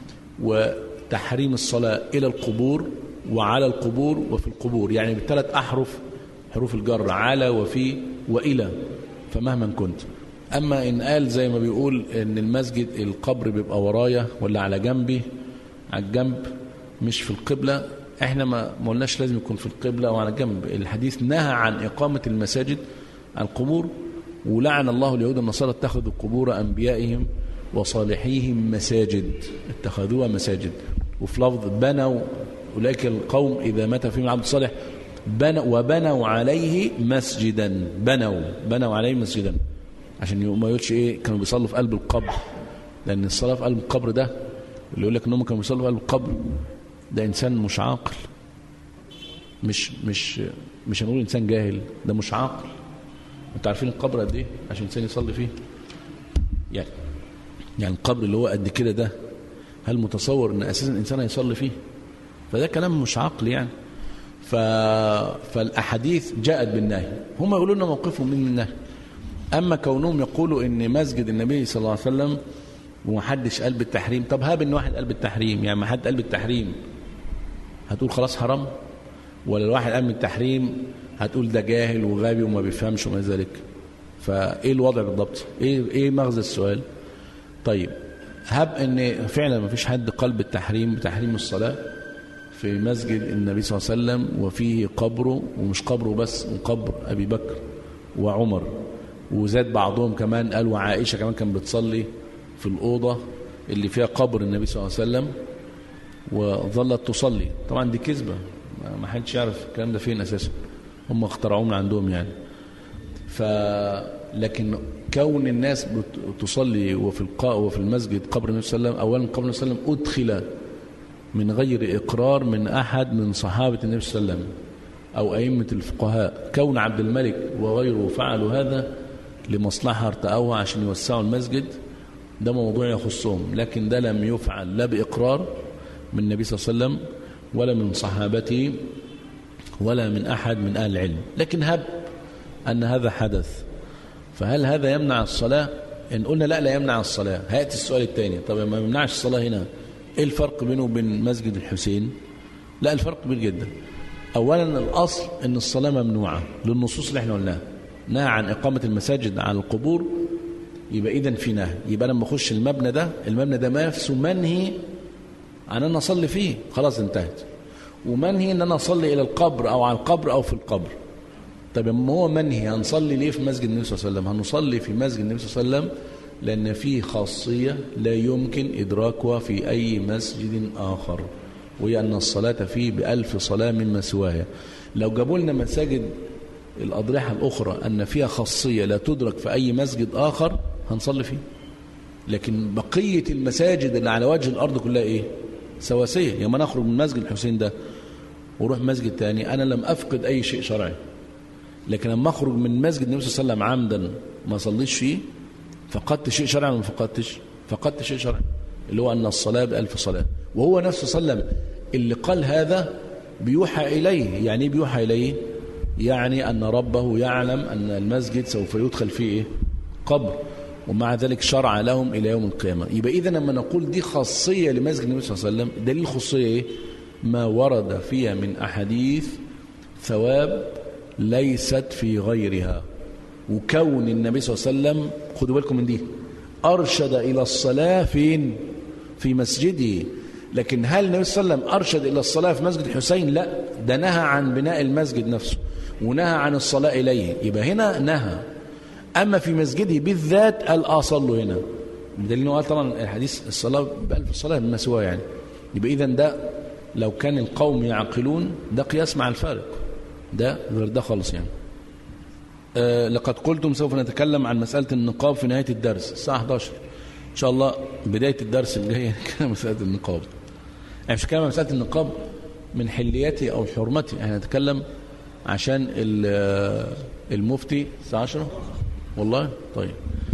وتحريم الصلاه الى القبور وعلى القبور وفي القبور يعني بالثلاث احرف حروف الجر على وفي والى فمهما كنت اما ان قال زي ما بيقول ان المسجد القبر بيبقى ورايا ولا على جنبي على الجنب مش في القبله احنا ما قلناش لازم يكون في القبله او على جنب الحديث نهى عن اقامه المساجد على القبور ولعن الله اليهود والنصارى اتخذوا قبور انبيائهم وصالحيهم مساجد اتخذوها مساجد وفي لفظ بنوا اولئك القوم اذا مات فيهم العبد الصالح بنوا وبنوا عليه مسجدا بنوا بنوا عليه مسجدا عشان ما يقولش ايه كانوا بيصلوا في قلب القبر لان الصلاه في قلب القبر ده اللي يقول لك انهم كانوا بيصلوا في قلب القبر ده انسان مش عاقل مش مش مش هنقول انسان جاهل ده مش عاقل انتوا عارفين القبر قد ايه عشان الانسان يصلي فيه يعني يعني القبر اللي هو قد كده ده هل متصور ان اساسا الانسان هيصلي فيه فده كلام مش عقل يعني ف... فالاحاديث جاءت بالنهي هم يقولون لنا موقفهم من النهي اما كونهم يقولوا ان مسجد النبي صلى الله عليه وسلم ومحدش قال بالتحريم طب هاب ان واحد قال بالتحريم يعني ما حد قال بالتحريم هتقول خلاص حرام ولا الواحد قال بالتحريم هتقول ده جاهل وغبي وما بيفهمش وما ذلك فايه الوضع بالضبط ايه ايه مغزى السؤال طيب هب ان فعلا ما فيش حد قال بالتحريم بتحريم الصلاه في مسجد النبي صلى الله عليه وسلم وفيه قبره ومش قبره بس وقبر ابي بكر وعمر وزاد بعضهم كمان قال وعائشه كمان كانت بتصلي في الاوضه اللي فيها قبر النبي صلى الله عليه وسلم وظلت تصلي طبعا دي كذبه ما حدش يعرف الكلام ده فين اساسا هم اخترعوه من عندهم يعني ف لكن كون الناس تصلي وفي القاء وفي المسجد قبر النبي صلى الله عليه وسلم اولا قبر النبي صلى الله عليه وسلم ادخل من غير اقرار من احد من صحابه النبي صلى الله عليه وسلم او ائمه الفقهاء كون عبد الملك وغيره فعلوا هذا لمصلحه ارتأوها عشان يوسعوا المسجد ده موضوع يخصهم لكن ده لم يفعل لا باقرار من النبي صلى الله عليه وسلم ولا من صحابته ولا من أحد من أهل العلم لكن هب أن هذا حدث فهل هذا يمنع الصلاة إن قلنا لا لا يمنع الصلاة هيأتي السؤال الثاني طب ما يمنعش الصلاة هنا إيه الفرق بينه وبين مسجد الحسين لا الفرق كبير جدا أولا الأصل أن الصلاة ممنوعة للنصوص اللي احنا قلناها نهى عن إقامة المساجد على القبور يبقى إذا في نهي يبقى لما أخش المبنى ده المبنى ده نفسه منهي عن أن أصلي فيه خلاص انتهت ومنهي ان انا اصلي الى القبر او على القبر او في القبر طب ما هو منهي هنصلي ليه في مسجد النبي صلى الله عليه وسلم هنصلي في مسجد النبي صلى الله عليه وسلم لان فيه خاصيه لا يمكن ادراكها في اي مسجد اخر وهي ان الصلاه فيه بالف صلاه مما سواها لو جابوا لنا مساجد الاضرحه الاخرى ان فيها خاصيه لا تدرك في اي مسجد اخر هنصلي فيه لكن بقيه المساجد اللي على وجه الارض كلها ايه سواسية يوم أنا أخرج من مسجد الحسين ده وروح مسجد تاني أنا لم أفقد أي شيء شرعي لكن لما أخرج من مسجد النبي صلى الله عليه وسلم عمدا ما صليش فيه فقدت شيء شرعي ولا ما فقدتش فقدت شيء شرعي اللي هو أن الصلاة بألف صلاة وهو نفسه صلى الله عليه وسلم اللي قال هذا بيوحى إليه يعني إيه بيوحى إليه يعني أن ربه يعلم أن المسجد سوف يدخل فيه إيه؟ قبر ومع ذلك شرع لهم إلى يوم القيامة يبقى إذا لما نقول دي خاصية لمسجد النبي صلى الله عليه وسلم دليل خاصية إيه؟ ما ورد فيها من أحاديث ثواب ليست في غيرها وكون النبي صلى الله عليه وسلم خدوا بالكم من دي أرشد إلى الصلاة فين في مسجده لكن هل النبي صلى الله عليه وسلم أرشد إلى الصلاة في مسجد الحسين لا ده نهى عن بناء المسجد نفسه ونهى عن الصلاة إليه يبقى هنا نهى أما في مسجده بالذات قال آه صلوا هنا بدليل انه قال طبعا الحديث الصلاة بألف الصلاة بما سواه يعني يبقى إذا ده لو كان القوم يعقلون ده قياس مع الفارق ده غير ده خالص يعني آه لقد قلتم سوف نتكلم عن مسألة النقاب في نهاية الدرس الساعة 11 إن شاء الله بداية الدرس الجاي نتكلم مسألة النقاب يعني مش كلام مسألة النقاب من حليته أو حرمته احنا نتكلم عشان المفتي الساعة 10 والله طيب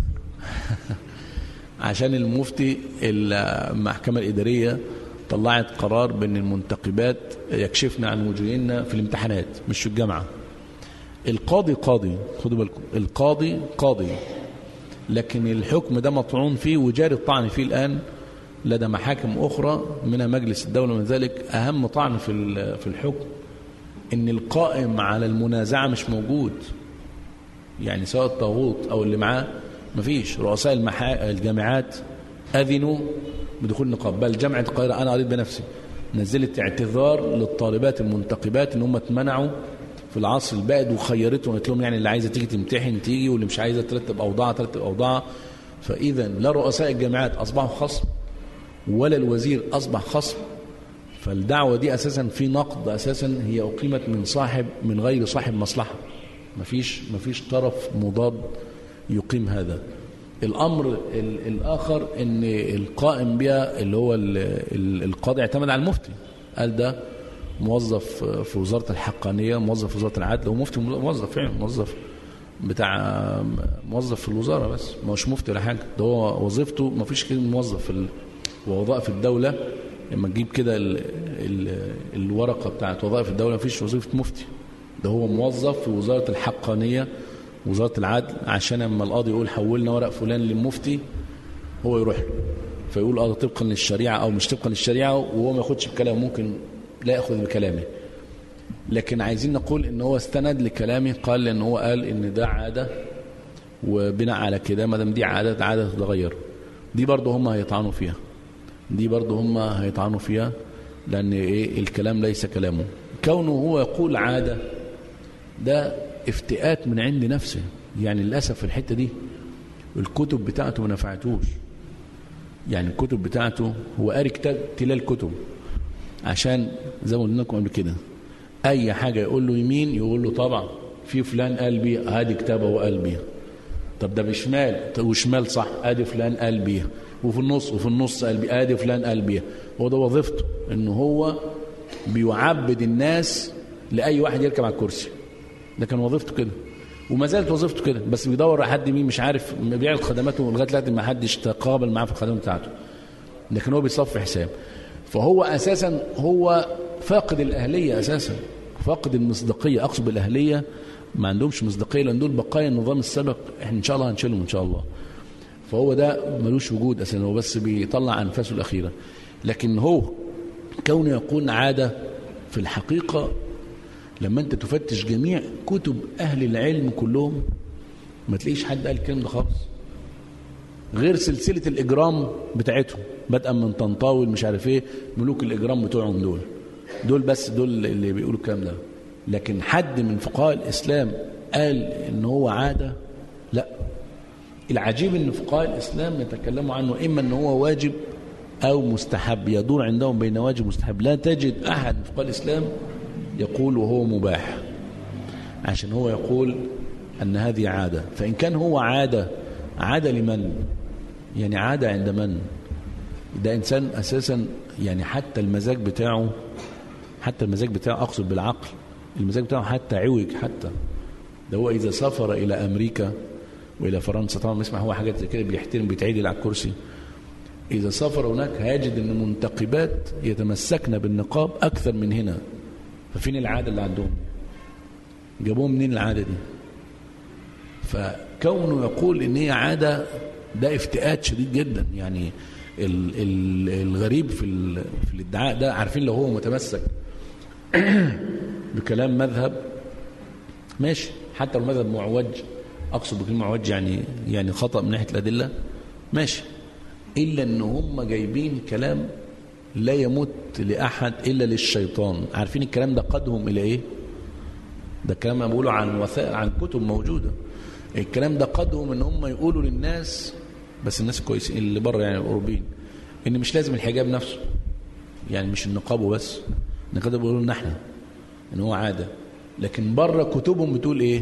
عشان المفتي المحكمة الإدارية طلعت قرار بأن المنتقبات يكشفن عن وجوههن في الامتحانات مش في الجامعة القاضي قاضي خدوا بالكم القاضي قاضي لكن الحكم ده مطعون فيه وجاري الطعن فيه الآن لدى محاكم أخرى منها مجلس الدولة من ذلك أهم طعن في في الحكم إن القائم على المنازعة مش موجود يعني سواء الطاغوت أو اللي معاه مفيش رؤساء المحا... الجامعات أذنوا بدخول النقاب بل جامعة القاهرة أنا قريت بنفسي نزلت اعتذار للطالبات المنتقبات إن هم اتمنعوا في العصر البائد وخيرتهم قالت لهم يعني اللي عايزة تيجي تمتحن تيجي واللي مش عايزة ترتب أوضاعها ترتب أوضاعها فإذا لا رؤساء الجامعات أصبحوا خصم ولا الوزير أصبح خصم فالدعوة دي أساسا في نقد أساسا هي أقيمت من صاحب من غير صاحب مصلحة مفيش مفيش طرف مضاد يقيم هذا الأمر الآخر أن القائم بها اللي هو القاضي اعتمد على المفتي قال ده موظف في وزارة الحقانية موظف في وزارة العدل هو مفتي موظف فعلا موظف بتاع موظف في الوزارة بس ما هوش مفتي ولا حاجة ده هو وظيفته ما فيش كلمة موظف في وظائف الدولة لما تجيب كده ال ال الورقة بتاعت وظائف الدولة ما فيش وظيفة مفتي ده هو موظف في وزارة الحقانية وزارة العدل عشان لما القاضي يقول حولنا ورق فلان للمفتي هو يروح له فيقول اه طبقا للشريعة او مش طبقا للشريعة وهو ما ياخدش بكلامه ممكن لا ياخذ بكلامه لكن عايزين نقول ان هو استند لكلامه قال ان هو قال ان ده عادة وبناء على كده ما دام دي عادة عادة تتغير دي برضه هم هيطعنوا فيها دي برضه هم هيطعنوا فيها لان ايه الكلام ليس كلامه كونه هو يقول عادة ده افتئات من عند نفسه يعني للأسف في الحتة دي الكتب بتاعته ما نفعتوش يعني الكتب بتاعته هو قاري كتاب تلال كتب عشان زي ما قلنا لكم قبل كده اي حاجه يقول له يمين يقول له طبعا في فلان قال بيها ادي كتابه وقال بيها طب ده بشمال وشمال صح ادي فلان قال بيها وفي النص وفي النص قال بيها ادي فلان قال بيها هو ده وظيفته ان هو بيعبد الناس لاي واحد يركب على الكرسي ده كان وظيفته كده وما زالت وظيفته كده بس بيدور على حد مين مش عارف بيعرض خدماته لغايه دلوقتي ما حدش تقابل معاه في الخدمات بتاعته لكن هو بيصفي حساب فهو اساسا هو فاقد الاهليه اساسا فاقد المصداقيه اقصد بالاهليه ما عندهمش مصداقيه لان دول بقايا النظام السابق احنا ان شاء الله هنشيلهم ان شاء الله فهو ده ملوش وجود اساسا هو بس بيطلع انفاسه الاخيره لكن هو كونه يقول عاده في الحقيقه لما انت تفتش جميع كتب اهل العلم كلهم ما تلاقيش حد قال الكلام ده خالص غير سلسله الاجرام بتاعتهم بدءا من طنطاوي مش عارف ايه ملوك الاجرام بتوعهم دول دول بس دول اللي بيقولوا الكلام ده لكن حد من فقهاء الاسلام قال ان هو عاده لا العجيب ان فقهاء الاسلام يتكلموا عنه اما ان هو واجب او مستحب يدور عندهم بين واجب ومستحب لا تجد احد من فقهاء الاسلام يقول وهو مباح عشان هو يقول أن هذه عادة فإن كان هو عادة عادة لمن يعني عادة عند من ده إنسان أساسا يعني حتى المزاج بتاعه حتى المزاج بتاعه أقصد بالعقل المزاج بتاعه حتى عوج حتى ده هو إذا سافر إلى أمريكا وإلى فرنسا طبعا بيسمع هو حاجات زي كده بيحترم بيتعدل على الكرسي إذا سافر هناك هيجد أن المنتقبات يتمسكن بالنقاب أكثر من هنا ففين العادة اللي عندهم جابوهم منين العادة دي فكونه يقول ان هي عادة ده افتئات شديد جدا يعني ال ال الغريب في, في الادعاء ده عارفين لو هو متمسك بكلام مذهب ماشي حتى لو مذهب معوج اقصد بكلمه معوج يعني يعني خطا من ناحيه الادله ماشي الا ان هم جايبين كلام لا يمت لاحد الا للشيطان عارفين الكلام ده قادهم الى ايه ده الكلام انا بقوله عن وثائق عن كتب موجوده الكلام ده قادهم ان هم يقولوا للناس بس الناس كويسين اللي بره يعني الاوروبيين ان مش لازم الحجاب نفسه يعني مش النقاب وبس النقاب ده بيقولوا لنا احنا ان هو عاده لكن بره كتبهم بتقول ايه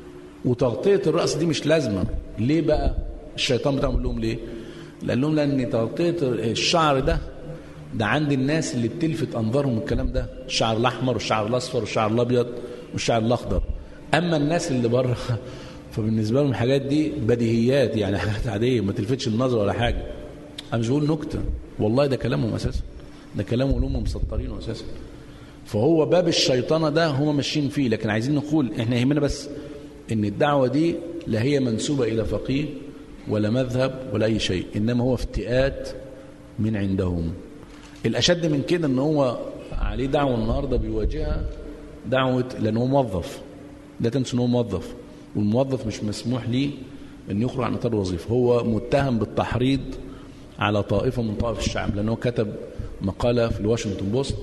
وتغطيه الراس دي مش لازمه ليه بقى الشيطان بتاعهم بيقول لهم ليه لان لهم لان تغطيه الشعر ده ده عند الناس اللي بتلفت انظارهم الكلام ده الشعر الاحمر والشعر الاصفر والشعر الابيض والشعر الاخضر اما الناس اللي بره فبالنسبه لهم الحاجات دي بديهيات يعني حاجات عاديه ما تلفتش النظر ولا حاجه انا مش بقول نكته والله ده كلامهم اساسا ده كلامهم هم مسطرينه اساسا فهو باب الشيطنه ده هم ماشيين فيه لكن عايزين نقول احنا يهمنا بس ان الدعوه دي لا هي منسوبه الى فقيه ولا مذهب ولا اي شيء انما هو افتئات من عندهم الاشد من كده ان هو عليه دعوه النهارده بيواجهها دعوه لان هو موظف لا تنسوا ان هو موظف والموظف مش مسموح ليه ان يخرج عن اطار الوظيفه هو متهم بالتحريض على طائفه من طوائف الشعب لانه كتب مقاله في الواشنطن بوست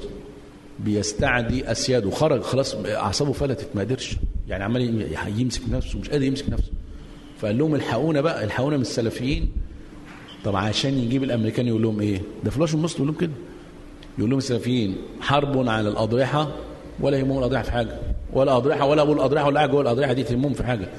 بيستعدي اسياده خرج خلاص اعصابه فلتت ما قدرش يعني عمال يمسك نفسه مش قادر يمسك نفسه فقال لهم الحقونا بقى الحقونا من السلفيين طب عشان يجيب الامريكان يقول لهم ايه ده في الواشنطن بوست يقول لهم كده يقول لهم السلفيين حرب على الاضرحه ولا يهمهم الاضرحه في حاجه ولا اضرحه ولا ابو الاضرحه ولا حاجه جوه الاضرحه دي تهمهم في حاجه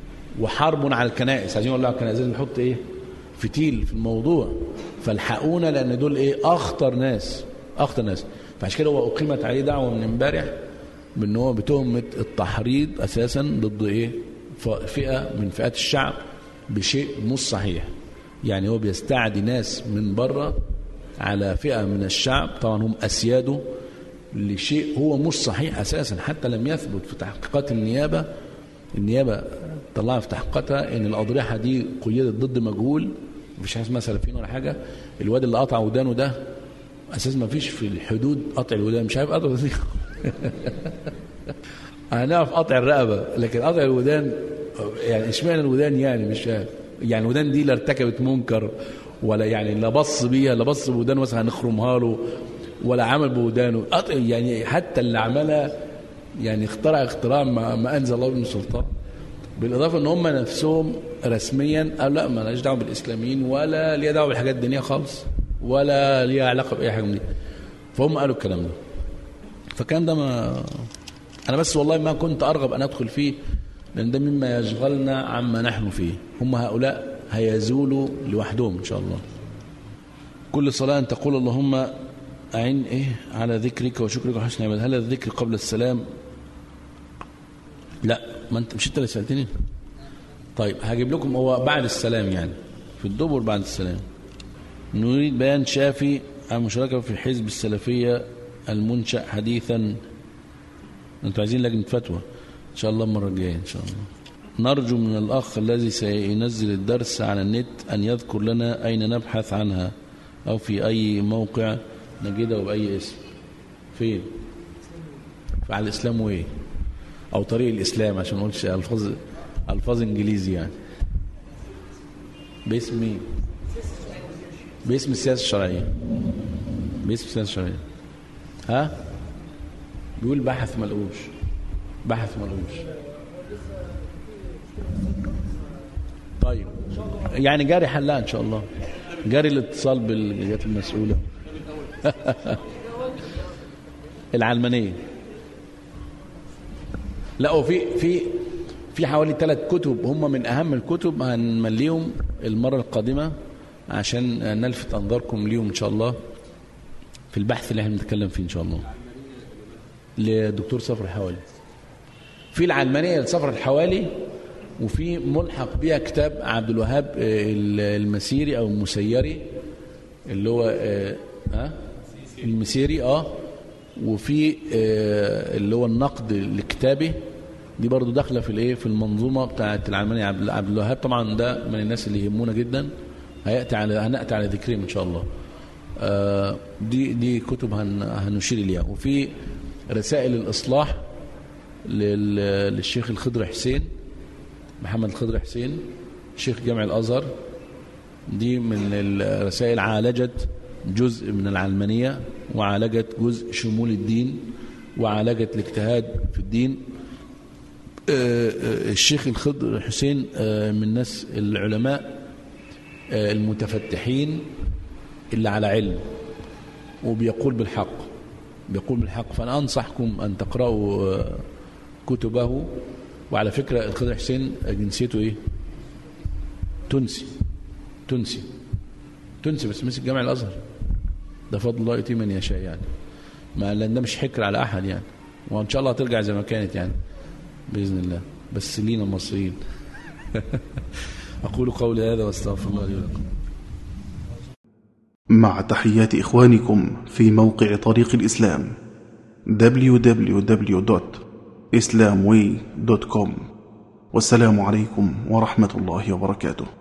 وحرب على الكنائس عايزين يقول على الكنائس لازم نحط ايه فتيل في الموضوع فالحقونا لان دول ايه اخطر ناس اخطر ناس فعشان كده هو اقيمت عليه دعوه من امبارح بان هو بتهمه التحريض اساسا ضد ايه فئه من فئات الشعب بشيء مش صحيح يعني هو بيستعدي ناس من بره على فئه من الشعب طبعا هم اسياده لشيء هو مش صحيح اساسا حتى لم يثبت في تحقيقات النيابه النيابه طلعها في تحقيقاتها ان الاضرحه دي قيدت ضد مجهول مفيش حاجه اسمها سلفيين ولا حاجه الواد اللي قطع ودانه ده اساس ما فيش في الحدود قطع الودان مش عارف قطع الودان هنعرف قطع الرقبه لكن قطع الودان يعني اشمعنى الودان يعني مش عارف يعني الودان دي لا ارتكبت منكر ولا يعني لا بص بيها لا بص بودانه مثلا هنخرمها له ولا عمل بودانه يعني حتى اللي عملها يعني اخترع اختراع ما, ما انزل الله من سلطان بالاضافه ان هم نفسهم رسميا قالوا لا ما لناش دعوه بالاسلاميين ولا ليها دعوه بالحاجات الدينيه خالص ولا ليها علاقه باي حاجه من دي فهم قالوا الكلام ده فكان ده ما انا بس والله ما كنت ارغب ان ادخل فيه لان ده مما يشغلنا عما نحن فيه هم هؤلاء هيزولوا لوحدهم ان شاء الله كل صلاه ان تقول اللهم أعن إيه على ذكرك وشكرك وحسن عبادة هل الذكر قبل السلام لا ما أنت مش أنت اللي سألتني طيب هجيب لكم هو بعد السلام يعني في الدبر بعد السلام نريد بيان شافي عن المشاركة في الحزب السلفية المنشأ حديثا أنتوا عايزين لجنة فتوى إن شاء الله المرة الجاية إن شاء الله نرجو من الأخ الذي سينزل الدرس على النت أن يذكر لنا أين نبحث عنها أو في أي موقع نجده بأي اسم فين فعل الإسلام وإيه أو طريق الإسلام عشان ما نقولش ألفاظ ألفاظ إنجليزي يعني باسم مين باسم السياسة الشرعية باسم السياسة الشرعية ها بيقول بحث ملقوش بحث ملقوش طيب يعني جاري حلها ان شاء الله جاري الاتصال بالجهات المسؤوله العلمانيه لا وفي في في حوالي ثلاث كتب هم من اهم الكتب هنمليهم المره القادمه عشان نلفت انظاركم ليهم ان شاء الله في البحث اللي احنا بنتكلم فيه ان شاء الله لدكتور صفر الحوالي في العلمانيه لصفر الحوالي وفي ملحق بها كتاب عبد الوهاب المسيري او المسيري اللي هو ها المسيري اه وفي آه اللي هو النقد لكتابه دي برضو داخله في الايه في المنظومه بتاعه العلماني عبد الوهاب طبعا ده من الناس اللي يهمونا جدا هياتي على هناتي على ذكرهم ان شاء الله آه دي دي كتب هن هنشير اليها وفي رسائل الاصلاح لل- للشيخ الخضر حسين محمد الخضر حسين شيخ جامع الأزهر دي من الرسائل عالجت جزء من العلمانية وعالجت جزء شمول الدين وعالجت الاجتهاد في الدين آه، آه، الشيخ الخضر حسين آه، من الناس العلماء آه، المتفتحين اللي على علم وبيقول بالحق بيقول بالحق فأنا أنصحكم أن تقرأوا آه، كتبه وعلى فكرة الخضر حسين جنسيته إيه تونسي تونسي تونسي بس مسك جامع الأزهر ده فضل الله يؤتيه من يشاء يعني ما لأن ده مش حكر على أحد يعني وإن شاء الله هترجع زي ما كانت يعني بإذن الله بس لينا المصريين أقول قولي هذا واستغفر الله لي ولكم مع تحيات إخوانكم في موقع طريق الإسلام www.islamway.com والسلام عليكم ورحمة الله وبركاته